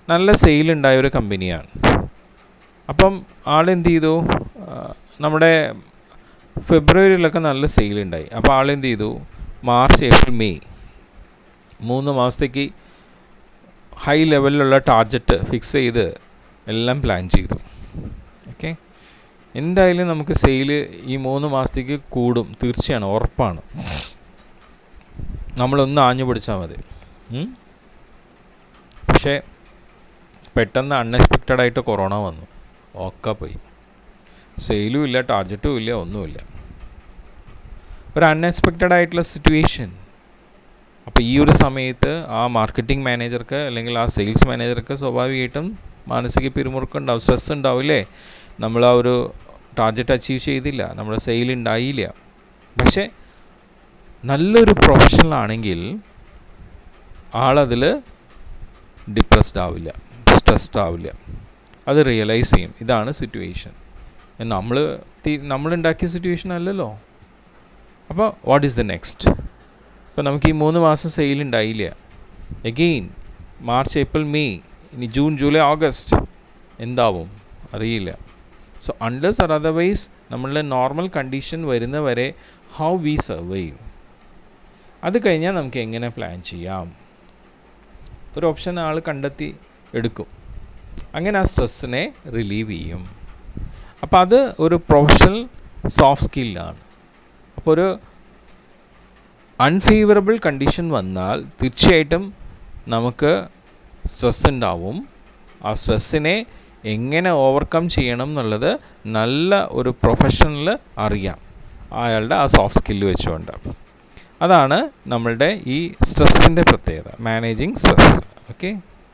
നല്ല സെയിലുണ്ടായ ഒരു കമ്പനിയാണ് അപ്പം ആൾ എന്ത് ചെയ്തു ആ, നമ്മുടെ ഫെബ്രുവരിയിലൊക്കെ നല്ല സെയിലുണ്ടായി അപ്പോൾ ആൾ എന്ത് ചെയ്തു മാർച്ച് ഏപ്രിൽ മെയ് മൂന്ന് മാസത്തേക്ക് ഹൈ ലെവലിലുള്ള ടാർജറ്റ് ഫിക്സ് ചെയ്ത് എല്ലാം പ്ലാൻ ചെയ്തു ഓക്കെ എന്തായാലും നമുക്ക് സെയിൽ ഈ മൂന്ന് മാസത്തേക്ക് കൂടും തീർച്ചയാണ് ഉറപ്പാണ് നമ്മളൊന്ന് ആഞ്ഞു പിടിച്ചാൽ മതി ഉം? പക്ഷേ പെട്ടെന്ന് അൺഎക്സ്പെക്റ്റഡ് ആയിട്ട് കൊറോണ വന്നു ഒക്കെ പോയി സെയിലും ഇല്ല ടാർജറ്റും ഇല്ല ഒന്നുമില്ല ഒരു അൺഎക്സ്പെക്റ്റഡ് ആയിട്ടുള്ള സിറ്റുവേഷൻ അപ്പോൾ ഈ ഒരു സമയത്ത് ആ മാർക്കറ്റിംഗ് മാനേജർക്ക് അല്ലെങ്കിൽ ആ സെയിൽസ് മാനേജർക്ക് സ്വാഭാവികമായിട്ടും മാനസിക പിരിമുറുക്കം ഉണ്ടാവും സ്ട്രെസ് ഉണ്ടാവില്ലേ നമ്മൾ ആ ഒരു ടാർജറ്റ് അച്ചീവ് ചെയ്തില്ല നമ്മുടെ സെയിൽ ഉണ്ടായില്ല പക്ഷേ നല്ലൊരു പ്രൊഫഷണൽ ആണെങ്കിൽ ആളതിൽ ഡിപ്രസ്ഡ് ആവില്ല സ്ട്രെസ്ഡ് ആവില്ല അത് റിയലൈസ് ചെയ്യും ഇതാണ് സിറ്റുവേഷൻ നമ്മൾ നമ്മളുണ്ടാക്കിയ സിറ്റുവേഷൻ അല്ലല്ലോ അപ്പോൾ വാട്ട് ഈസ് ദ നെക്സ്റ്റ് ഇപ്പോൾ നമുക്ക് ഈ മൂന്ന് മാസം സെയിൽ ഉണ്ടായില്ല എഗെയിൻ മാർച്ച് ഏപ്രിൽ മെയ് ഇനി ജൂൺ ജൂലൈ ഓഗസ്റ്റ് എന്താവും അറിയില്ല സോ അൺലെസ് ഓർ അതർവൈസ് നമ്മളുടെ നോർമൽ കണ്ടീഷൻ വരുന്നവരെ ഹൗ വി സർവൈവ് അത് കഴിഞ്ഞാൽ നമുക്ക് എങ്ങനെ പ്ലാൻ ചെയ്യാം ഒരു ഓപ്ഷൻ ആൾ കണ്ടെത്തി എടുക്കും അങ്ങനെ ആ സ്ട്രെസ്സിനെ റിലീവ് ചെയ്യും അപ്പോൾ അത് ഒരു പ്രൊഫഷണൽ സോഫ്റ്റ് സ്കില്ലാണ് അപ്പോൾ ഒരു അൺഫേവറബിൾ കണ്ടീഷൻ വന്നാൽ തീർച്ചയായിട്ടും നമുക്ക് സ്ട്രെസ് ഉണ്ടാവും ആ സ്ട്രെസ്സിനെ എങ്ങനെ ഓവർകം ചെയ്യണം എന്നുള്ളത് നല്ല ഒരു പ്രൊഫഷണൽ അറിയാം അയാളുടെ ആ സോഫ്റ്റ് സ്കില്ല് വെച്ചുകൊണ്ട് അതാണ് നമ്മളുടെ ഈ സ്ട്രെസ്സിൻ്റെ പ്രത്യേകത മാനേജിങ് സ്ട്രെസ് ഓക്കെ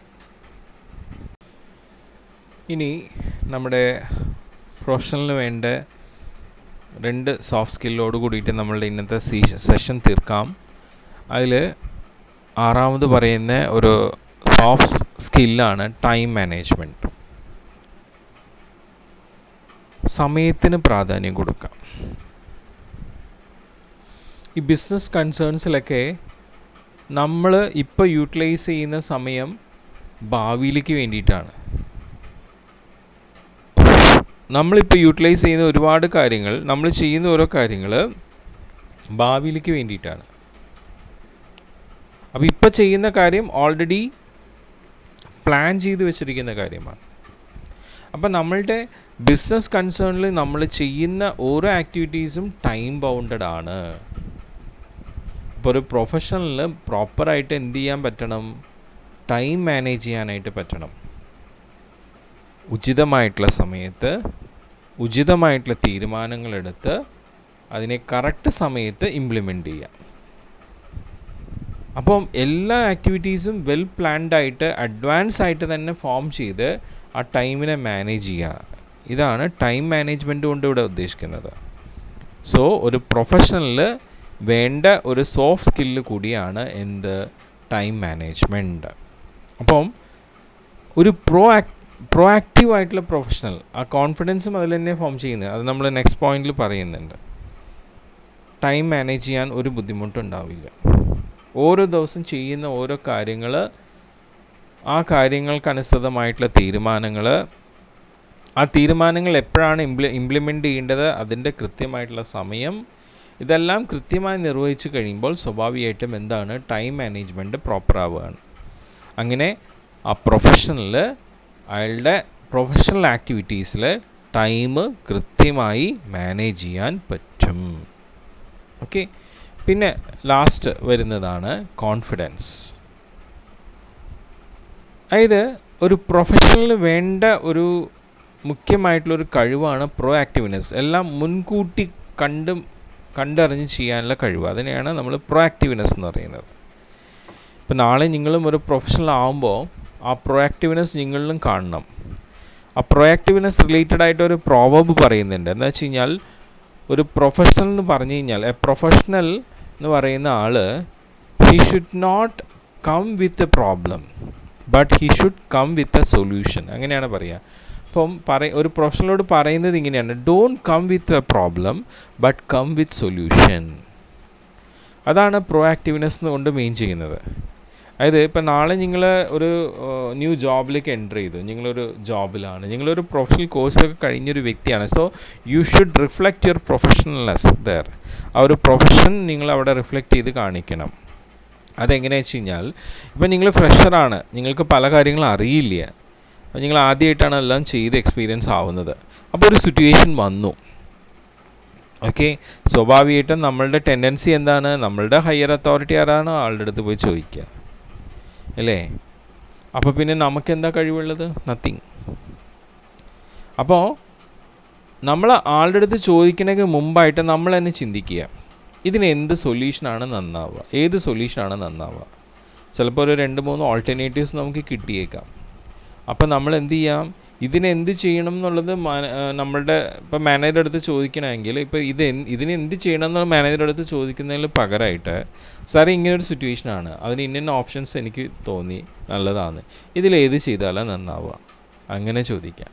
ഇനി നമ്മുടെ പ്രൊഫഷണലിന് വേണ്ട രണ്ട് സോഫ്റ്റ് സ്കില്ലോട് കൂടിയിട്ട് നമ്മളുടെ ഇന്നത്തെ സെഷൻ തീർക്കാം അതിൽ ആറാമത് പറയുന്ന ഒരു സോഫ്റ്റ് സ്കില്ലാണ് ടൈം മാനേജ്മെൻറ്റ് സമയത്തിന് പ്രാധാന്യം കൊടുക്കാം ഈ ബിസിനസ് കൺസേൺസിലൊക്കെ നമ്മൾ ഇപ്പോൾ യൂട്ടിലൈസ് ചെയ്യുന്ന സമയം ഭാവിയിലേക്ക് വേണ്ടിയിട്ടാണ് നമ്മളിപ്പോൾ യൂട്ടിലൈസ് ചെയ്യുന്ന ഒരുപാട് കാര്യങ്ങൾ നമ്മൾ ചെയ്യുന്ന ഓരോ കാര്യങ്ങൾ ഭാവിയിലേക്ക് വേണ്ടിയിട്ടാണ് അപ്പോൾ ഇപ്പോൾ ചെയ്യുന്ന കാര്യം ഓൾറെഡി പ്ലാൻ ചെയ്ത് വെച്ചിരിക്കുന്ന കാര്യമാണ് അപ്പോൾ നമ്മളുടെ ബിസിനസ് കൺസേണിൽ നമ്മൾ ചെയ്യുന്ന ഓരോ ആക്ടിവിറ്റീസും ടൈം ബൗണ്ടഡ് ആണ് ഇപ്പോൾ ഒരു പ്രൊഫഷണലിന് പ്രോപ്പറായിട്ട് എന്ത് ചെയ്യാൻ പറ്റണം ടൈം മാനേജ് ചെയ്യാനായിട്ട് പറ്റണം ഉചിതമായിട്ടുള്ള സമയത്ത് ഉചിതമായിട്ടുള്ള തീരുമാനങ്ങളെടുത്ത് അതിനെ കറക്റ്റ് സമയത്ത് ഇംപ്ലിമെൻ്റ് ചെയ്യാം അപ്പം എല്ലാ ആക്ടിവിറ്റീസും വെൽ പ്ലാൻഡ് ആയിട്ട് അഡ്വാൻസ് ആയിട്ട് തന്നെ ഫോം ചെയ്ത് ആ ടൈമിനെ മാനേജ് ചെയ്യുക ഇതാണ് ടൈം മാനേജ്മെൻറ്റ് കൊണ്ട് ഇവിടെ ഉദ്ദേശിക്കുന്നത് സോ ഒരു പ്രൊഫഷണലിൽ വേണ്ട ഒരു സോഫ്റ്റ് സ്കില്ല് കൂടിയാണ് എന്ത് ടൈം മാനേജ്മെൻറ്റ് അപ്പം ഒരു പ്രോ ആക് പ്രോ ആക്റ്റീവ് ആയിട്ടുള്ള പ്രൊഫഷണൽ ആ കോൺഫിഡൻസും അതിൽ തന്നെ ഫോം ചെയ്യുന്നത് അത് നമ്മൾ നെക്സ്റ്റ് പോയിന്റിൽ പറയുന്നുണ്ട് ടൈം മാനേജ് ചെയ്യാൻ ഒരു ബുദ്ധിമുട്ടുണ്ടാവില്ല ഓരോ ദിവസം ചെയ്യുന്ന ഓരോ കാര്യങ്ങൾ ആ കാര്യങ്ങൾക്കനുസൃതമായിട്ടുള്ള തീരുമാനങ്ങൾ ആ തീരുമാനങ്ങൾ എപ്പോഴാണ് ഇംപ്ലി ഇംപ്ലിമെൻ്റ് ചെയ്യേണ്ടത് അതിൻ്റെ കൃത്യമായിട്ടുള്ള സമയം ഇതെല്ലാം കൃത്യമായി നിർവഹിച്ച് കഴിയുമ്പോൾ സ്വാഭാവികമായിട്ടും എന്താണ് ടൈം മാനേജ്മെൻറ്റ് പ്രോപ്പർ ആവുകയാണ് അങ്ങനെ ആ പ്രൊഫഷണൽ അയാളുടെ പ്രൊഫഷണൽ ആക്ടിവിറ്റീസിൽ ടൈം കൃത്യമായി മാനേജ് ചെയ്യാൻ പറ്റും ഓക്കെ പിന്നെ ലാസ്റ്റ് വരുന്നതാണ് കോൺഫിഡൻസ് അതായത് ഒരു പ്രൊഫഷണലിന് വേണ്ട ഒരു മുഖ്യമായിട്ടുള്ളൊരു കഴിവാണ് പ്രോ ആക്റ്റീവ്നെസ് എല്ലാം മുൻകൂട്ടി കണ്ടും കണ്ടറിഞ്ഞ് ചെയ്യാനുള്ള കഴിവ് അതിനെയാണ് നമ്മൾ പ്രോ ആക്റ്റീവ്നെസ് എന്ന് പറയുന്നത് ഇപ്പം നാളെ നിങ്ങളും ഒരു പ്രൊഫഷണൽ ആകുമ്പോൾ ആ പ്രോ ആക്റ്റീവ്നെസ് നിങ്ങളിലും കാണണം ആ പ്രോ ആക്റ്റീവ്നെസ് റിലേറ്റഡ് ആയിട്ട് ഒരു പ്രോവബ് പറയുന്നുണ്ട് എന്ന് വെച്ച് കഴിഞ്ഞാൽ ഒരു പ്രൊഫഷണൽ എന്ന് പറഞ്ഞു കഴിഞ്ഞാൽ എ പ്രൊഫഷണൽ എന്ന് പറയുന്ന ആൾ he should not come with a problem but he should come with a solution അങ്ങനെയാണ് പറയുക അപ്പം പറ ഒരു പ്രൊഫഷണലോട് പറയുന്നത് ഇങ്ങനെയാണ് don't come with a problem but come with solution അതാണ് പ്രോ ആക്റ്റീവ്നെസ് കൊണ്ട് മെയിൻ ചെയ്യുന്നത് അതായത് ഇപ്പം നാളെ നിങ്ങൾ ഒരു ന്യൂ ജോബിലേക്ക് എൻ്റർ ചെയ്തു നിങ്ങളൊരു ജോബിലാണ് നിങ്ങളൊരു പ്രൊഫഷണൽ കോഴ്സൊക്കെ കഴിഞ്ഞൊരു വ്യക്തിയാണ് so you should reflect your professionalness there ആ ഒരു പ്രൊഫഷൻ നിങ്ങൾ അവിടെ റിഫ്ലക്റ്റ് ചെയ്ത് കാണിക്കണം അതെങ്ങനെയാണെന്ന് വെച്ച് കഴിഞ്ഞാൽ ഇപ്പം നിങ്ങൾ ഫ്രഷറാണ് നിങ്ങൾക്ക് പല കാര്യങ്ങളും അറിയില്ല അപ്പോൾ നിങ്ങൾ ആദ്യമായിട്ടാണ് എല്ലാം ചെയ്ത് എക്സ്പീരിയൻസ് ആവുന്നത് അപ്പോൾ ഒരു സിറ്റുവേഷൻ വന്നു ഓക്കെ സ്വാഭാവികമായിട്ടും നമ്മളുടെ ടെൻഡൻസി എന്താണ് നമ്മളുടെ ഹയർ അതോറിറ്റി ആരാണ് ആളുടെ അടുത്ത് പോയി ചോദിക്കുക അല്ലേ അപ്പോൾ പിന്നെ നമുക്ക് എന്താ കഴിവുള്ളത് നത്തിങ് അപ്പോൾ നമ്മൾ ആളുടെ അടുത്ത് ചോദിക്കണമെങ്കിൽ മുമ്പായിട്ട് നമ്മൾ തന്നെ ചിന്തിക്കുക ഇതിന് എന്ത് സൊല്യൂഷനാണ് നന്നാവുക ഏത് സൊല്യൂഷനാണ് നന്നാവുക ചിലപ്പോൾ ഒരു രണ്ട് മൂന്ന് ഓൾട്ടർനേറ്റീവ്സ് നമുക്ക് കിട്ടിയേക്കാം അപ്പോൾ നമ്മൾ എന്ത് ചെയ്യാം ഇതിന് എന്ത് ചെയ്യണം എന്നുള്ളത് നമ്മളുടെ ഇപ്പോൾ മാനേജറുടെ അടുത്ത് ചോദിക്കണമെങ്കിൽ ഇപ്പോൾ ഇത് ഇതിന് എന്ത് ചെയ്യണം എന്നുള്ള മാനേജറുടെ അടുത്ത് ചോദിക്കുന്നതിന് പകരമായിട്ട് സാറേ ഇങ്ങനൊരു സിറ്റുവേഷനാണ് അതിന് ഇന്ന ഓപ്ഷൻസ് എനിക്ക് തോന്നി നല്ലതാണ് ഇതിലേത് ചെയ്താലാണ് നന്നാവുക അങ്ങനെ ചോദിക്കാം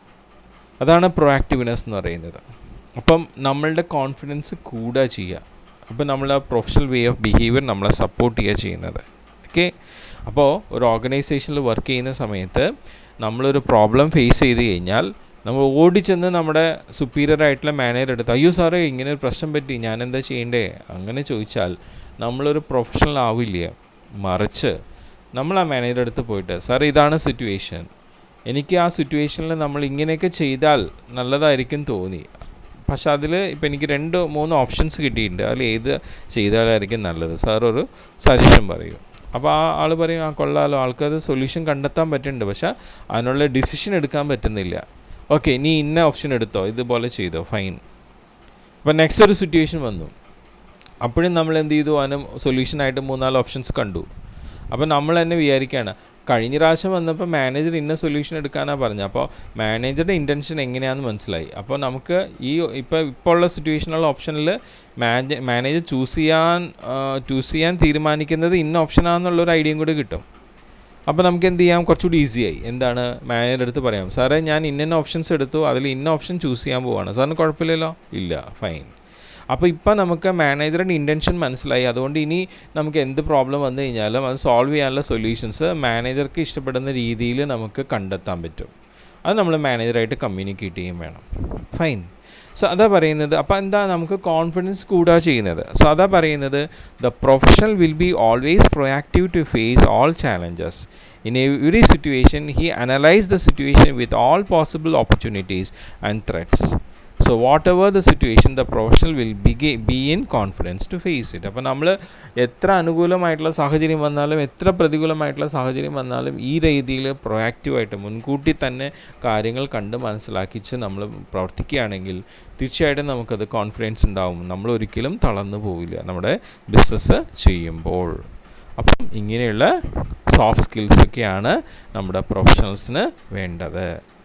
അതാണ് പ്രൊആക്റ്റീവ്നെസ് എന്ന് പറയുന്നത് അപ്പം നമ്മളുടെ കോൺഫിഡൻസ് കൂടുക ചെയ്യുക അപ്പോൾ നമ്മൾ ആ പ്രൊഫഷണൽ വേ ഓഫ് ബിഹേവിയർ നമ്മളെ സപ്പോർട്ട് ചെയ്യുക ചെയ്യുന്നത് ഓക്കെ അപ്പോൾ ഒരു ഓർഗനൈസേഷനിൽ വർക്ക് ചെയ്യുന്ന സമയത്ത് നമ്മളൊരു പ്രോബ്ലം ഫേസ് ചെയ്ത് കഴിഞ്ഞാൽ നമ്മൾ ഓടിച്ചെന്ന് നമ്മുടെ സുപ്പീരിയർ ആയിട്ടുള്ള മാനേജർ എടുത്ത് അയ്യോ സാറേ ഇങ്ങനെ ഒരു പ്രശ്നം പറ്റി ഞാൻ എന്താ ചെയ്യണ്ടേ അങ്ങനെ ചോദിച്ചാൽ നമ്മളൊരു പ്രൊഫഷണൽ ആവില്ല മറിച്ച് നമ്മൾ ആ മാനേജർ അടുത്ത് പോയിട്ട് സാർ ഇതാണ് സിറ്റുവേഷൻ എനിക്ക് ആ സിറ്റുവേഷനിൽ നമ്മൾ ഇങ്ങനെയൊക്കെ ചെയ്താൽ നല്ലതായിരിക്കും തോന്നി പക്ഷെ അതിൽ ഇപ്പം എനിക്ക് രണ്ട് മൂന്ന് ഓപ്ഷൻസ് കിട്ടിയിട്ടുണ്ട് അതിൽ ഏത് ചെയ്താലായിരിക്കും നല്ലത് സാർ ഒരു സജഷൻ പറയും അപ്പോൾ ആ ആൾ പറയും ആ കൊള്ളാലോ ആൾക്കത് സൊല്യൂഷൻ കണ്ടെത്താൻ പറ്റുന്നുണ്ട് പക്ഷേ അതിനുള്ള ഡിസിഷൻ എടുക്കാൻ പറ്റുന്നില്ല ഓക്കെ നീ ഇന്ന ഓപ്ഷൻ എടുത്തോ ഇതുപോലെ ചെയ്തോ ഫൈൻ അപ്പോൾ നെക്സ്റ്റ് ഒരു സിറ്റുവേഷൻ വന്നു അപ്പോഴും നമ്മൾ എന്ത് ചെയ്തു അതിന് സൊല്യൂഷനായിട്ട് മൂന്നാല് ഓപ്ഷൻസ് കണ്ടു അപ്പോൾ നമ്മൾ തന്നെ വിചാരിക്കുകയാണ് കഴിഞ്ഞ പ്രാവശ്യം വന്നപ്പോൾ മാനേജർ ഇന്ന സൊല്യൂഷൻ എടുക്കാനാണ് പറഞ്ഞത് അപ്പോൾ മാനേജറുടെ ഇൻറ്റൻഷൻ എങ്ങനെയാണെന്ന് മനസ്സിലായി അപ്പോൾ നമുക്ക് ഈ ഇപ്പോൾ ഇപ്പോൾ ഉള്ള സിറ്റുവേഷനുള്ള ഓപ്ഷനിൽ മാനേജ് മാനേജർ ചൂസ് ചെയ്യാൻ ചൂസ് ചെയ്യാൻ തീരുമാനിക്കുന്നത് ഇന്ന ഓപ്ഷനാണെന്നുള്ളൊരു ഐഡിയയും കൂടി കിട്ടും അപ്പോൾ നമുക്ക് എന്ത് ചെയ്യാം കുറച്ചുകൂടി ഈസിയായി എന്താണ് മാനേജറുടെ അടുത്ത് പറയാം സാറേ ഞാൻ ഇന്ന ഓപ്ഷൻസ് എടുത്തു അതിൽ ഇന്ന ഓപ്ഷൻ ചൂസ് ചെയ്യാൻ പോവാണ് സാറിന് കുഴപ്പമില്ലല്ലോ ഇല്ല ഫൈൻ അപ്പോൾ ഇപ്പം നമുക്ക് മാനേജറുടെ ഇൻറ്റൻഷൻ മനസ്സിലായി അതുകൊണ്ട് ഇനി നമുക്ക് എന്ത് പ്രോബ്ലം വന്നു കഴിഞ്ഞാലും അത് സോൾവ് ചെയ്യാനുള്ള സൊല്യൂഷൻസ് മാനേജർക്ക് ഇഷ്ടപ്പെടുന്ന രീതിയിൽ നമുക്ക് കണ്ടെത്താൻ പറ്റും അത് നമ്മൾ മാനേജറായിട്ട് കമ്മ്യൂണിക്കേറ്റ് ചെയ്യും വേണം ഫൈൻ സോ അതാ പറയുന്നത് അപ്പോൾ എന്താ നമുക്ക് കോൺഫിഡൻസ് കൂടുക ചെയ്യുന്നത് സോ അതാ പറയുന്നത് the professional will be always proactive to face all challenges in every situation he analyse the situation with all possible opportunities and threats so whatever the situation the professional will ബിഗെ be in confidence to face it അപ്പോൾ നമ്മൾ എത്ര അനുകൂലമായിട്ടുള്ള സാഹചര്യം വന്നാലും എത്ര പ്രതികൂലമായിട്ടുള്ള സാഹചര്യം വന്നാലും ഈ രീതിയിൽ പ്രൊയാക്റ്റീവായിട്ട് മുൻകൂട്ടി തന്നെ കാര്യങ്ങൾ കണ്ട് മനസ്സിലാക്കിച്ച് നമ്മൾ പ്രവർത്തിക്കുകയാണെങ്കിൽ തീർച്ചയായിട്ടും നമുക്കത് കോൺഫിഡൻസ് ഉണ്ടാവും നമ്മൾ ഒരിക്കലും തളർന്നു പോവില്ല നമ്മുടെ ബിസിനസ് ചെയ്യുമ്പോൾ അപ്പം ഇങ്ങനെയുള്ള സോഫ്റ്റ് സ്കിൽസൊക്കെയാണ് നമ്മുടെ പ്രൊഫഷണൽസിന് വേണ്ടത്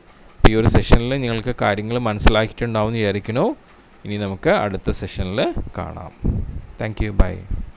ഈ ഒരു സെഷനിൽ നിങ്ങൾക്ക് കാര്യങ്ങൾ മനസ്സിലാക്കിയിട്ടുണ്ടാവും എന്ന് വിചാരിക്കുന്നു ഇനി നമുക്ക് അടുത്ത സെഷനിൽ കാണാം താങ്ക് യു ബൈ